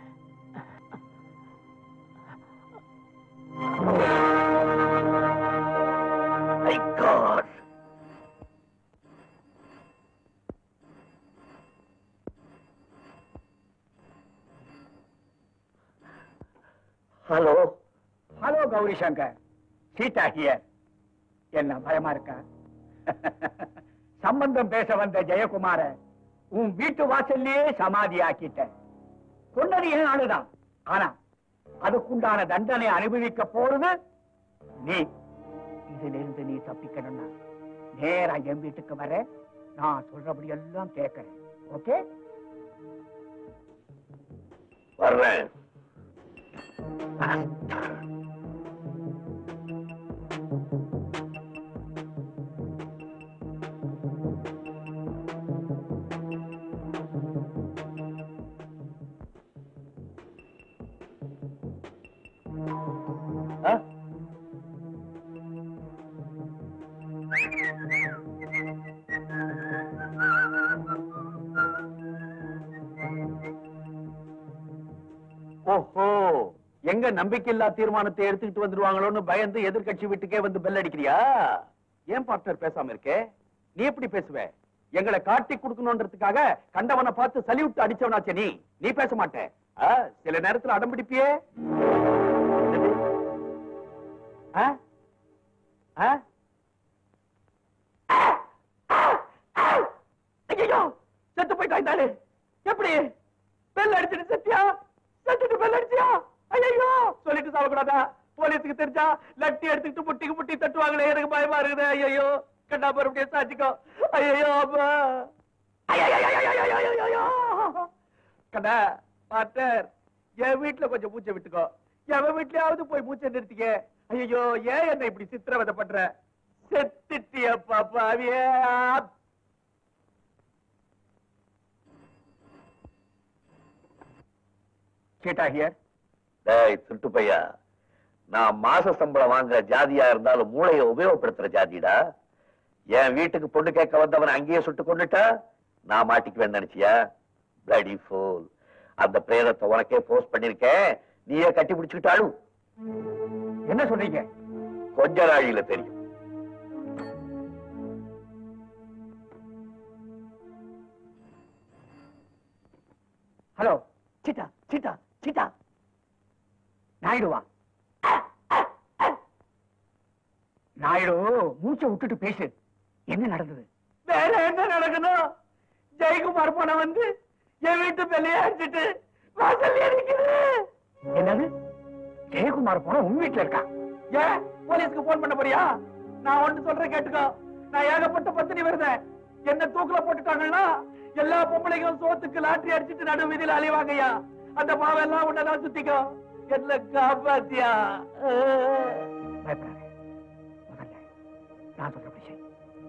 My God. Hello hello Gauri Shankar Sita here என்ன பயமா இருக்கா சம்பந்தம் பேச வந்த ஜெயக்குமார உன் வீட்டு வாசல்லே சமாதி ஆக்கிட்ட கொண்டது என் ஆளுதான் ஆனா அதுக்குண்டான தண்டனை அனுபவிக்க போறது நீ இதுல இருந்து நீ தப்பிக்கணும்னா நேரா என் வீட்டுக்கு வர நான் சொல்றபடி எல்லாம் கேட்கறேன் ஓகே வர்றேன் ஆ? ஓஹோ எங்க நம்பிக்கையில்லா தீர்மானத்தை எடுத்துக்கிட்டு வந்துருவாங்களோன்னு பயந்து எதிர்க்கட்சி வீட்டுக்கே வந்து பெல் அடிக்கிறியா ஏன் பார்ட்னர் பேசாம இருக்கே நீ எப்படி பேசுவ எங்களை காட்டி கொடுக்கணுன்றதுக்காக கண்டவனை பார்த்து சலிவிட்டு அடிச்சவனாச்சே நீ நீ பேச மாட்டே ஆ, சில நேரத்துல அடம் பிடிப்பியே என்னது? ஆ? ஆ? ஐயையோ, செத்து போயிட்டா இந்த ஆளு. எப்படி பெல் அடிச்சிட்டு செத்தியா செத்துட்டு பெல் அடிச்சியா ஐயோ சொல்லிட்டு சாவக்கூடாதா போலீஸுக்கு தெரிஞ்சா லட்டி எடுத்துக்கிட்டு முட்டிக்கு முட்டி தட்டுவாங்களே எனக்கு பயமா இருக்குது ஐயோ கண்டா மறுபடியும் சாச்சிக்கோ ஐயோ அப்பா ஐயோ கண்டா மாஸ்டர் என் வீட்டுல கொஞ்சம் மூச்சை விட்டுக்கோ எவன் வீட்லயாவது போய் மூச்சை நிறுத்திக்க ஐயோ ஏன் என்ன இப்படி சித்திரவதை பண்ற செத்துட்டியப்பா பாவியே சீதா ஹியர் டேய் திருட்டு பையா நான் மாச சம்பளம் வாங்குற ஜாதியா இருந்தாலும் மூளையை உபயோகப்படுத்துற ஜாதிடா என் வீட்டுக்கு பொண்ணு கேட்க வந்தவன் அங்கேயே சுட்டு கொண்டுட்டா நான் மாட்டிக்குவேன் நினைச்சியா பிளடி ஃபூல் அந்த பிரேதத்தை உனக்கே போஸ்ட் பண்ணிருக்கேன் நீயே கட்டி பிடிச்சுக்கிட்டாலும் என்ன சொல்றீங்க கொஞ்ச நாழியில தெரியும் ஹலோ நாயுடுவா நாயுடு மூச்சை விட்டுட்டு பேசு என்ன நடந்தது வேற என்ன நடக்கணும் ஜெயக்குமார் பணம் வந்து என் வீட்டு பெல்லையே அடிச்சிட்டு வாசல் இருக்குது என்னது ஜெயக்குமார் போன உன் வீட்டுல இருக்கா ஏன் போலீஸ்க்கு போன் பண்ண போறியா நான் ஒண்ணு சொல்றேன் கேட்டுக்கோ நான் ஏகப்பட்ட பத்தினி வருதேன் என்ன தூக்குல போட்டுட்டாங்கன்னா எல்லா பொம்பளைகளும் சோத்துக்கு லாட்டரி அடிச்சிட்டு நடு வீதியில அலைவாங்கய்யா அந்த பாவம் எல்லாம் உன்னதான் சுத்திக்கோ என்ன காப்பாத்தியா பயப்படாத முதல்ல நான் சொல்றபடி செய்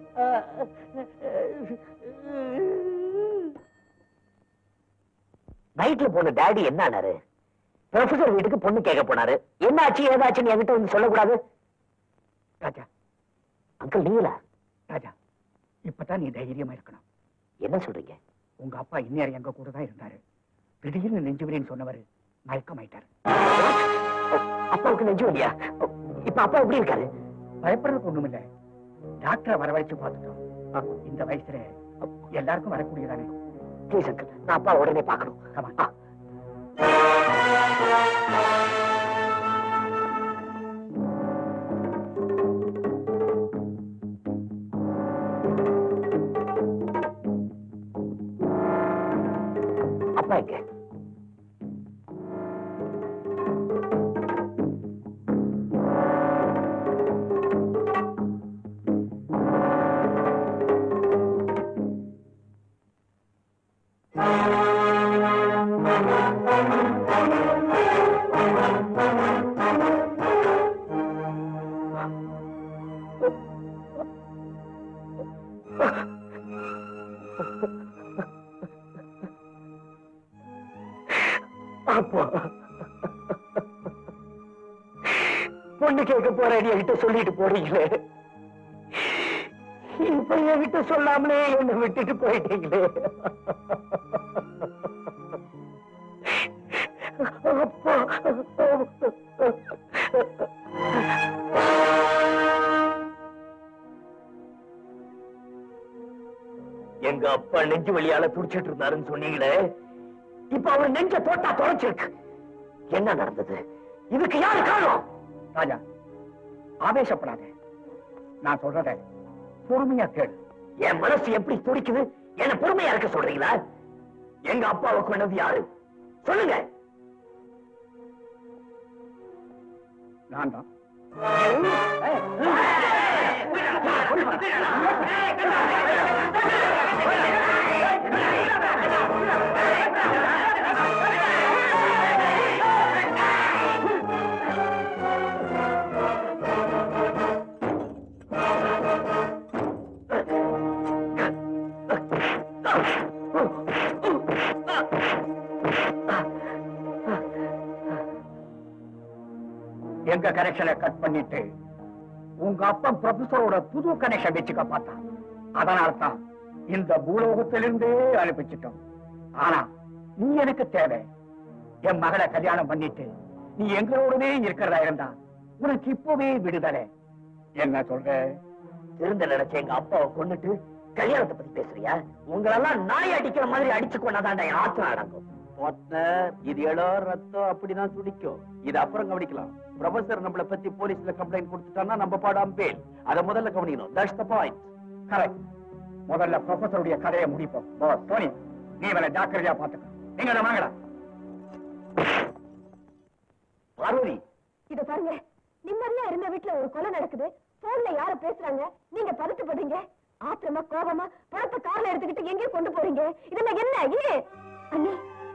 நைட்ல போன டாடி என்ன ஆனாரு ப்ரொஃபசர் வீட்டுக்கு பொண்ணு கேட்க போனாரு என்னாச்சு ஏதாச்சுன்னு என்கிட்ட வந்து சொல்லக்கூடாது ராஜா அங்கிள் நீங்களா ராஜா இப்பதான் நீ தைரியமா இருக்கணும் என்ன சொல்றீங்க உங்க அப்பா இன்னேரம் எங்க கூட தான் இருந்தாரு திடீர்னு நெஞ்சுவிரின்னு சொன்னவர் மயக்கமாயிட்டாரு அப்பாவுக்கு நெஞ்சு வலியா இப்ப அப்பா எப்படி இருக்காரு பயப்படுறதுக்கு ஒண்ணுமில்ல டாக்டரை வரவழைச்சு பார்த்துட்டோம் இந்த வயசுல எல்லாருக்கும் வரக்கூடியதானே ப்ளீஸ் அங்கிள் நான் அப்பா உடனே பார்க்கணும் Come on. ஆ. அப்பா எங்க அப்பா பொண்ணு கேட்க போறேன் என்கிட்ட சொல்லிட்டு போறீங்களே இப்ப என்கிட்ட சொல்லாமலே என்ன விட்டுட்டு போயிட்டீங்களே அப்பா எங்க அப்பா நெஞ்சு வழியால துடிச்சிட்டு இருந்தாருன்னு சொன்னீங்களே இப்ப அவர் நெஞ்ச போட்டா தொலைச்சிருக்கு என்ன நடந்தது இதுக்கு யாரு காரணம் ராஜா ஆவேசப்படாத நான் சொல்றத பொறுமையா கேளு என் மனசு எப்படி துடிக்குது என்ன பொறுமையா இருக்க சொல்றீங்களா எங்க அப்பாவை கொண்டது யாரு சொல்லுங்க நான் தான் எங்க கனெக்ஷனை கட் பண்ணிட்டு உங்க அப்பா ப்ரொஃபஸரோட புது கனெக்ஷன் வச்சுக்க பார்த்தான் அதனால தான் இந்த பூலோகத்திலிருந்தே அனுப்பிச்சிட்டோம் ஆனா நீ எனக்கு தேவை என் மகளை கல்யாணம் பண்ணிட்டு நீ எங்களோடவே இருக்கிறதா இருந்தா உனக்கு இப்பவே விடுதலை என்ன சொல்ற திருந்த நினைச்ச எங்க அப்பாவை கொண்டுட்டு கல்யாணத்தை பத்தி பேசுறியா உங்களெல்லாம் நாய் அடிக்கிற மாதிரி அடிச்சு கொண்டாதான் என் ஆத்திரம் அடங்கும் பார்ட்னர் இது எழோ ரத்தம் அப்படிதான் துடிக்கும் இது அப்புறம் கவனிக்கலாம் ப்ரொஃபசர் நம்மள பத்தி போலீஸ்ல கம்ப்ளைண்ட் கொடுத்துட்டான்னா நம்ம பாடாம பேல் அத முதல்ல கவனிக்கணும் தட்ஸ் த பாயிண்ட் கரெக்ட் முதல்ல ப்ரொஃபஸருடைய கதையை முடிப்போம் பாஸ் டோனி நீ இவனை ஜாக்கிரதையா பாத்துக்க நீங்க வாங்கடா பார்வதி இத பாருங்க நிம்மதியா இருந்த வீட்டுல ஒரு கொலை நடக்குது போன்ல யார பேசுறாங்க நீங்க பதட்டப்படுறீங்க ஆத்திரமா கோபமா பணத்தை கார்ல எடுத்துக்கிட்டு எங்கேயும் கொண்டு போறீங்க இதெல்லாம் என்ன ஏன் அண்ணி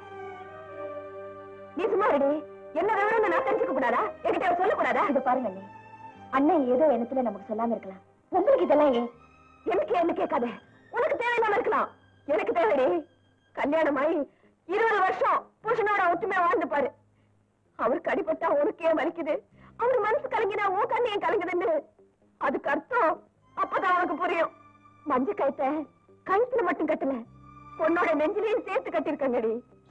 நீ சும்மா ரெடி என்ன விவரம் நான் தெரிஞ்சுக்க கூடாதா என்கிட்ட சொல்ல கூடாதா இத பாருங்க அண்ணி அண்ணன் ஏதோ எண்ணத்துல நமக்கு சொல்லாம இருக்கலாம் உங்களுக்கு இதெல்லாம் ஏன் எனக்கு என்ன கேட்காத உனக்கு தேவையில்லாம இருக்கலாம் எனக்கு தேவைடி கல்யாணமாயி இருபது வருஷம் புருஷனோட ஒற்றுமையா வாழ்ந்து பாரு அவருக்கு அடிபட்டா உனக்கு ஏன் வலிக்குது அவர் மனசு கலங்கினா உன் கண்ணு ஏன் கலங்குதுன்னு அதுக்கு அர்த்தம் அப்பதான் உனக்கு புரியும் மஞ்ச கயத்தை கழுத்துல மட்டும் கட்டல பொண்ணோட நெஞ்சிலையும் சேர்த்து கட்டிருக்கங்கடி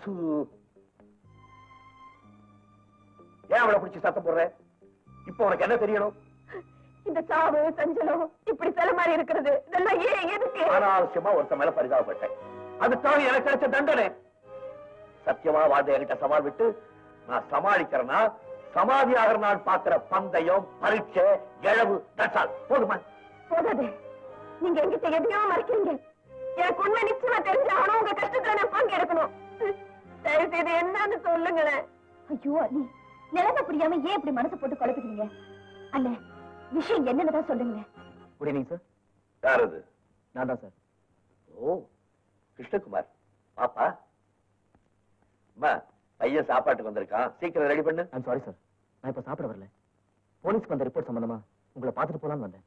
ஏன் அவளை பிடிச்சி சத்தம் போடுற இப்போ உனக்கு என்ன தெரியணும் இந்த சாவு சஞ்சலம் இப்படி சில மாதிரி இருக்கிறது இதெல்லாம் ஏன் எதுக்கு அனாவசியமா ஒருத்த மேல பரிதாபப்பட்டேன் அதுக்காக எனக்கு கிடைச்ச தண்டனை சத்தியமா வாழ்ந்த என்கிட்ட சவால் விட்டு நான் சமாளிக்கிறேன்னா சமாதியாக நான் பார்க்கிற பந்தயம் பரீட்சை இழவு தட்டால் போதுமா போதாது நீங்க எங்கிட்ட எதையோ மறைக்கிறீங்க எனக்கு உண்மை நிச்சயமா தெரிஞ்சாகணும் உங்க கஷ்டத்துல நான் பங்கெடுக்கணும் தயவு செய்து என்னன்னு சொல்லுங்களேன் ஐயோ அண்ணி நிலைமை புரியாம ஏன் இப்படி மனசு போட்டு குழப்பிக்கிறீங்க அல்ல விஷயம் என்னன்னு சொல்லுங்களேன் குட் ஈவினிங் சார் யார் அது நான் தான் சார் ஓ கிருஷ்ணகுமார் பாப்பா அம்மா பையன் சாப்பாட்டுக்கு வந்திருக்கான் சீக்கிரம் ரெடி பண்ணு ஐம் சாரி சார் நான் இப்ப சாப்பிட வரல போலீஸ்க்கு வந்த ரிப்போர்ட் சம்பந்தமா உங்களை பார்த்துட்டு போலான்னு வந்தேன்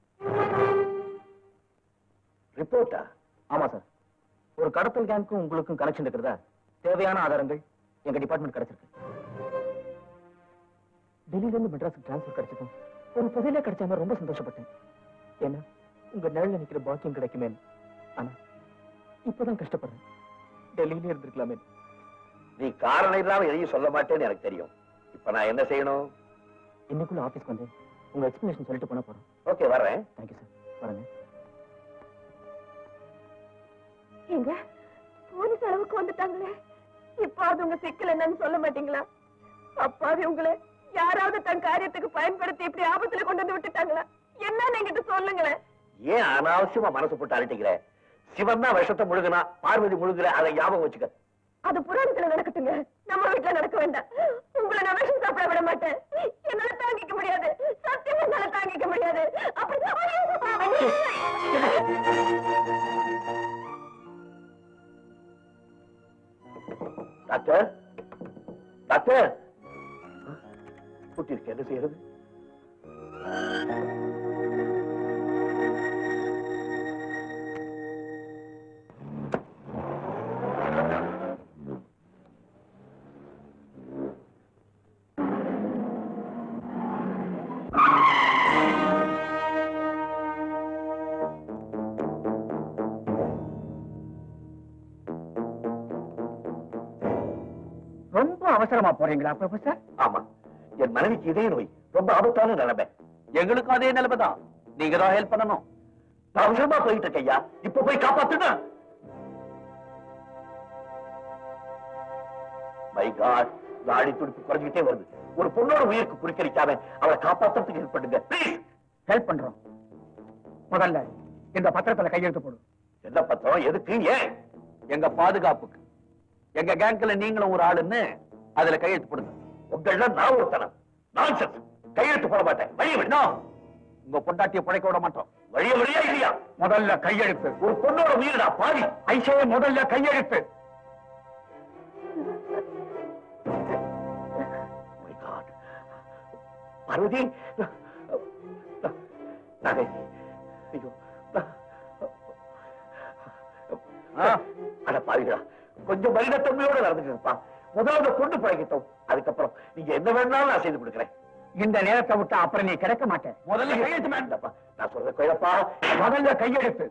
ரிப்போர்ட்டா ஆமா சார் ஒரு கடத்தல் கேங்க்கும் உங்களுக்கும் கனெக்ஷன் இருக்கிறதா தேவையான ஆதாரங்கள் எங்க டிபார்ட்மெண்ட் கிடைச்சிருக்கு டெல்லியில இருந்து மெட்ராஸுக்கு டிரான்ஸ்ஃபர் கிடைச்சதும் ஒரு புதையில கிடைச்ச மாதிரி ரொம்ப சந்தோஷப்பட்டேன் ஏன்னா உங்க நிழல்ல நிக்கிற பாக்கியம் கிடைக்குமே ஆனா இப்பதான் கஷ்டப்படுறேன் டெல்லியிலே இருந்திருக்கலாமே நீ காரணம் இல்லாம எதையும் சொல்ல மாட்டேன்னு எனக்கு தெரியும் இப்ப நான் என்ன செய்யணும் இன்னைக்குள்ள ஆபீஸ்க்கு வந்து உங்க எக்ஸ்பிளேஷன் சொல்லிட்டு போனா போறோம் ஓகே வர்றேன் தேங்க்யூ சார் வரேங்க எங்க போலீஸ் அளவுக்கு வந்துட்டாங்களே இப்பாவது உங்க சிக்கல் என்னன்னு சொல்ல மாட்டீங்களா அப்பாவி உங்களை யாராவது தன் காரியத்துக்கு பயன்படுத்தி இப்படி ஆபத்துல கொண்டு வந்து விட்டுட்டாங்களா என்னன்னு என்கிட்ட சொல்லுங்களேன் ஏன் அனாவசியமா மனசு போட்டு அழட்டிக்கிற சிவன் தான் விஷத்தை முழுகுனா பார்வதி முழுகுற அதை ஞாபகம் வச்சுக்க அது புராணத்துல நடக்கட்டுங்க நம்ம வீட்டுல நடக்க வேண்டாம் உங்களை நான் விஷம் சாப்பிட விட மாட்டேன் என்னால தாங்கிக்க முடியாது சத்தியமா என்னால தாங்கிக்க முடியாது அப்படி டாக்டர் டாக்டர் கூட்டிருக்கு என்ன செய்யறது ரொம்ப அவசரமா போறீங்களா ப்ரொஃபசர் ஆமா என் மனைவிக்கு இதே நோய் ரொம்ப ஆபத்தான நிலைமை எங்களுக்கும் அதே நிலைமை தான் நீங்க தான் ஹெல்ப் பண்ணணும் நான் அவசரமா போயிட்டு இருக்கேன் ஐயா இப்ப போய் காப்பாத்துனா மை காட் நாடி துடிப்பு குறைஞ்சிக்கிட்டே வருது ஒரு பொண்ணோட உயிருக்கு குறுக்கரிக்காம அவளை காப்பாத்துறதுக்கு ஹெல்ப் பண்ணுங்க ப்ளீஸ் ஹெல்ப் பண்றோம் முதல்ல இந்த பத்திரத்துல கையெழுத்து போடு என்ன பத்திரம் எதுக்கு ஏன் எங்க பாதுகாப்புக்கு எங்க கேங்க்ல நீங்களும் ஒரு ஆளுன்னு அதுல கையெழுத்து போடுங்க உங்கள நான் ஒருத்தனம் நான் கையெழுத்து போட மாட்டேன் வழிய விடா உங்க பொண்டாட்டிய பிழைக்க விட மாட்டோம் வழிய வழியா இல்லையா முதல்ல கையெழுத்து ஒரு பொண்ணோட உயிரடா பாவி ஐசே முதல்ல கையெழுத்து My God. பார்வதி நானே ஐயோ ஆ. அட பாருங்களா கொஞ்சம் மனிதத்தன்மையோட நடந்துக்கப்பா முதல்ல பொண்ணு பழகிட்டோம் அதுக்கப்புறம் நீங்க என்ன வேணாலும் நான் செய்து கொடுக்குறேன் இந்த நேரத்தை விட்டா அப்புறம் நீ கிடைக்க மாட்ட முதல்ல கையெழுத்து வேண்டாப்பா நான் சொல்ற குழப்பா முதல்ல கையெழுத்து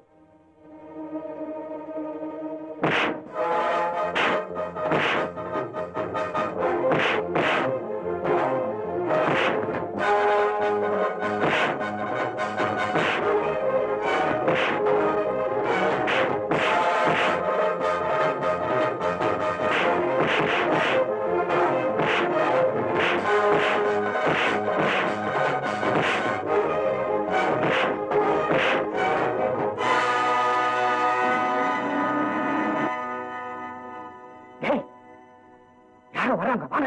டேய் யாரோ வராங்க வாங்க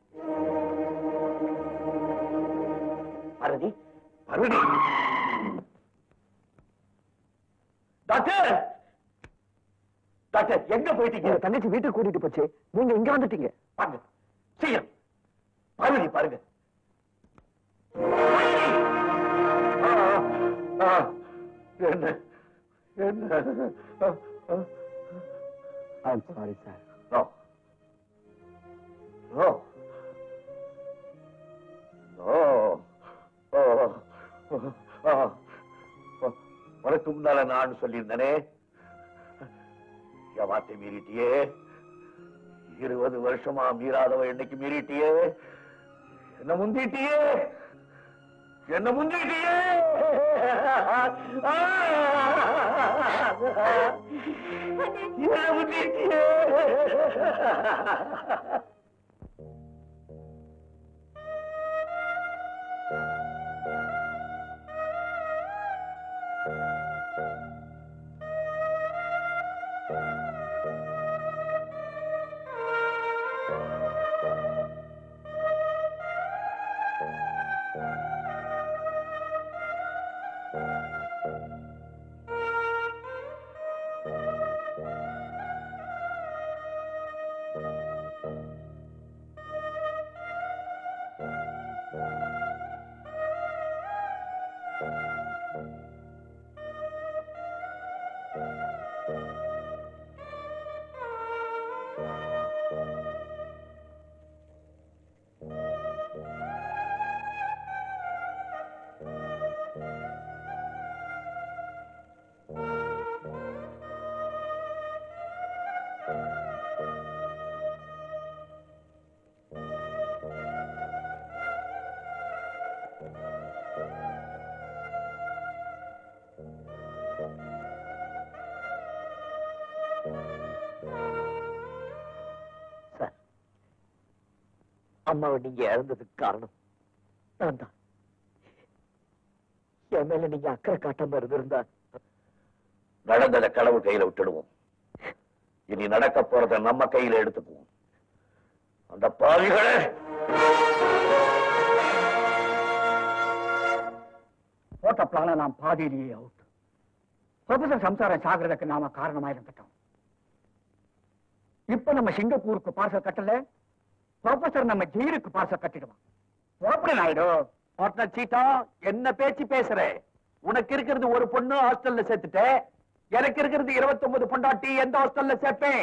பார்வதி பார்வதி டாக்டர் டாக்டர் எங்க போயிட்டீங்க எங்க தங்கச்சி வீட்டுக்கு கூட்டிட்டு போச்சு நீங்க இங்க வந்துட்டீங்க பாருங்க சீக்கிரம் பார்வதி பாருங்க ஆ, ஆ, என்ன என்ன I'm sorry sir No. No. No. Oh. Oh. உனக்கு முன்னால நான் சொல்லியிருந்தனே என் வார்த்தை மீறிட்டியே இருபது வருஷமா மீறாதவ என்னைக்கு மீறிட்டியே என்ன முந்திட்டியே என்ன முந்திட்டியே என்ன முந்திட்டியே சார் அம்மாவை நீங்க இழந்ததுக்கு காரணம் நான் தான் என் மேல நீங்க அக்கறை காட்டாம இருந்திருந்தா நடந்ததை கடவுள் கையில விட்டுடுவோம் இனி நடக்க போறத நம்ம கையில எடுத்துக்குவோம் அந்த பாவிகளே போட்ட பிளான நாம் பாதியிலேயே அவுட் ப்ரொஃபசர் சம்சாரம் சாகிறதுக்கு நாம காரணமா இருந்துட்டோம் இப்ப நம்ம சிங்கப்பூருக்கு பார்சல் கட்டல ப்ரொஃபசர் நம்ம ஜெயிலுக்கு பார்சல் கட்டிடுவான் புறப்படு நாயுடு பார்ட்னர் சீட்டா என்ன பேச்சு பேசுற உனக்கு இருக்கிறது ஒரு பொண்ணு ஹாஸ்டல்ல சேர்த்துட்ட எனக்கு இருக்கிறது 29 பொண்டாட்டி எந்த ஹாஸ்டல்ல சேர்ப்பேன்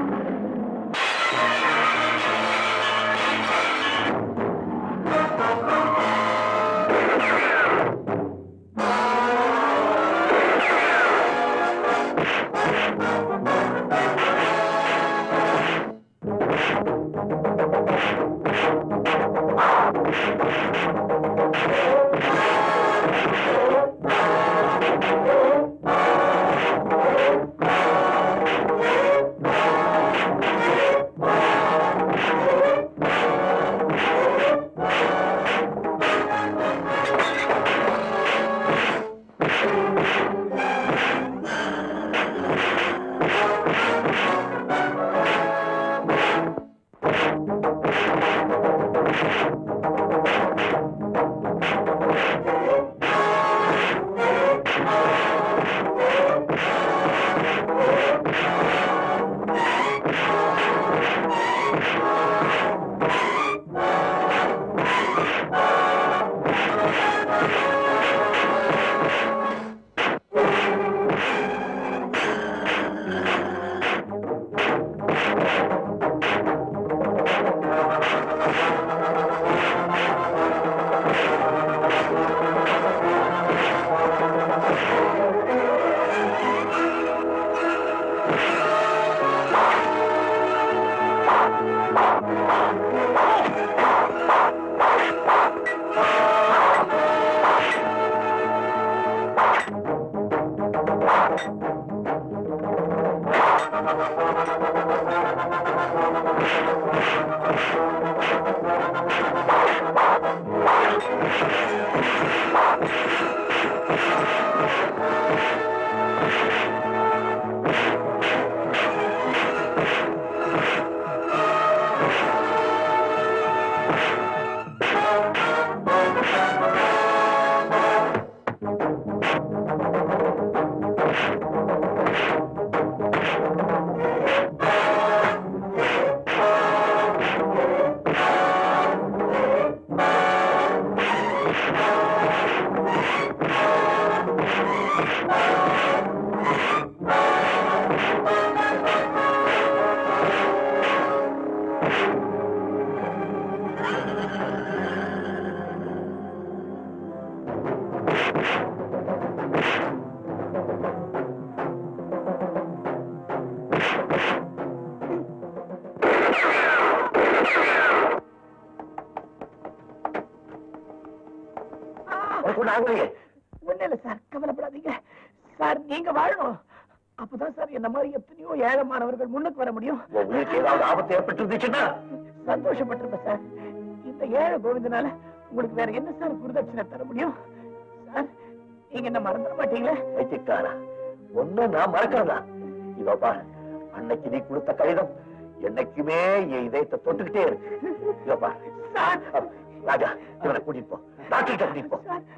நாங்களே ஒண்ணு இல்ல சார் கவலைப்படாதீங்க சார் நீங்க வாழணும் அப்பதான் சார் என்ன மாதிரி எத்தனையோ ஏழமானவர்கள் முன்னுக்கு வர முடியும் உன் உயிருக்கு ஏதாவது ஆபத்து ஏற்பட்டிருந்துச்சுன்னா சந்தோஷப்பட்டிருப்பேன் சார் இந்த ஏழை கோவிந்தனால உங்களுக்கு வேற என்ன சார் குருதட்சணை தர முடியும் சார் நீங்க என்ன மறந்துட மாட்டீங்களே வைத்தியக்காரா ஒண்ணு நான் மறக்கிறதா இதோ பாரு அன்னைக்கு நீ கொடுத்த கடிதம் என்னைக்குமே என் இதயத்தை தொட்டுக்கிட்டே இருக்கு இதோ பாரு சார் ராஜா இவனை கூட்டிட்டு போ டாக்டர் கூட்டிட்டு போ sir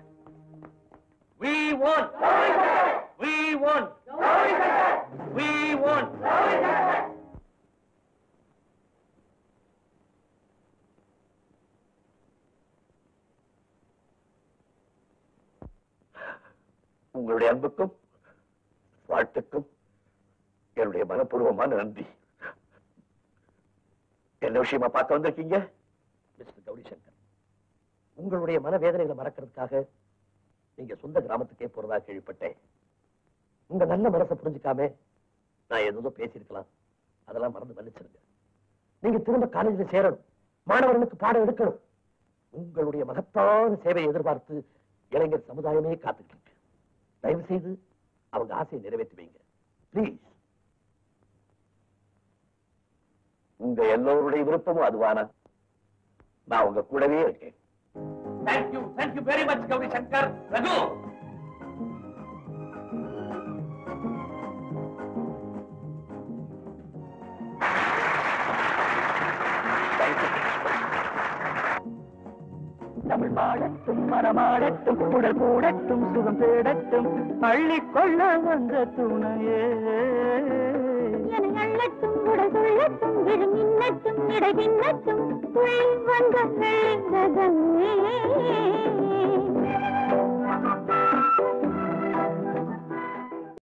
We won! We won! We won! உங்களுடைய அன்புக்கும் வாழ்த்துக்கும் என்னுடைய மனப்பூர்வமான நன்றி என்ன விஷயமா பார்க்க வந்திருக்கீங்க மிஸ்டர் கௌரி சங்கர் உங்களுடைய மனவேதனைகளை மறக்கிறதுக்காக நீங்க சொந்த கிராமத்துக்கே போறதா கேள்விப்பட்டேன் உங்க நல்ல மனசை புரிஞ்சுக்காம நான் ஏதோ பேசியிருக்கலாம் அதெல்லாம் மறந்து மன்னிச்சிருங்க நீங்க திரும்ப காலேஜ்ல சேரணும் மாணவர்களுக்கு பாடம் எடுக்கணும் உங்களுடைய மகத்தான சேவையை எதிர்பார்த்து இளைஞர் சமுதாயமே காத்துக்கிட்டு இருக்கு தயவு செய்து அவங்க ஆசையை நிறைவேற்றி வைங்க ப்ளீஸ் உங்க எல்லோருடைய விருப்பமும் அதுவானா நான் உங்க கூடவே இருக்கேன் thank you thank you very much Gauri Shankar Raghu Tamil பாடட்டும் மரமாடட்டும் உடல் கூடட்டும் சுகம் தேடட்டும் அள்ளிக்கொள்ள வந்த துணையே என அள்ளட்டும் உடல் துள்ளட்டும் விழி மின்னட்டும் இடை பின்னட்டும் துள் வந்த வெள்ளி ரதமே